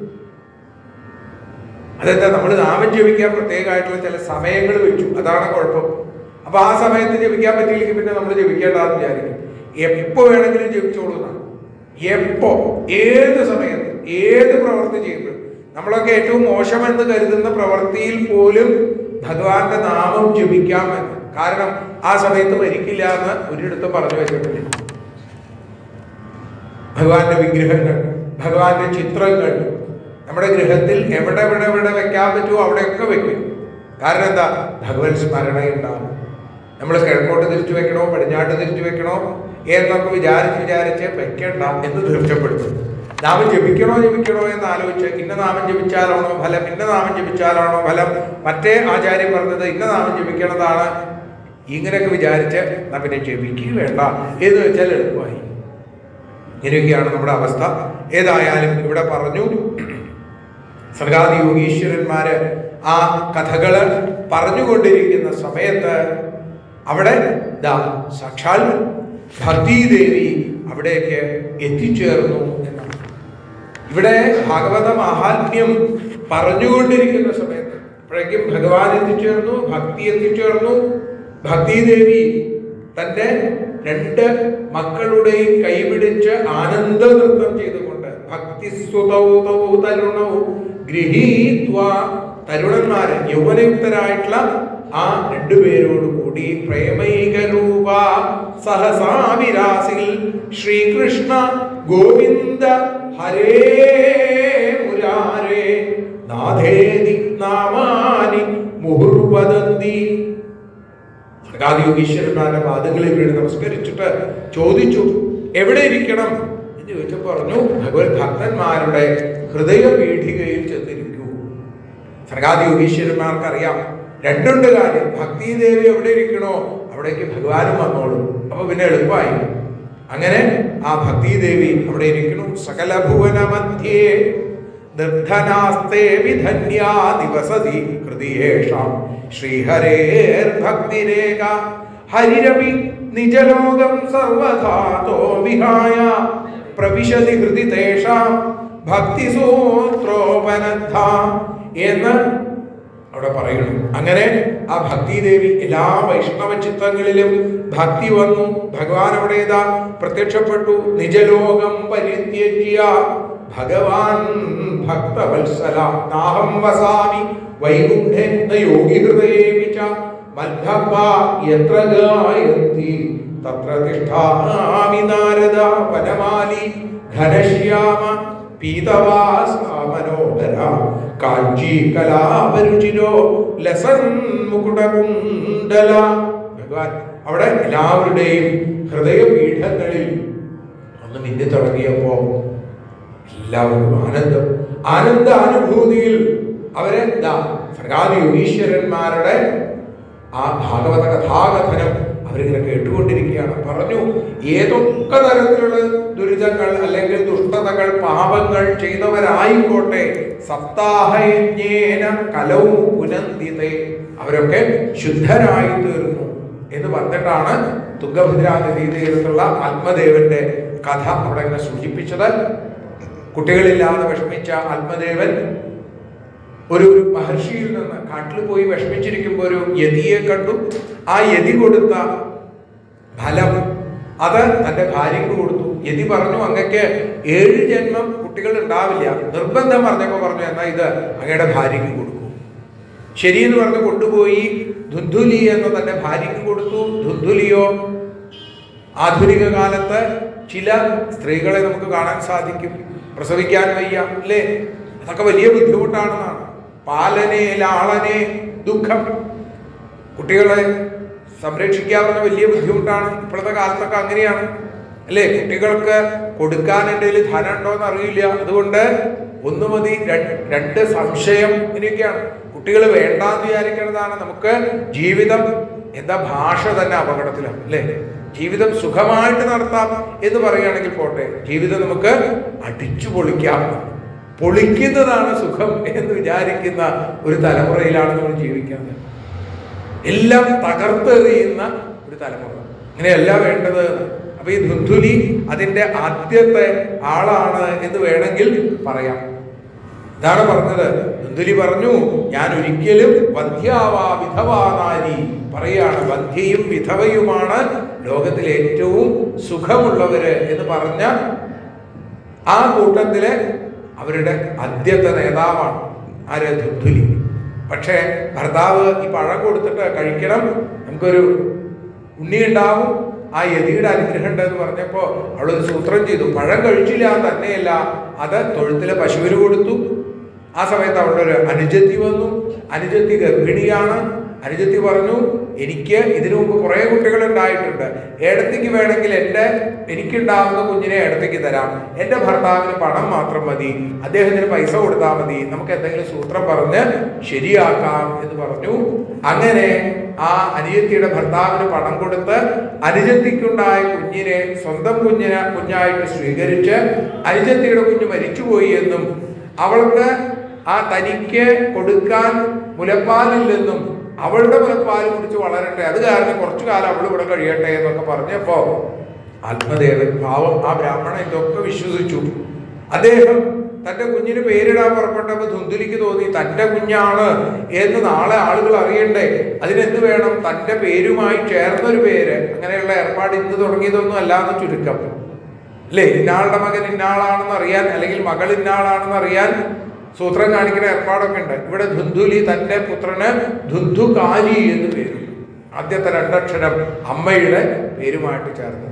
അതെന്താ നമ്മൾ നാമം ജപിക്കാൻ പ്രത്യേകമായിട്ടുള്ള ചില സമയങ്ങൾ വെച്ചു അതാണ് കുഴപ്പം അപ്പൊ ആ സമയത്ത് ജപിക്കാൻ പറ്റിയില്ലെങ്കിൽ പിന്നെ നമ്മൾ ജപിക്കേണ്ടതെന്ന് വിചാരിക്കും എപ്പോ വേണമെങ്കിലും ജപിച്ചോളൂ എന്നാണ് എപ്പോ ഏത് സമയത്ത് ഏത് പ്രവൃത്തി ചെയ്യുമ്പോഴും നമ്മളൊക്കെ ഏറ്റവും മോശമെന്ന് കരുതുന്ന പ്രവൃത്തിയിൽ പോലും ഭഗവാന്റെ നാമം ജപിക്കാമെന്ന് കാരണം ആ സമയത്ത് മരിക്കില്ല എന്ന് ഒരിടത്തും പറഞ്ഞു വെച്ചിട്ടില്ല ഭഗവാന്റെ വിഗ്രഹങ്ങൾ ഭഗവാന്റെ ചിത്രങ്ങൾ നമ്മുടെ ഗൃഹത്തിൽ എവിടെ എവിടെ എവിടെ വെക്കാൻ പറ്റുമോ അവിടെയൊക്കെ വെക്കും കാരണം എന്താ ഭഗവത് സ്മരണ ഉണ്ടാവും നമ്മൾ കിഴക്കോട്ട് തിരിച്ചു വെക്കണോ പടിഞ്ഞാട്ട് തിരിച്ചു വെക്കണോ എന്നൊക്കെ വിചാരിച്ച് വിചാരിച്ച് വെക്കണ്ട എന്ന് തീർച്ചപ്പെടുത്തും നാമം ജപിക്കണോ ജപിക്കണോ എന്ന് ആലോചിച്ച് ഇന്ന നാമം ജപിച്ചാലാണോ ഫലം ഇന്ന നാമം ജപിച്ചാലാണോ ഫലം മറ്റേ ആചാര്യം പറഞ്ഞത് ഇന്ന നാമം ജപിക്കണതാണ് ഇങ്ങനെയൊക്കെ വിചാരിച്ച് എന്നാ പിന്നെ ജപിക്കുക വേണ്ട എന്ന് വെച്ചാൽ എളുപ്പമായി ഇങ്ങനെയൊക്കെയാണ് നമ്മുടെ അവസ്ഥ ഏതായാലും ഇവിടെ പറഞ്ഞു സർഗാദി യോഗീശ്വരന്മാര് ആ കഥകള് പറഞ്ഞുകൊണ്ടിരിക്കുന്ന സമയത്ത് അവിടെ ദാ സാക്ഷാൽ ഭക്തിദേവി അവിടേക്ക് എത്തിച്ചേർന്നു എന്നാണ് ഇവിടെ ഭാഗവത മഹാത്മ്യം പറഞ്ഞുകൊണ്ടിരിക്കുന്ന സമയത്ത് അപ്പോഴേക്കും ഭഗവാൻ എത്തിച്ചേർന്നു ഭക്തി എത്തിച്ചേർന്നു ഭക്തിദേവി തന്റെ രണ്ട് മക്കളുടെയും കൈപിടിച്ച് ആനന്ദ നൃത്തം ചെയ്തുകൊണ്ട് ഭക്തി തരുണവും ഗൃഹീത്വ തരുണന്മാര് യൗവനയുക്തരായിട്ടുള്ള ആ രണ്ടുപേരോട് കൂടി പ്രേമൈക രൂപ സഹസാവിരാസിൽ ശ്രീകൃഷ്ണ ഗോവിന്ദ ഹരേ മുരാരേ നാഥേതി നാമാനി മുഹുർവദന്തി സർഗാദിയോഗീശ്വരന്മാരുടെ പാദങ്ങളിൽ വീണ് നമസ്കരിച്ചിട്ട് ചോദിച്ചു എവിടെ ഇരിക്കണം എന്ന് ചോദിച്ചപ്പോൾ പറഞ്ഞു ഭഗവത് ഭക്തന്മാരുടെ ഹൃദയപീഠികയിൽ ചെന്നിരിക്കൂ സർഗാദിയോഗീശ്വരന്മാർക്ക് അറിയാം രണ്ടുണ്ട് കാര്യം ഭക്തിദേവി എവിടെ ഇരിക്കണോ അവിടേക്ക് ഭഗവാനും വന്നോളും അപ്പൊ പിന്നെ എളുപ്പമായി അങ്ങനെ ആ ഭക്തിദേവി അവിടെ ഇരിക്കണു സകല ഭുവന മധ്യേ നിർധനാസ്തേ വിധന്യാ ദിവസതി ഹൃദിയേഷാം ശ്രീഹരേർഭക്തിരേഖ ഹരിരവി നിജലോകം സർവധാതോ വിഹായ പ്രവിശതി ഹൃദി തേഷാം ഭക്തിസൂത്രോപനദ്ധ എന്ന് അവിടെ പറയുന്നു അങ്ങനെ ആ ഭക്തിദേവി എല്ലാ വൈഷ്ണവ ചിത്രങ്ങളിലും ഭക്തി വന്നു ഭഗവാൻ അവിടെ ഇതാ പ്രത്യക്ഷപ്പെട്ടു നിജലോകം പരിത്യജ്യ ഭഗവാൻ ഭക്തവത്സല നാഹം വസാമി വൈകുണ്ഠേ ന യോഗി ഹൃദയേ ച മദ്ഭക്ത യത്ര ഗായന്തി തത്ര തിഷ്ഠാമി നാരദ വനമാലി ഘനശ്യാമ പീതവാസ മനോഹര കാഞ്ചി കലാപരുചിരോ ലസൻ മുകുടകുണ്ടല ഭഗവാൻ അവിടെ എല്ലാവരുടെയും ഹൃദയപീഠങ്ങളിൽ ഒന്ന് മിന്നി തുടങ്ങിയപ്പോ എല്ലാവർക്കും ആനന്ദം ആനന്ദ അനുഭൂതിയിൽ അവരെ ദാ സർഗാദി യോഗീശ്വരന്മാരുടെ ആ ഭാഗവത കഥാകഥനം അവരിങ്ങനെ കേട്ടുകൊണ്ടിരിക്കുകയാണ് പറഞ്ഞു ഏതൊക്കെ തരത്തിലുള്ള ദുരിതങ്ങൾ അല്ലെങ്കിൽ ദുഷ്ടതകൾ പാപങ്ങൾ ചെയ്തവരായിക്കോട്ടെ സപ്താഹയജ്ഞേന കലവും പുനന്തിതേ അവരൊക്കെ ശുദ്ധരായി തീർന്നു എന്ന് പറഞ്ഞിട്ടാണ് തുംഗഭദ്രാ നദീ തീരത്തുള്ള ആത്മദേവന്റെ കഥ അവിടെ ഇങ്ങനെ സൂചിപ്പിച്ചത് കുട്ടികളില്ലാതെ വിഷമിച്ച ആത്മദേവൻ ഒരു ഒരു മഹർഷിയിൽ നിന്ന് കാട്ടിൽ പോയി വിഷമിച്ചിരിക്കുമ്പോൾ ഒരു യതിയെ കണ്ടു ആ യതി കൊടുത്ത ഫലം അത് തന്റെ ഭാര്യയ്ക്ക് കൊടുത്തു യതി പറഞ്ഞു അങ്ങക്ക് ഏഴ് ജന്മം കുട്ടികൾ ഉണ്ടാവില്ല നിർബന്ധം പറഞ്ഞപ്പോൾ പറഞ്ഞു എന്നാ ഇത് അങ്ങയുടെ ഭാര്യയ്ക്ക് കൊടുക്കൂ ശരിയെന്ന് പറഞ്ഞ് കൊണ്ടുപോയി ധുന്ധുലി എന്ന തന്റെ ഭാര്യയ്ക്ക് കൊടുത്തു ധുന്ധുലിയോ ആധുനിക കാലത്ത് ചില സ്ത്രീകളെ നമുക്ക് കാണാൻ സാധിക്കും പ്രസവിക്കാൻ വയ്യ അല്ലേ അതൊക്കെ വലിയ ബുദ്ധിമുട്ടാണെന്നാണ് പാലനെ ലാളനെ ദുഃഖം കുട്ടികളെ സംരക്ഷിക്കാവുന്ന വലിയ ബുദ്ധിമുട്ടാണ് ഇപ്പോഴത്തെ കാലത്തൊക്കെ അങ്ങനെയാണ് അല്ലേ കുട്ടികൾക്ക് കൊടുക്കാൻ എൻ്റെ കയ്യിൽ ധനം ഉണ്ടോ എന്ന് അറിയില്ല അതുകൊണ്ട് ഒന്ന് മതി രണ്ട് രണ്ട് സംശയം ഇങ്ങനെയൊക്കെയാണ് കുട്ടികൾ വേണ്ടാന്ന് വിചാരിക്കേണ്ടതാണ് നമുക്ക് ജീവിതം എന്താ ഭാഷ തന്നെ അപകടത്തിലാണ് അല്ലേ ജീവിതം സുഖമായിട്ട് നടത്താം എന്ന് പറയുകയാണെങ്കിൽ പോട്ടെ ജീവിതം നമുക്ക് അടിച്ചു പൊളിക്കാം പൊളിക്കുന്നതാണ് സുഖം എന്ന് വിചാരിക്കുന്ന ഒരു തലമുറയിലാണ് നമ്മൾ ജീവിക്കുന്നത് എല്ലാം തകർത്തെറിയുന്ന ഒരു തലമുറ അങ്ങനെയല്ല വേണ്ടത് അപ്പൊ ഈ ധുന്ധുലി അതിന്റെ ആദ്യത്തെ ആളാണ് എന്ന് വേണമെങ്കിൽ പറയാം ഇതാണ് പറഞ്ഞത് ധുന്ധുലി പറഞ്ഞു ഞാൻ ഒരിക്കലും വന്ധ്യാവാ വിധവാ നാരി പറയാണ് വന്ധ്യയും വിധവയുമാണ് ലോകത്തിലെ ഏറ്റവും സുഖമുള്ളവര് എന്ന് പറഞ്ഞ ആ കൂട്ടത്തിലെ അവരുടെ ആദ്യത്തെ നേതാവാണ് ആര് ധുന്ധുലി പക്ഷേ ഭർത്താവ് ഈ പഴം കൊടുത്തിട്ട് കഴിക്കണം നമുക്കൊരു ഉണ്ണി ഉണ്ടാവും ആ യതിയുടെ അനുഗ്രഹം ഉണ്ടെന്ന് പറഞ്ഞപ്പോ അവളൊരു സൂത്രം ചെയ്തു പഴം കഴിച്ചില്ല തന്നെയല്ല അത് തൊഴുത്തിലെ പശുവിന് കൊടുത്തു ആ സമയത്ത് അവളുടെ ഒരു അനുജത്തി വന്നു അനുജത്തി ഗർഭിണിയാണ് അനുജത്തി പറഞ്ഞു എനിക്ക് ഇതിനു മുമ്പ് കുറെ കുട്ടികൾ ഉണ്ടായിട്ടുണ്ട് ഏടത്തേക്ക് വേണമെങ്കിൽ എൻ്റെ എനിക്കുണ്ടാവുന്ന കുഞ്ഞിനെ ഏടത്തേക്ക് തരാം എൻ്റെ ഭർത്താവിന് പണം മാത്രം മതി അദ്ദേഹത്തിന് പൈസ കൊടുത്താൽ മതി നമുക്ക് എന്തെങ്കിലും സൂത്രം പറഞ്ഞ് ശരിയാക്കാം എന്ന് പറഞ്ഞു അങ്ങനെ ആ അനുജത്തിയുടെ ഭർത്താവിന് പണം കൊടുത്ത് അനുജത്തിക്കുണ്ടായ കുഞ്ഞിനെ സ്വന്തം കുഞ്ഞിനെ കുഞ്ഞായിട്ട് സ്വീകരിച്ച് അനുജത്തിയുടെ കുഞ്ഞ് മരിച്ചുപോയി എന്നും അവൾക്ക് ആ തനിക്ക് കൊടുക്കാൻ മുലപ്പാലില്ലെന്നും അവളുടെ മുലപ്പാൽ കുടിച്ച് വളരട്ടെ അത് കാരണം കുറച്ചു കാലം അവൾ ഇവിടെ കഴിയട്ടെ എന്നൊക്കെ പറഞ്ഞപ്പോ ആത്മദേവൻ പാവം ആ ബ്രാഹ്മണൻ ഇതൊക്കെ വിശ്വസിച്ചു അദ്ദേഹം തന്റെ കുഞ്ഞിന് പേരിടാൻ പുറപ്പെട്ടപ്പോൾ ധുന്തുലിക്ക് തോന്നി തന്റെ കുഞ്ഞാണ് എന്ന് നാളെ ആളുകൾ അറിയണ്ടേ അതിനെന്ത് വേണം തന്റെ പേരുമായി ചേർന്നൊരു പേര് അങ്ങനെയുള്ള ഏർപ്പാട് ഇന്ന് തുടങ്ങിയതൊന്നും അല്ലാന്ന് ചുരുക്കം അല്ലേ ഇന്നാളുടെ മകൻ ഇന്നാളാണെന്ന് അറിയാൻ അല്ലെങ്കിൽ മകൾ ഇന്നാളാണെന്ന് അറിയാൻ സൂത്രം കാണിക്കുന്ന ഏർപ്പാടൊക്കെ ഉണ്ട് ഇവിടെ ധുന്ധുലി തന്റെ പുത്രന് ധുന്ധുകാരി എന്ന് പേര് ആദ്യത്തെ രണ്ടക്ഷരം അമ്മയുടെ പേരുമായിട്ട് ചേർന്നത്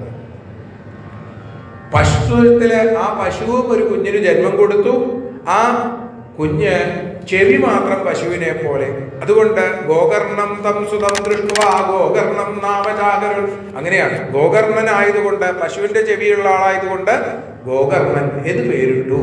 പശുത്വത്തിലെ ആ പശുവും ഒരു കുഞ്ഞിന് ജന്മം കൊടുത്തു ആ കുഞ്ഞ് ചെവി മാത്രം പശുവിനെ പോലെ അതുകൊണ്ട് ഗോകർണം തം സുതം ദൃഷ്ടുവ ഗോകർണം നാമചാകരുൾ അങ്ങനെയാണ് ഗോകർണനായതുകൊണ്ട് പശുവിന്റെ ചെവിയുള്ള ആളായതുകൊണ്ട് ഗോകർണൻ എന്ന് പേരിട്ടു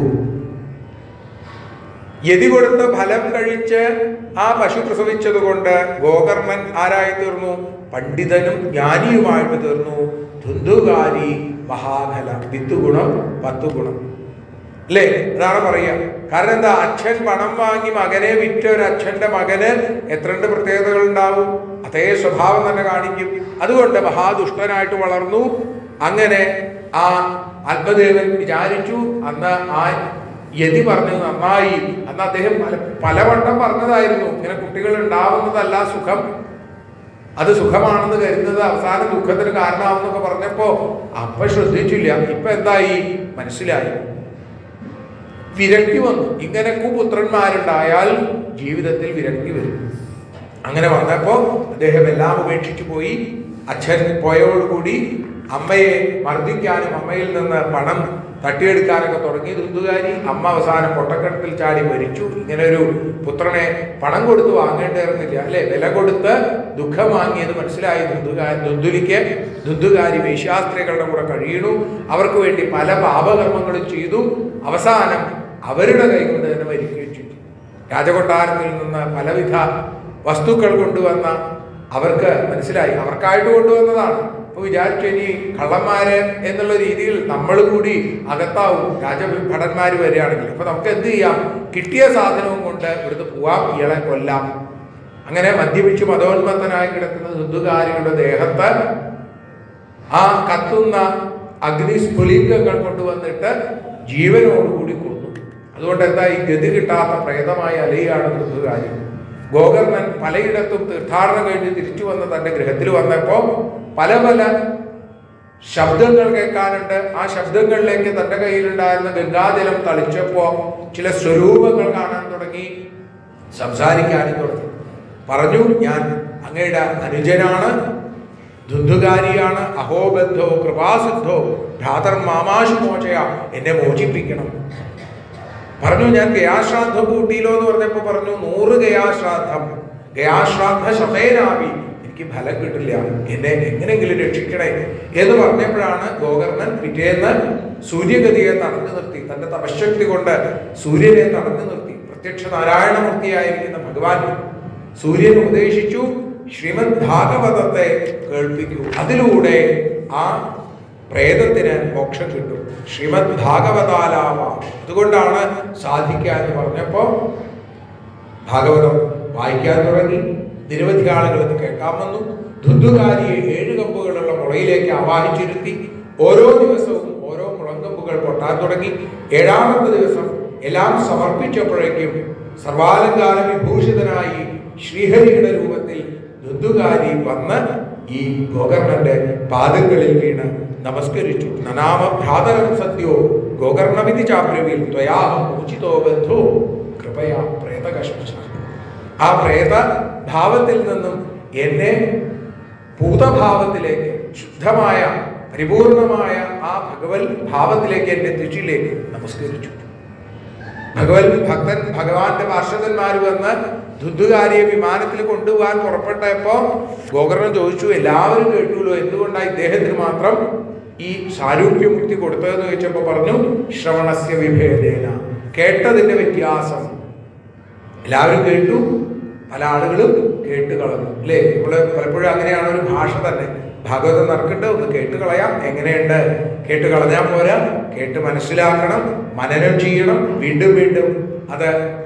യതി കൊടുത്ത ഫലം കഴിച്ച് ആ പശു പ്രസവിച്ചത് കൊണ്ട് ഗോകർണൻ ആരായി തീർന്നു പണ്ഡിതനും ജ്ഞാനിയുമായിട്ട് തീർന്നു ധുന്ധുകാരി മഹാകല വിത്ത് ഗുണം പത്ത് ഗുണം അല്ലേ അതാണ് പറയുക കാരണം എന്താ അച്ഛൻ പണം വാങ്ങി മകനെ വിറ്റ ഒരു അച്ഛന്റെ മകന് എത്രണ്ട് പ്രത്യേകതകൾ ഉണ്ടാവും അതേ സ്വഭാവം തന്നെ കാണിക്കും അതുകൊണ്ട് മഹാദുഷ്ടനായിട്ട് വളർന്നു അങ്ങനെ ആ ആത്മദേവൻ വിചാരിച്ചു അന്ന് ആ യതി പറഞ്ഞത് നന്നായി അന്ന് അദ്ദേഹം പല പലവട്ടം പറഞ്ഞതായിരുന്നു ഇങ്ങനെ കുട്ടികൾ ഉണ്ടാവുന്നതല്ല സുഖം അത് സുഖമാണെന്ന് കരുതുന്നത് അവസാന ദുഃഖത്തിന് കാരണമാണെന്നൊക്കെ പറഞ്ഞപ്പോ അപ്പൊ ശ്രദ്ധിച്ചില്ല ഇപ്പൊ എന്തായി മനസ്സിലായി വിരക്തി വന്നു ഇങ്ങനെ കുപുത്രന്മാരുണ്ടായാൽ ജീവിതത്തിൽ വിരക്തി വരും അങ്ങനെ വന്നപ്പോ അദ്ദേഹം എല്ലാം ഉപേക്ഷിച്ചു പോയി അച്ഛൻ പോയതോടുകൂടി അമ്മയെ മർദ്ദിക്കാനും അമ്മയിൽ നിന്ന് പണം തട്ടിയെടുക്കാനൊക്കെ തുടങ്ങി ദുന്തുകാരി അമ്മ അവസാനം പൊട്ടക്കടത്തിൽ ചാടി മരിച്ചു ഇങ്ങനെ ഒരു പുത്രനെ പണം കൊടുത്ത് വാങ്ങേണ്ടിയിരുന്നില്ല അല്ലെ വില കൊടുത്ത് ദുഃഖം വാങ്ങിയത് മനസ്സിലായി ദുന്തുകാ ദുന്തുലിക്ക് ദുന്തുകാരി വേശ്യാസ്ത്രീകളുടെ കൂടെ കഴിയണു അവർക്ക് വേണ്ടി പല പാപകർമ്മങ്ങളും ചെയ്തു അവസാനം അവരുടെ കൈകൊണ്ട് തന്നെ മരിക്കുകയും ചെയ്തു രാജകൊട്ടാരത്തിൽ നിന്ന് പലവിധ വസ്തുക്കൾ കൊണ്ടുവന്ന അവർക്ക് മനസ്സിലായി അവർക്കായിട്ട് കൊണ്ടുവന്നതാണ് അപ്പൊ വിചാരിച്ചു ഇനി കള്ളന്മാര് എന്നുള്ള രീതിയിൽ നമ്മൾ കൂടി അകത്താവും രാജഭടന്മാര് വരികയാണെങ്കിൽ അപ്പൊ നമുക്ക് എന്ത് ചെയ്യാം കിട്ടിയ സാധനവും കൊണ്ട് ഇവിടുന്ന് പോവാം ഇയാളെ കൊല്ലാം അങ്ങനെ മദ്യപിച്ച് മതോന്മത്തനായി കിടക്കുന്ന ഹിന്ദുകാരിയുടെ ദേഹത്ത് ആ കത്തുന്ന അഗ്നിസ്ഫുലിംഗങ്ങൾ കൊണ്ടുവന്നിട്ട് ജീവനോടുകൂടി കൊന്നു അതുകൊണ്ട് എന്താ ഈ ഗതി കിട്ടാത്ത പ്രേതമായി അലയാണ് ഹിന്ദുകാരി ഗോകർണൻ പലയിടത്തും തീർത്ഥാടനം കഴിഞ്ഞ് തിരിച്ചു വന്ന് തന്റെ ഗൃഹത്തിൽ വന്നപ്പോ പല പല ശബ്ദങ്ങൾ കേൾക്കാനുണ്ട് ആ ശബ്ദങ്ങളിലേക്ക് തന്റെ കയ്യിലുണ്ടായിരുന്ന ഗംഗാജലം തളിച്ചപ്പോ ചില സ്വരൂപങ്ങൾ കാണാൻ തുടങ്ങി സംസാരിക്കാനും തുടങ്ങി പറഞ്ഞു ഞാൻ അങ്ങയുടെ അനുജനാണ് ധുന്ധുകാരിയാണ് അഹോബദ്ധോ കൃപാസിദ്ധോ ഭ്രാതർ മാമാശു മോചയ എന്നെ മോചിപ്പിക്കണം പറഞ്ഞു ഞാൻ ഗയാശ്രാദ്ധ കൂട്ടിയിലോ എന്ന് പറഞ്ഞപ്പോ പറഞ്ഞു നൂറ് ഗയാശ്രാദ്ധം ഗയാശ്രാദ്ധ ശതേനാവി എനിക്ക് ഫലം കിട്ടില്ല എന്നെ എങ്ങനെയെങ്കിലും രക്ഷിക്കണേ എന്ന് പറഞ്ഞപ്പോഴാണ് ഗോകർണൻ പിറ്റേന്ന് സൂര്യഗതിയെ തടഞ്ഞു നിർത്തി തന്റെ തപശക്തി കൊണ്ട് സൂര്യനെ തടഞ്ഞു നിർത്തി പ്രത്യക്ഷ നാരായണമൂർത്തിയായിരിക്കുന്ന ഭഗവാൻ സൂര്യൻ ഉപദേശിച്ചു ശ്രീമദ് ഭാഗവതത്തെ കേൾപ്പിക്കൂ അതിലൂടെ ആ പ്രേതത്തിന് മോക്ഷം കിട്ടും ശ്രീമദ് ഭാഗവതാലാവ അതുകൊണ്ടാണ് സാധിക്കാന്ന് പറഞ്ഞപ്പോ ഭാഗവതം വായിക്കാൻ തുടങ്ങി നിരവധി ആളുകൾ ഇത് കേൾക്കാൻ വന്നു ധുന്ധുകാരിയെ ഏഴ് കമ്പുകളുള്ള മുളയിലേക്ക് ആവാഹിച്ചിരുത്തി ഓരോ ദിവസവും ഓരോ മുളങ്കമ്പുകൾ പൊട്ടാൻ തുടങ്ങി ഏഴാമത്തെ ദിവസം എല്ലാം സമർപ്പിച്ചപ്പോഴേക്കും സർവാലങ്കാര വിഭൂഷിതനായി ശ്രീഹരിയുടെ രൂപത്തിൽ ധുന്ധുകാരി വന്ന് ഈ ഗോകർണന്റെ പാദങ്ങളിൽ വീണ് നമസ്കരിച്ചു നനാമ ഭ്രാതരം സദ്യോ ഗോകർണമിതി ചാപ്രവിൽ ത്വയാഹം ഉചിതോ ബന്ധോ കൃപയാ പ്രേതകശ്മശ ആ പ്രേത ഭാവത്തിൽ നിന്നും എന്നെ ഭൂതഭാവത്തിലേക്ക് ശുദ്ധമായ പരിപൂർണമായ ആ ഭഗവത് ഭാവത്തിലേക്ക് എന്നെ തിരിച്ചിലേക്ക് നമസ്കരിച്ചു ഭഗവത് ഭക്തൻ ഭഗവാന്റെ പാർഷദന്മാർ വന്ന് ധുദ്ധുകാരിയെ വിമാനത്തിൽ കൊണ്ടുപോകാൻ പുറപ്പെട്ടപ്പോ ഗോകർണൻ ചോദിച്ചു എല്ലാവരും കേട്ടുല്ലോ എന്തുകൊണ്ടാണ് ഇദ്ദേഹത്തിന് മാത്രം ഈ സാരൂപ്യമുക്തി കൊടുത്തതെന്ന് ചോദിച്ചപ്പോ പറഞ്ഞു ശ്രവണസ്യ വിഭേദേന കേട്ടതിന്റെ വ്യത്യാസം എല്ലാവരും കേട്ടു പല ആളുകളും കേട്ട് കളഞ്ഞു അല്ലേ നമ്മള് പലപ്പോഴും അങ്ങനെയാണ് ഒരു ഭാഷ തന്നെ ഭാഗവതം നറുക്കിട്ട് ഒന്ന് കേട്ട് കളയാം എങ്ങനെയുണ്ട് കേട്ട് കളഞ്ഞാൽ പോരാ കേട്ട് മനസ്സിലാക്കണം മനനം ചെയ്യണം വീണ്ടും വീണ്ടും അത്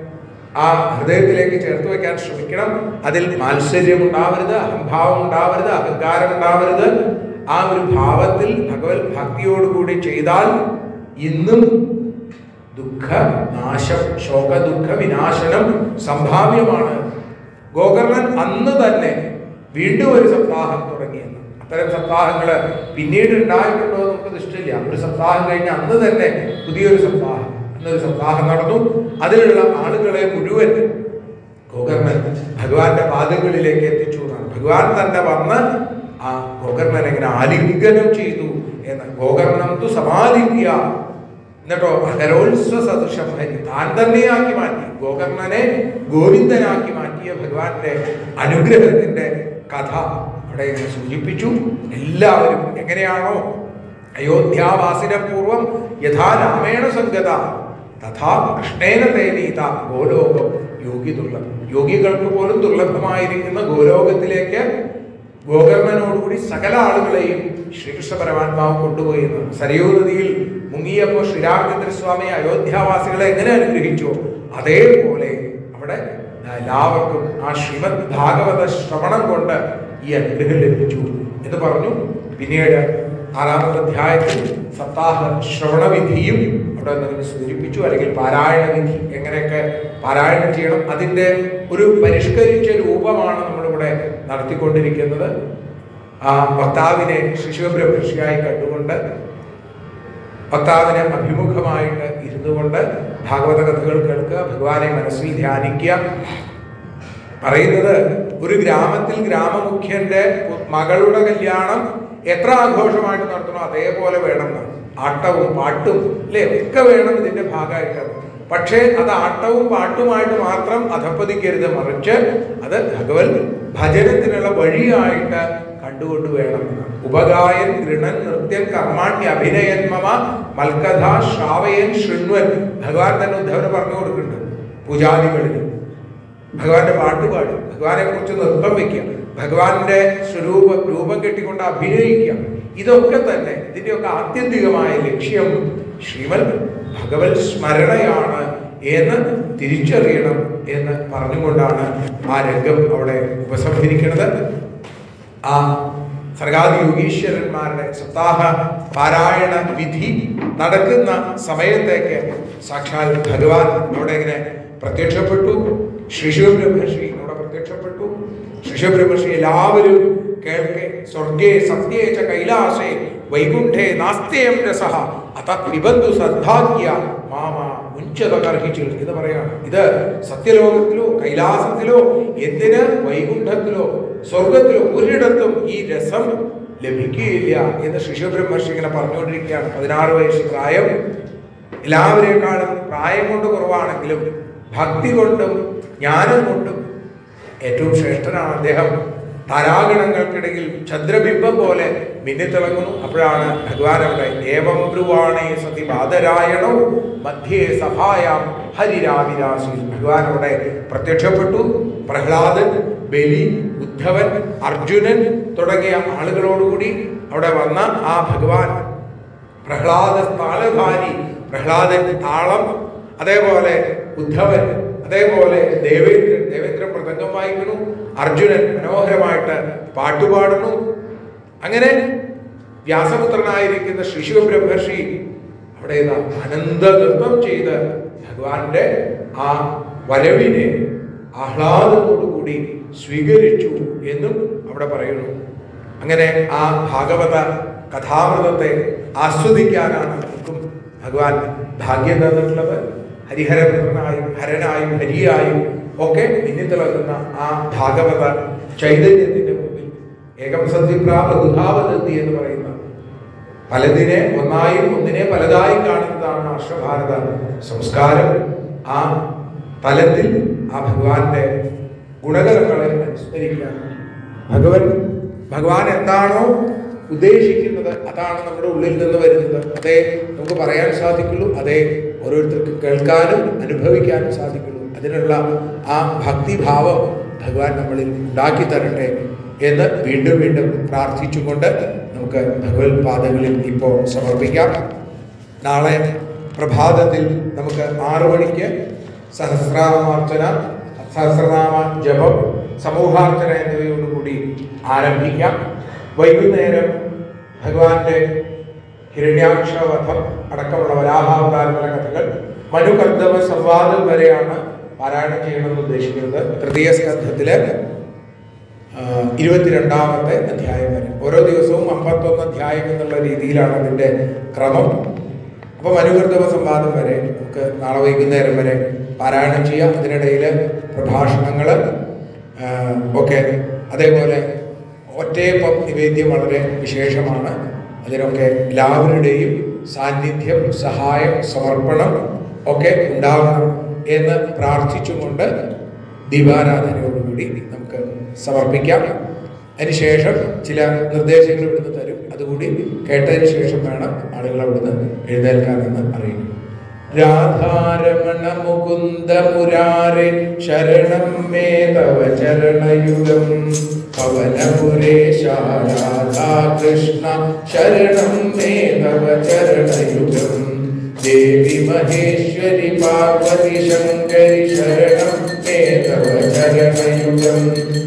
ആ ഹൃദയത്തിലേക്ക് ചേർത്ത് വെക്കാൻ ശ്രമിക്കണം അതിൽ മാത്സര്യം ഉണ്ടാവരുത് അഹംഭാവം ഉണ്ടാവരുത് അഹങ്കാരം ഉണ്ടാവരുത് ആ ഒരു ഭാവത്തിൽ ഭഗവത് ഭക്തിയോടുകൂടി ചെയ്താൽ ഇന്നും ദുഃഖ നാശം ശോക ദുഃഖ വിനാശനം സംഭാവ്യമാണ് ഗോകർണൻ അന്ന് തന്നെ വീണ്ടും ഒരു സപ്താഹം തുടങ്ങിയെന്ന് അത്തരം സപ്താഹങ്ങൾ പിന്നീട് ഉണ്ടായിട്ടുണ്ടോ എന്ന് നമുക്ക് നിഷ്ഠയില്ല ഒരു സപ്താഹം കഴിഞ്ഞ് അന്ന് തന്നെ പുതിയൊരു സപ്താഹം എന്നൊരു സപ്താഹം നടന്നു അതിലുള്ള ആളുകളെ മുഴുവൻ ഗോകർണൻ ഭഗവാന്റെ പാദങ്ങളിലേക്ക് എത്തിച്ചു എന്നാണ് ഭഗവാൻ തന്നെ വന്ന് ആ ഗോകർണനെ ഇങ്ങനെ ആലിംഗനം ചെയ്തു എന്ന് ഗോകർണം തു സമാലിംഗ്യ എന്നിട്ടോ അകരോത്സവ സദൃശം ഹരി താൻ തന്നെയാക്കി മാറ്റി ഗോകർണനെ ഗോവിന്ദനാക്കി മാറ്റിയ ഭഗവാന്റെ അനുഗ്രഹത്തിന്റെ കഥ അവിടെ ഇങ്ങനെ സൂചിപ്പിച്ചു എല്ലാവരും എങ്ങനെയാണോ അയോധ്യാവാസിന പൂർവം യഥാ രാമേണ സംഗത തഥാ കൃഷ്ണേന തേനീത ഗോലോകം യോഗി ദുർലഭം യോഗികൾക്ക് പോലും ദുർലഭമായിരിക്കുന്ന ഗോലോകത്തിലേക്ക് ഗോകർണനോടുകൂടി സകല ആളുകളെയും ശ്രീകൃഷ്ണ പരമാത്മാവ് കൊണ്ടുപോയി എന്നാണ്. സരയൂ നദിയിൽ മുങ്ങിയപ്പോൾ ശ്രീരാമചന്ദ്ര സ്വാമി അയോധ്യാവാസികളെ എങ്ങനെ അനുഗ്രഹിച്ചോ അതേപോലെ അവിടെ എല്ലാവർക്കും ആ ശ്രീമദ് ഭാഗവത ശ്രവണം കൊണ്ട് ഈ അനുഗ്രഹം ലഭിച്ചു എന്ന് പറഞ്ഞു പിന്നീട് ആറാമത്തെ അധ്യായത്തിൽ സപ്താഹ ശ്രവണവിധിയും അവിടെ നിന്ന് സൂചിപ്പിച്ചു അല്ലെങ്കിൽ പാരായണ വിധി എങ്ങനെയൊക്കെ പാരായണം ചെയ്യണം അതിൻ്റെ ഒരു പരിഷ്കരിച്ച രൂപമാണ് നമ്മളിവിടെ നടത്തിക്കൊണ്ടിരിക്കുന്നത് ആ ഭർത്താവിനെ ശിശുബ്രഹ്മർഷിയായി കണ്ടുകൊണ്ട് ഭർത്താവിനെ അഭിമുഖമായിട്ട് ഇരുന്നു കൊണ്ട് ഭാഗവത കഥകൾ കേൾക്കുക ഭഗവാനെ മനസ്സിൽ ധ്യാനിക്കുക പറയുന്നത് ഒരു ഗ്രാമത്തിൽ ഗ്രാമമുഖ്യന്റെ മകളുടെ കല്യാണം എത്ര ആഘോഷമായിട്ട് നടത്തണോ അതേപോലെ വേണം എന്നാണ്. ആട്ടവും പാട്ടും അല്ലേ ഒക്കെ വേണം ഇതിന്റെ ഭാഗമായിട്ട് പക്ഷേ അത് ആട്ടവും പാട്ടുമായിട്ട് മാത്രം അധപ്പതിക്കരുത് മറിച്ച് അത് ഭഗവത് ഭജനത്തിനുള്ള വഴിയായിട്ട് കണ്ടുകൊണ്ട് വേണം ഉപഗായൻ ഗൃണൻ നൃത്യൻ കർമാണ്യ അഭിനയൻ മമ മൽക്കഥ ശ്രാവയൻ ശൃണ്വൻ ഭഗവാൻ തന്നെ ഉദ്ധവന് പറഞ്ഞു കൊടുക്കുന്നുണ്ട് പൂജാദികളിൽ ഭഗവാന്റെ പാട്ട് പാടും ഭഗവാനെ കുറിച്ച് നൃത്തം വെക്കുക ഭഗവാന്റെ സ്വരൂപം രൂപം കെട്ടിക്കൊണ്ട് അഭിനയിക്കുക ഇതൊക്കെ തന്നെ ഇതിന്റെയൊക്കെ ആത്യന്തികമായ ലക്ഷ്യം ശ്രീമൽ ഭഗവത് സ്മരണയാണ് എന്ന് തിരിച്ചറിയണം എന്ന് പറഞ്ഞുകൊണ്ടാണ് ആ രംഗം അവിടെ ഉപസംഹരിക്കുന്നത് ആ സർഗാദി യോഗീശ്വരന്മാരുടെ സപ്താഹ പാരായണ വിധി നടക്കുന്ന സമയത്തേക്ക് സാക്ഷാൽ ഭഗവാൻ അവിടെ ഇങ്ങനെ പ്രത്യക്ഷപ്പെട്ടു ശിശുബ്രഹ്മർഷി അവിടെ പ്രത്യക്ഷപ്പെട്ടു ശിശുബ്രഹ്മർഷി എല്ലാവരും കേൾക്കെ സ്വർഗേ സത്യേ ച കൈലാസേ വൈകുണ്ഠേ നാസ്തേയം രസഃ അത പിബന്ധു സദ്ഭാഗ്യ മാമ മുഞ്ചതകർഹിച്ചിൽ എന്ന് പറയാണ് ഇത് സത്യലോകത്തിലോ കൈലാസത്തിലോ എന്തിന് വൈകുണ്ഠത്തിലോ സ്വർഗത്തിലോ ഒരിടത്തും ഈ രസം ലഭിക്കുകയില്ല എന്ന് ശിശുബ്രഹ്മർഷി ഇങ്ങനെ പറഞ്ഞുകൊണ്ടിരിക്കുകയാണ് പതിനാറ് വയസ്സ് പ്രായം എല്ലാവരെക്കാളും പ്രായം കൊണ്ട് കുറവാണെങ്കിലും ഭക്തി കൊണ്ടും ജ്ഞാനം കൊണ്ടും ഏറ്റവും ശ്രേഷ്ഠനാണ് അദ്ദേഹം താരാഗണങ്ങൾക്കിടയിൽ ചന്ദ്രബിംബം പോലെ മിന്നിത്തിളങ്ങുന്നു അപ്പോഴാണ് ഭഗവാൻ അവിടെ ഏവം ബ്രുവാണേ സതി ബാധരായണോ മധ്യേ സഭായാം ഹരിരാവിരാശി ഭഗവാൻ അവിടെ പ്രത്യക്ഷപ്പെട്ടു പ്രഹ്ലാദൻ ബലി ഉദ്ധവൻ അർജുനൻ തുടങ്ങിയ ആളുകളോടുകൂടി അവിടെ വന്ന ആ ഭഗവാൻ പ്രഹ്ലാദ താളധാരി പ്രഹ്ലാദൻ താളം അതേപോലെ ഉദ്ധവൻ അതേപോലെ ദേവേന്ദ്രൻ ദേവേന്ദ്രൻ മൃദംഗം വായിക്കുന്നു അർജുനൻ മനോഹരമായിട്ട് പാട്ടുപാടുന്നു അങ്ങനെ വ്യാസപുത്രനായിരിക്കുന്ന ശിശു ബ്രഹ്മർഷി അവിടെ ഇതാ അനന്ത നൃത്തം ചെയ്ത് ഭഗവാന്റെ ആ വരവിനെ ആഹ്ലാദത്തോടുകൂടി സ്വീകരിച്ചു എന്നും അവിടെ പറയുന്നു അങ്ങനെ ആ ഭാഗവത കഥാമൃതത്തെ ആസ്വദിക്കാനാണ് നമുക്കും ഭഗവാൻ ഭാഗ്യം തന്നിട്ടുള്ളത് ഹരിഹരപുത്രനായും ഹരനായും ഹരിയായും ഒക്കെ മിന്നിത്തിളങ്ങുന്ന ആ ഭാഗവത ചൈതന്യത്തിന്റെ മുമ്പിൽ ഏകം സത്യപ്രാപ ബുധാവതന്തി എന്ന് പറയുന്ന പലതിനെ ഒന്നായും ഒന്നിനെ പലതായി കാണുന്നതാണ് അഷ്ടഭാരത സംസ്കാരം ആ തലത്തിൽ ആ ഭഗവാന്റെ ഗുണകരങ്ങളെ അനുസ്മരിക്കാൻ ഭഗവൻ ഭഗവാൻ എന്താണോ ഉദ്ദേശിക്കുന്നത് അതാണ് നമ്മുടെ ഉള്ളിൽ നിന്ന് വരുന്നത് അതേ നമുക്ക് പറയാൻ സാധിക്കുള്ളൂ അതേ ഓരോരുത്തർക്ക് കേൾക്കാനും അനുഭവിക്കാനും സാധിക്കുള്ളൂ അതിനുള്ള ആ ഭക്തിഭാവം ഭഗവാൻ നമ്മളിൽ ഉണ്ടാക്കി തരട്ടെ എന്ന് വീണ്ടും വീണ്ടും പ്രാർത്ഥിച്ചുകൊണ്ട് നമുക്ക് ഭഗവത് പാദങ്ങളിൽ ഇപ്പോൾ സമർപ്പിക്കാം നാളെ പ്രഭാതത്തിൽ നമുക്ക് ആറു മണിക്ക് സഹസ്രനാമാർച്ചന സഹസ്രനാമ ജപം സമൂഹാർച്ചന എന്നിവയോടുകൂടി ആരംഭിക്കാം വൈകുന്നേരം ഭഗവാന്റെ ഹിരണ്യാക്ഷവധം അടക്കമുള്ള വരാഹാവതാരങ്ങളുടെ കഥകൾ മനുകർദ്ദവ സംവാദം വരെയാണ് പാരായണം ചെയ്യണമെന്ന് ഉദ്ദേശിക്കുന്നത് തൃതീയ സ്കന്ധത്തില് ആ, ഇരുപത്തിരണ്ടാമത്തെ അധ്യായം വരെ ഓരോ ദിവസവും അമ്പത്തൊന്ന് അധ്യായം എന്നുള്ള രീതിയിലാണ് അതിൻ്റെ ക്രമം അപ്പോൾ മനുകർദ്ദവ സംവാദം വരെ നമുക്ക് നാളെ വൈകുന്നേരം വരെ പാരായണം ചെയ്യാം അതിനിടയിൽ പ്രഭാഷണങ്ങൾ ഒക്കെ അതേപോലെ ഒറ്റയപ്പം നിവേദ്യം വളരെ വിശേഷമാണ് അതിനൊക്കെ എല്ലാവരുടെയും സാന്നിധ്യം സഹായം സമർപ്പണം ഒക്കെ ഉണ്ടാവണം എന്ന് പ്രാർത്ഥിച്ചുകൊണ്ട് ദീപാരാധനയോടുകൂടി നമുക്ക് സമർപ്പിക്കാം അതിനുശേഷം ചില നിർദ്ദേശങ്ങൾ ഇവിടുന്ന് തരും അതുകൂടി കേട്ടതിന് ശേഷം വേണം ആളുകൾ അവിടുന്ന് എഴുന്നേൽക്കാനെന്ന് അറിയുന്നു രാധാരമണ മുകുന്ദ മുരാരെ ശരണം മേ തവ ചരണയുഗം പവനപുരേശ രാധാകൃഷ്ണ ശരണം മേ തവ ചരണയുഗം ദേവി മഹേശ്വരി പാർവതി ശങ്കരി ശരണം മേ തവ ചരണയുഗം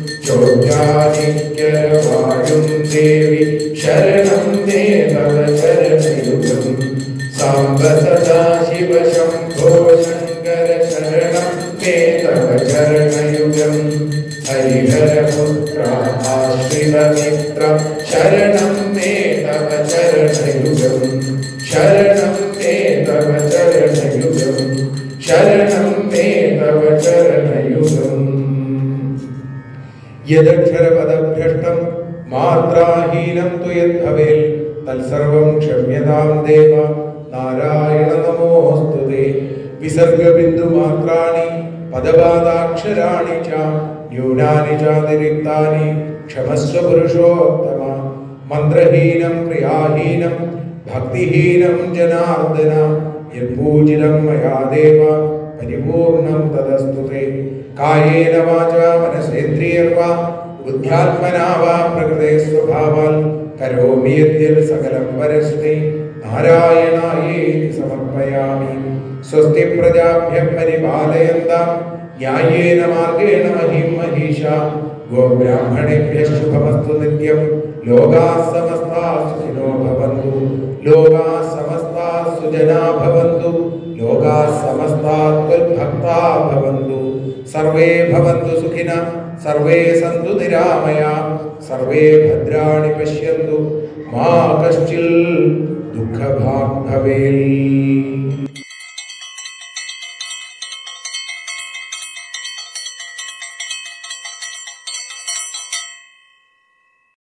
ചോജാനിക്കരവാഴും ദേവി ശരണം മേ തവ ചരണയുഗം സാംബ സദാ ശിവ ശംഭോ ശങ്കര ശരണം മേ തവ ചരണയുഗം ഹരിഹരപുത്ര ആശ്രിതമിത്ര ശരണം മേ തവ ചരണയുഗം ശരണം മേ തവ ചരണയുഗം ശരണം മേ തവ ചരണയുഗം യദക്ഷരപദഭ്രഷ്ടം മാത്രാഹീനം തു യദ്ഭവേൽ തത്സർവം ക്ഷമ്യതാം ദേവ നാരായണ നമോസ്തുതേ വിസർഗബിന്ദുമാത്രാണി പദപാദാക്ഷരാണി ച ന്യൂനാനി ചാതിരിക്താനി ക്ഷമസ്വ പുരുഷോത്തമ മന്ത്രഹീനം ക്രിയാഹീനം ഭക്തിഹീനം ജനാർദ്ദന യൽപൂജിതം മയാ ദേവ പരിപൂർണം തദസ്തു തേ കായേന വാചാ മനസേന്ദ്രിയർവാ ബുദ്ധ്യാത്മനാ വാ പ്രകൃതേ സ്വഭാവാൽ കരോമി യദ്യൽ സകലം പരസ്മൈ നാരായണായേതി സമർപ്പയാമി സ്വസ്തി പ്രജാഭ്യ പരിപാലയന്താം ന്യായേന മാർഗേണ മഹിം മഹീഷ ഗോബ്രാഹ്മണേഭ്യ ശുഭമസ്തു നിത്യം ലോകാ സമസ്താ സുഖിനോ ഭവന്തു ലോകാ സമസ്താ സുജനാ ഭവന്തു ലോകാ സമസ്താ ത്വൽഭക്താ ഭവന്തു സർവേ ഭവന്തു സുഖിന സർവേ സന്തു നിരാമയ സർവേ ഭദ്രാണി പശ്യന്തു മാ കശ്ചിൽ ദുഃഖഭാഗ്ഭവേൽ